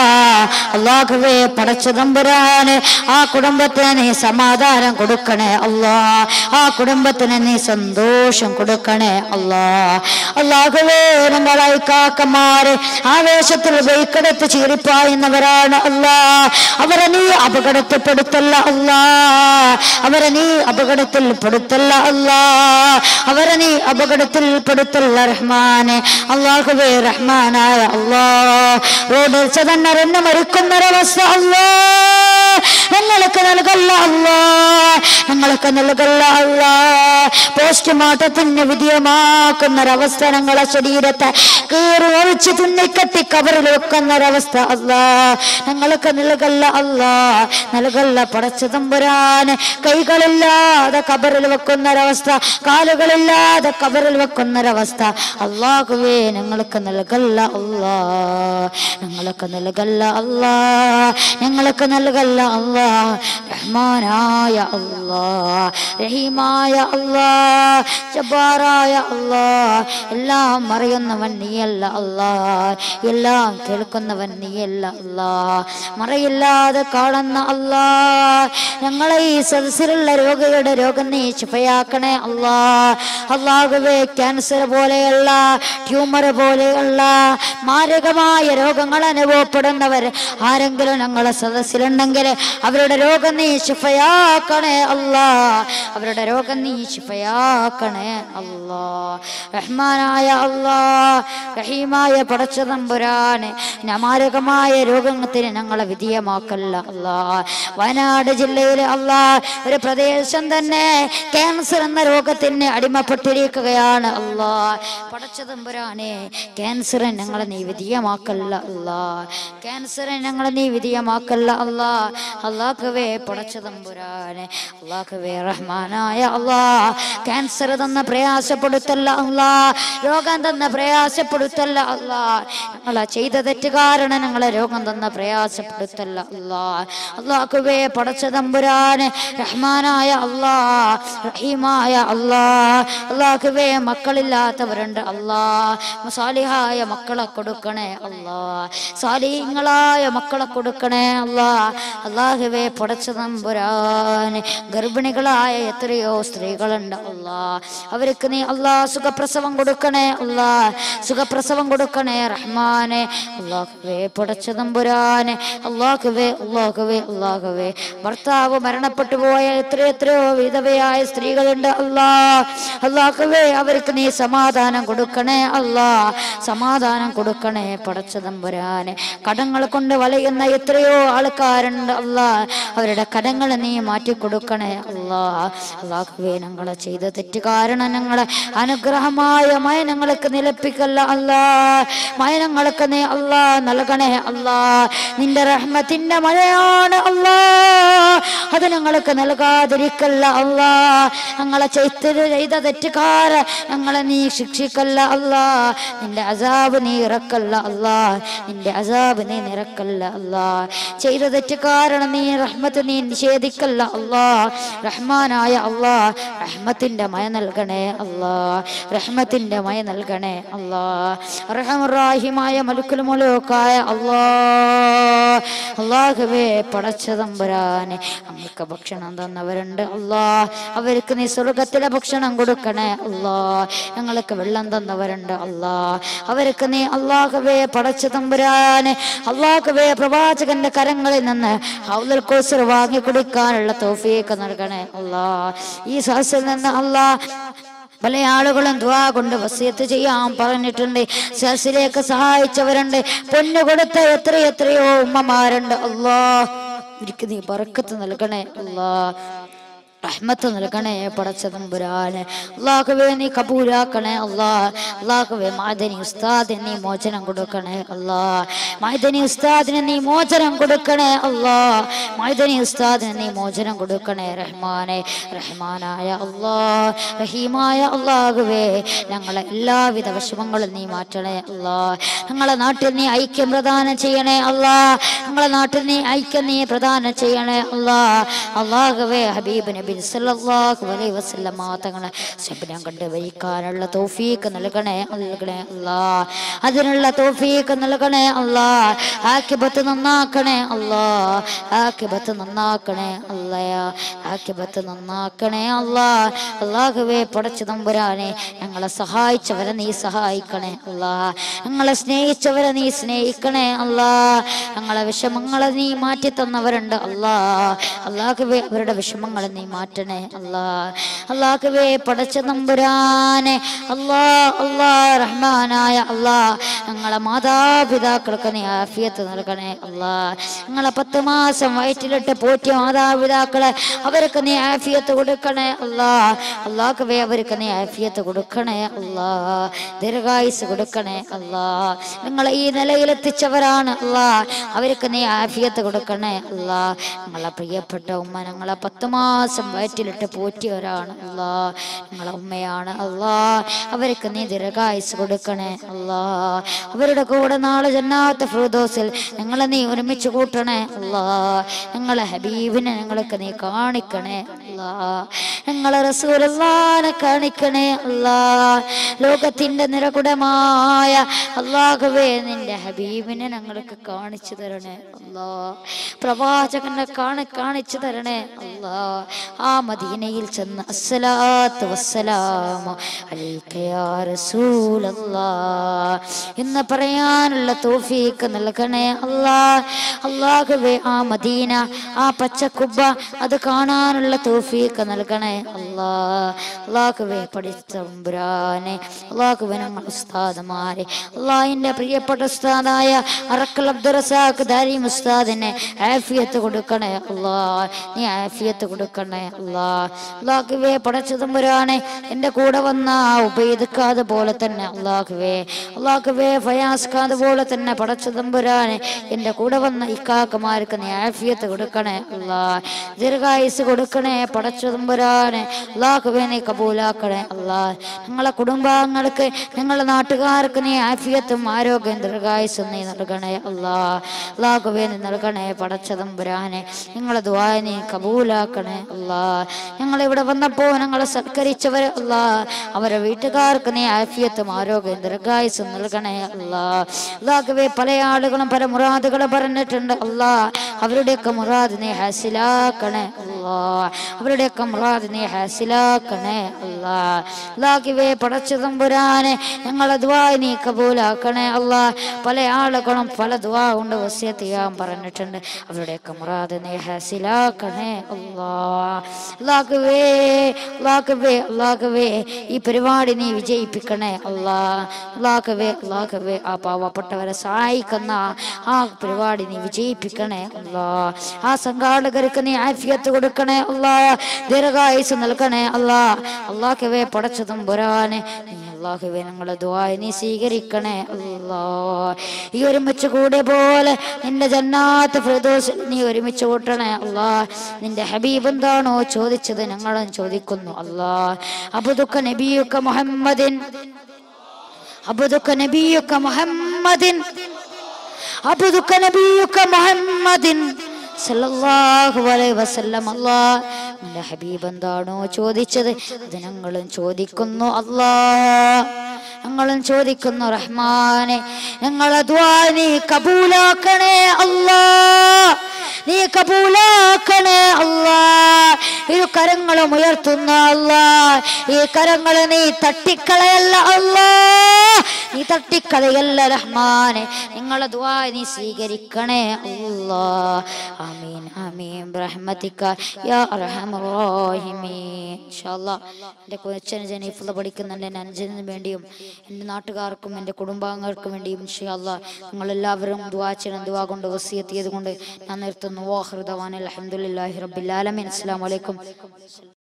അള്ളാഹുവേ പടച്ചതമ്പുരാന് ആ കുടുംബത്തിന് നീ സമാധാനം കൊടുക്കണേ അല്ലാ ആ കുടുംബത്തിന് നീ സന്തോഷം കൊടുക്കണേ അല്ലാ അള്ളാഹുവേ നമ്മളായി കാക്കന്മാര് ആവേശത്തിൽ ബൈക്കെടുത്ത് ചീറിപ്പായുന്നവരാണ് അല്ലാ അവരെ നീ അപകടത്തിൽപ്പെടുത്തല്ല അല്ലാ അവരെ നീ അപകടത്തിൽ പെടുത്തല്ല അല്ലാ അവരെ നീ അപകടത്തിൽ പെടുത്തല്ല റഹ്മാനെ അള്ളാഹുവേ റഹ്മാനായ അല്ലാ റോഡിൽ ചതന്നരെന്ന് മരിക്കുന്നൊരവസ്ഥ അല്ലാ ഞങ്ങൾക്ക് നൽകല്ല അല്ലാ ഞങ്ങൾക്ക് നൽകല്ല അല്ലാ പോസ്റ്റ്മോർട്ടത്തിന് വിധേയമാക്കുന്നൊരവസ്ഥ ഞങ്ങളെ ശരീരത്തെ കീറി ഒഴിച്ച് തുന്നിക്കെട്ടി കവറിൽ വെക്കുന്നൊരവസ്ഥ അല്ലാ ഞങ്ങൾക്ക് നൽകല്ല അല്ലാ നൽകല്ല പടച്ചു തമ്പുരാന് കൈകളില്ലാതെ കബറിൽ വെക്കുന്നൊരവസ്ഥ കാലുകളില്ലാതെ കബറിൽ വെക്കുന്നൊരവസ്ഥ അള്ളാഹുവേ ഞങ്ങൾക്ക് നൽകല്ല അല്ലാ ഞങ്ങൾക്ക് നൽകല്ല അല്ലാ ഞങ്ങൾക്ക് നൽകല്ല അല്ലാ റഹ്മാനായ അല്ലാ റഹീമായ അല്ലാ ജബ്ബാറായ അല്ലാ എല്ലാം അറിയുന്നവൻ നീയല്ല അല്ലാ എല്ലാം കേൾക്കുന്നവൻ നീയല്ല അല്ലാ മറയില്ലാതെ കാണുന്ന അല്ലാ ഞങ്ങളെ ഈ സദസ്സിലുള്ള രോഗിയുടെ രോഗം നീ ശിഫയാക്കണേ അല്ലാ അള്ളാഹുവേ ക്യാൻസർ പോലെയുള്ള ട്യൂമർ പോലെയുള്ള മാരകമായ രോഗങ്ങൾ അനുഭവപ്പെടുന്നവർ ആരെങ്കിലും ഞങ്ങളെ സദസ്സിലുണ്ടെങ്കിൽ അവരുടെ രോഗം നീ ശിഫയാക്കണേ അല്ലാ അവരുടെ രോഗം നീ ശിഫയാക്കണേ അല്ലാ റഹ്മാനായ അല്ലാ റഹീമായ പടച്ച തമ്പുരാന് മാരകമായ രോഗത്തിന് ഞങ്ങളെ വിധേയമാക്കല്ല അല്ലാ വയനാട് ജില്ലയിലെ അല്ലാ ഒരു പ്രദേശം തന്നെ ക്യാൻസർ എന്ന രോഗത്തിന് അടിമപ്പെട്ടിരിക്കുകയാണ് അല്ലാ പടച്ച തമ്പുരാനെ ക്യാൻസർ ഞങ്ങളെ നീ വിധേയമാക്കല്ല അല്ലാ ക്യാൻസർ ഞങ്ങളെ നീ വിധേയമാക്കല്ല അല്ലാ അള്ളാഹുവേ പടച്ച തമ്പുരാനെ അള്ളാഹുവേ റഹ്മാനായ അല്ലാ ക്യാൻസർ തന്ന പ്രയാസപ്പെടുത്തല്ല അല്ലാ രോഗം തന്ന പ്രയാസപ്പെടുത്തല്ല അല്ലാ ഞങ്ങളെ ചെയ്ത തെറ്റ് കാരണം ഞങ്ങളെ രോഗം തന്ന പ്രയാസപ്പെടുത്തല്ല അല്ലാ അള്ളാഹുവേ പടച്ച തമ്പുരാനെ റഹ്മാനായ അല്ലാ റഹീമായ അല്ലാ അള്ളാഹുവേ മക്കളില്ലാത്തവരുണ്ട് അല്ലാ സാലിഹായ മക്കളെ കൊടുക്കണേ അല്ലാ സാലിഹങ്ങളായ മക്കളെ കൊടുക്കണേ അല്ലാ അള്ളാഹുവേ പടച്ച തമ്പുരാന് ഗർഭിണികളായ എത്രയോ സ്ത്രീകളുണ്ട് അല്ലാ അവർക്ക് നീ അല്ലാ സുഖപ്രസവം കൊടുക്കണേ അല്ലാ സുഖപ്രസവം കൊടുക്കണേ റഹ്മാനെ അള്ളാഹുവേ പടച്ച തമ്പുരാനെ അള്ളാഹുവേ അള്ളാഹുവേ അള്ളാഹുവേ ഭർത്താവ് മരണപ്പെട്ടു പോയ എത്ര എത്രയോ വിധവയായ സ്ത്രീകളുണ്ട് അല്ലാ അള്ളാഹുവേ അവർക്ക് നീ സമാധാനം കൊടുക്കണേ അല്ലാ സമാധാനം കൊടുക്കണേ പടച്ച തമ്പുരാനെ കടങ്ങൾ കൊണ്ട് വലയുന്ന എത്രയോ ആൾക്കാരുണ്ട് അല്ലാ അവരുടെ കടങ്ങൾ നീ മാറ്റി കൊടുക്കണേ അല്ലാ അള്ളാഹുവേ ഞങ്ങളെ ചെയ്ത തെറ്റ് കാരണം ഞങ്ങളെ അനുഗ്രഹമായ മയനങ്ങൾക്ക് നിലപ്പിക്കല്ല അല്ലാ മയനങ്ങൾക്ക് നീ അല്ലാ നൽകണേ അല്ലാ നിന്റെ റഹ്മത്തിന്റെ മഴയാണ് അല്ലാ അത് ഞങ്ങൾക്ക് നൽകാതിരിക്കല്ല അല്ലാ ഞങ്ങളെ ചെയ്ത ചെയ്ത തെറ്റുകാര ഞങ്ങളെ നീ ശിക്ഷിക്കല്ല അല്ലാ നിന്റെ അസാബ് നീ ഇറക്കല്ല അല്ലാ നിന്റെ അസാബ് നീ നിറക്കല്ല അല്ലാ ചെയ്ത തെറ്റ് കാരണം നീ റഹ്മത്ത് നീ നിഷേധിക്കല്ല അല്ലാ റഹ്മാനായ അല്ലാ റഹ്മത്തിന്റെ മയ നൽകണേ അല്ലാ റഹ്മത്തിന്റെ മയ നൽകണേ അല്ലാ റഹമുറാഹിമായ മലുക്കുൽ മുലൂക്കായ അല്ലാ അള്ളാഹുവേ പടച്ച തമ്പുരാനെ നമുക്ക് ഭക്ഷണം തന്നവരുണ്ട് അല്ലാ അവർക്ക് നീ സ്വർഗത്തിലെ ഭക്ഷണം കൊടുക്കണേ അല്ലാ ഞങ്ങൾക്ക് വെള്ളം തന്നവരുണ്ട് അല്ലാ അവർക്ക് നീ അള്ളാഹുവേ പടച്ച തമ്പുരാനെ അള്ളാഹുവേ പ്രവാചകന്റെ കരങ്ങളിൽ നിന്ന് ഹൗദൽ കോസർ വാങ്ങി കുടിക്കാനുള്ള തോഫിയൊക്കെ നൽകണേ അല്ലാ ഈ സഹസിൽ നിന്ന് അല്ലാ പല ആളുകളും ദ്വാ കൊണ്ട് വസിയത്ത് ചെയ്യാൻ പറഞ്ഞിട്ടുണ്ട് സസിലേക്ക് സഹായിച്ചവരുണ്ട് പൊന്നു കൊടുത്ത എത്ര എത്രയോ ഉമ്മമാരുണ്ട് അല്ലാ ഇവർക്ക് നീ ബറക്കത്ത് നൽകണേ അല്ലാ റഹ്മത്ത് നൽകണേ പടച്ചതമ്പുരാന് അള്ളാഹുവേ നീ കബൂലാക്കണേ അല്ലാ അള്ളാഹുവേ മാദനി ഉസ്താദിന് നീ മോചനം കൊടുക്കണേ അല്ലാ മൈദനി ഉസ്താദിന് നീ മോചനം കൊടുക്കണേ അല്ലാ മൈദനി ഉസ്താദിന് നീ മോചനം കൊടുക്കണേ റഹ്മാനെ റഹ്മാനായ അല്ലാ റഹീമായ അള്ളാഹുവേ ഞങ്ങളെ എല്ലാവിധ വിഷമങ്ങളും നീ മാറ്റണേ അല്ലാ ഞങ്ങളെ നാട്ടിൽ നീ ഐക്യം പ്രദാനം ചെയ്യണേ അല്ലാ ഞങ്ങളെ നാട്ടിൽ നീ ഐക്യം നീ പ്രദാനം ചെയ്യണേ അല്ലാ അള്ളാഹുവേ ഹബീബ് നബി സല്ലല്ലാഹു അലൈഹി വസല്ലമ തങ്ങളെ ശബ്ദം കണ്ട് വരിക്കാനുള്ള തൗഫീക്ക് നൽകണേ നൽകണേ അല്ലാ അതിനുള്ള തൗഫീക്ക് നൽകണേ അല്ലാ ആക്കിബത്ത് നന്നാക്കണേ അല്ലാ ആക്കിബത്ത് നന്നാക്കണേ അല്ലയാ ആക്കിബത്ത് നന്നാക്കണേ അല്ലാ അള്ളാഹുവേ പടച്ചു തമ്പുരാനെ ഞങ്ങളെ സഹായിച്ചവരെ നീ സഹായിക്കണേ അല്ലാ ഞങ്ങളെ സ്നേഹിച്ചവരെ നീ സ്നേഹിക്കണേ അല്ലാ ഞങ്ങളെ വിഷമങ്ങളെ നീ മാറ്റി തന്നവരുണ്ട് അല്ലാ അള്ളാഹുവേ അവരുടെ വിഷമങ്ങൾ നീ മാറ്റണേ അല്ലാ അള്ളാഹുവേ പടച്ച തമ്പുരാനെ അല്ലാ അല്ലാ റഹ്മാനായ അല്ലാ ഞങ്ങളെ മാതാപിതാക്കൾക്ക് നീ ആഫിയത്ത് നൽകണേ അല്ലാ ഞങ്ങളെ പത്ത് മാസം വയറ്റിലിട്ട് പോറ്റിയ മാതാപിതാക്കളെ അവർക്ക് നീ ആഫിയത്ത് കൊടുക്കണേ അല്ലാ അള്ളാഹുവേ അവർക്ക് നീ ആഫിയത്ത് കൊടുക്കണേ അല്ലാ ദീർഘായുസ് കൊടുക്കണേ അല്ലാ നിങ്ങളെ ഈ നിലയിലെത്തിച്ചവരാണ് അല്ലാ അവർക്ക് നീ ആഫിയത്ത് കൊടുക്കണേ അല്ലാ ഞങ്ങളെ പ്രിയപ്പെട്ട ഉമ്മ ഞങ്ങളെ പത്ത് മാസം വയറ്റിലിട്ട് പോറ്റിയവരാണ് അല്ലാ ഞങ്ങളെ ഉമ്മയാണ് അല്ലാ അവർക്ക് നീ ദീർഘായുസ് കൊടുക്കണേ അല്ലാ അവരുടെ കൂടെ നാളെ ജന്നാത്ത ഫ്രൂദോസിൽ ഞങ്ങളെ നീ ഒരുമിച്ച് കൂട്ടണേ അല്ലാ ഞങ്ങളെ ഹബീബിനെ ഞങ്ങൾക്ക് നീ കാണിക്കണേ അല്ലാ ഞങ്ങളെ റസൂലല്ലാനെ കാണിക്കണേ അല്ലാ ലോകത്തിന്റെ നിറകുടമായ അള്ളാഹുവേ നിന്റെ ഹബീബിനെ ഞങ്ങൾക്ക് കാണിച്ചു തരണേ അല്ലാ പ്രവാചകനെ കാണി കാണിച്ചു തരണേ അല്ലാ ആ മദീനയിൽ ചെന്ന് അസ്സലാത്തു വസ്സലാമു അലൈക യാ റസൂലല്ലാ എന്ന് പറയാനുള്ള തോഫീക്ക് നൽകണേ അല്ലാ അള്ളാഹുവേ ആ മദീന ആ പച്ചക്കുബ്ബ അത് കാണാനുള്ള തോഫീക്ക് നൽകണേ അല്ലാ അള്ളാഹുവേ പഠിച്ചമ്പുരാനെ അള്ളാഹുവേ ഞങ്ങൾ ഉസ്താദമാരെ അള്ളാഹിന്റെ പ്രിയപ്പെട്ട ഉസ്താദായ അറക്കൽ അബ്ദുറസാഖ് ദാരിം ഉസ്താദിനെ ആഫിയത്ത് കൊടുക്കണേ അല്ലാ നീ ആഫിയത്ത് കൊടുക്കണേ അല്ലാ അള്ളാഹുവേ പടച്ചതമ്പുരാനെ എൻ്റെ കൂടെ വന്ന ആ ഉപയോഗിക്കാതെ പോലെ തന്നെ അള്ളാഹുവേ അള്ളാഹുവേ ഫയാസ്കാത് പോലെ തന്നെ പടച്ചതമ്പുരാനെ എൻ്റെ കൂടെ വന്ന ഇക്കാക്കമാർക്ക് നീ ആഫിയത്ത് കൊടുക്കണേ അല്ലാ ദീർഘായുസ് കൊടുക്കണേ പടച്ചതമ്പുരാനെ അള്ളാഹുവേ നീ കബൂലാക്കണേ അല്ലാ ഞങ്ങളെ കുടുംബാംഗങ്ങൾക്ക് ഞങ്ങളെ നാട്ടുകാർക്ക് നീ ആഫിയത്തും ആരോഗ്യം ദീർഘായുസും നീ നൽകണേ അല്ലാ അള്ളാഹുവേ നീ നൽകണേ പടച്ചതമ്പുരാനെ ഞങ്ങളെ ദ്വായ നീ കബൂലാക്കണേ അല്ലാ ഞങ്ങളിവിടെ വന്നപ്പോൾ ഞങ്ങളെ സത്കരിച്ചവർ അല്ലാ അവരെ വീട്ടുകാർക്ക് നീ ആഫിയത്തും ആരോഗ്യം ദീർഘായുസും നൽകണേ അല്ലാ അള്ളാഹുവേ പല ആളുകളും പല മുറാദുകൾ പറഞ്ഞിട്ടുണ്ട് അല്ലാ അവരുടെയൊക്കെ മുറാദ് നീ ഹാസിലാക്കണേ അല്ലാ അവരുടെയൊക്കെ മുറാദ് നീ ഹാസിലാക്കണേ അല്ലാ അള്ളാഹുവേ പടച്ചു തമ്പുരാനെ ഞങ്ങളെ ദ്വാ നീ കബൂലാക്കണേ അല്ലാ പല ആളുകളും പല ദ്വാ കൊണ്ട് വസ്യത്ത് ചെയ്യാൻ പറഞ്ഞിട്ടുണ്ട് അവരുടെയൊക്കെ മുറാദ് നീ ഹാസിലാക്കണേ അല്ലാ അള്ളാഹുവേ അള്ളാഹുവേ അള്ളാഹുവേ ഈ പരിപാടി നീ വിജയിപ്പിക്കണേ അല്ലാ അള്ളാഹുവേ അള്ളാഹുവേ ആ പാവപ്പെട്ടവരെ സഹായിക്കുന്ന ആ പരിപാടി നീ വിജയിപ്പിക്കണേ അല്ലാ ആ സംഘാടകർക്ക് നീ ആഫിയത്ത് കൊടുക്കണേ അല്ലാ ദീർഘായുസ് നൽകണേ അല്ലാ അള്ളാഹുവേ പടച്ചതും പുരാനെ നീ അള്ളാഹുവേ ഞങ്ങളെ ദ്വായ നീ സ്വീകരിക്കണേ അല്ലാ ഈ ഒരുമിച്ച് കൂടിയ പോലെ നിന്റെ ജന്നാത്ത് ഫിർദൗസിൽ നീ ഒരുമിച്ച് കൂട്ടണേ അല്ലാ നിന്റെ ഹബീബ് എന്താണോ ചോദിച്ചത് ഞങ്ങളും ചോദിക്കുന്നു അല്ലാ അബുദുക്ക നബിയുക്ക മുഹമ്മദിൻ അബുദുക്ക നബിയുക്ക മുഹമ്മദിൻ അബുദുക്ക നബിയുക്ക മുഹമ്മദിൻ സല്ലല്ലാഹു അലൈഹി വസല്ലം അല്ലാ നിന്റെ ഹബീബ് എന്താണോ ചോദിച്ചത് അത് ഞങ്ങളും ചോദിക്കുന്നു അല്ലാ ഞങ്ങളും ചോദിക്കുന്നു റഹ്മാനെ ഞങ്ങളെ ദ്വാ നീ കബൂലാക്കണേ അല്ലാ നീ കബൂലാക്കണേ അല്ലാ ഇരു കരങ്ങളും ഉയർത്തുന്ന അല്ലാ ഈ കരങ്ങൾ നീ തട്ടിക്കളയല്ല അല്ലാ നീ തട്ടിക്കളയല്ല റഹ്മാനെ നിങ്ങളെ ദുആ നീ സ്വീകരിക്കണേ അല്ലാ ആമീൻ ആമീൻ റഹ്മതിക യാ അർഹമർ റഹീമീൻ ഇൻഷാ അല്ലാ എൻ്റെ കൊച്ചന് ജനീഫുള്ള പഠിക്കുന്നുണ്ട് എൻ്റെ അനുജന് വേണ്ടിയും എൻ്റെ നാട്ടുകാർക്കും എൻ്റെ കുടുംബാംഗങ്ങൾക്കും വേണ്ടിയും ഇൻഷാ അല്ലാ നിങ്ങളെല്ലാവരും ദുആ ചെയ്യണം ദുആ കൊണ്ട് വസിയത്ത് ചെയ്തുകൊണ്ട് ഞാൻ നിർത്തുന്നു വാഹൃദവാൻ അൽഹംദുലില്ലാഹി റബ്ബിൽ ആലമീൻ അസ്സലാമു അലൈക്കും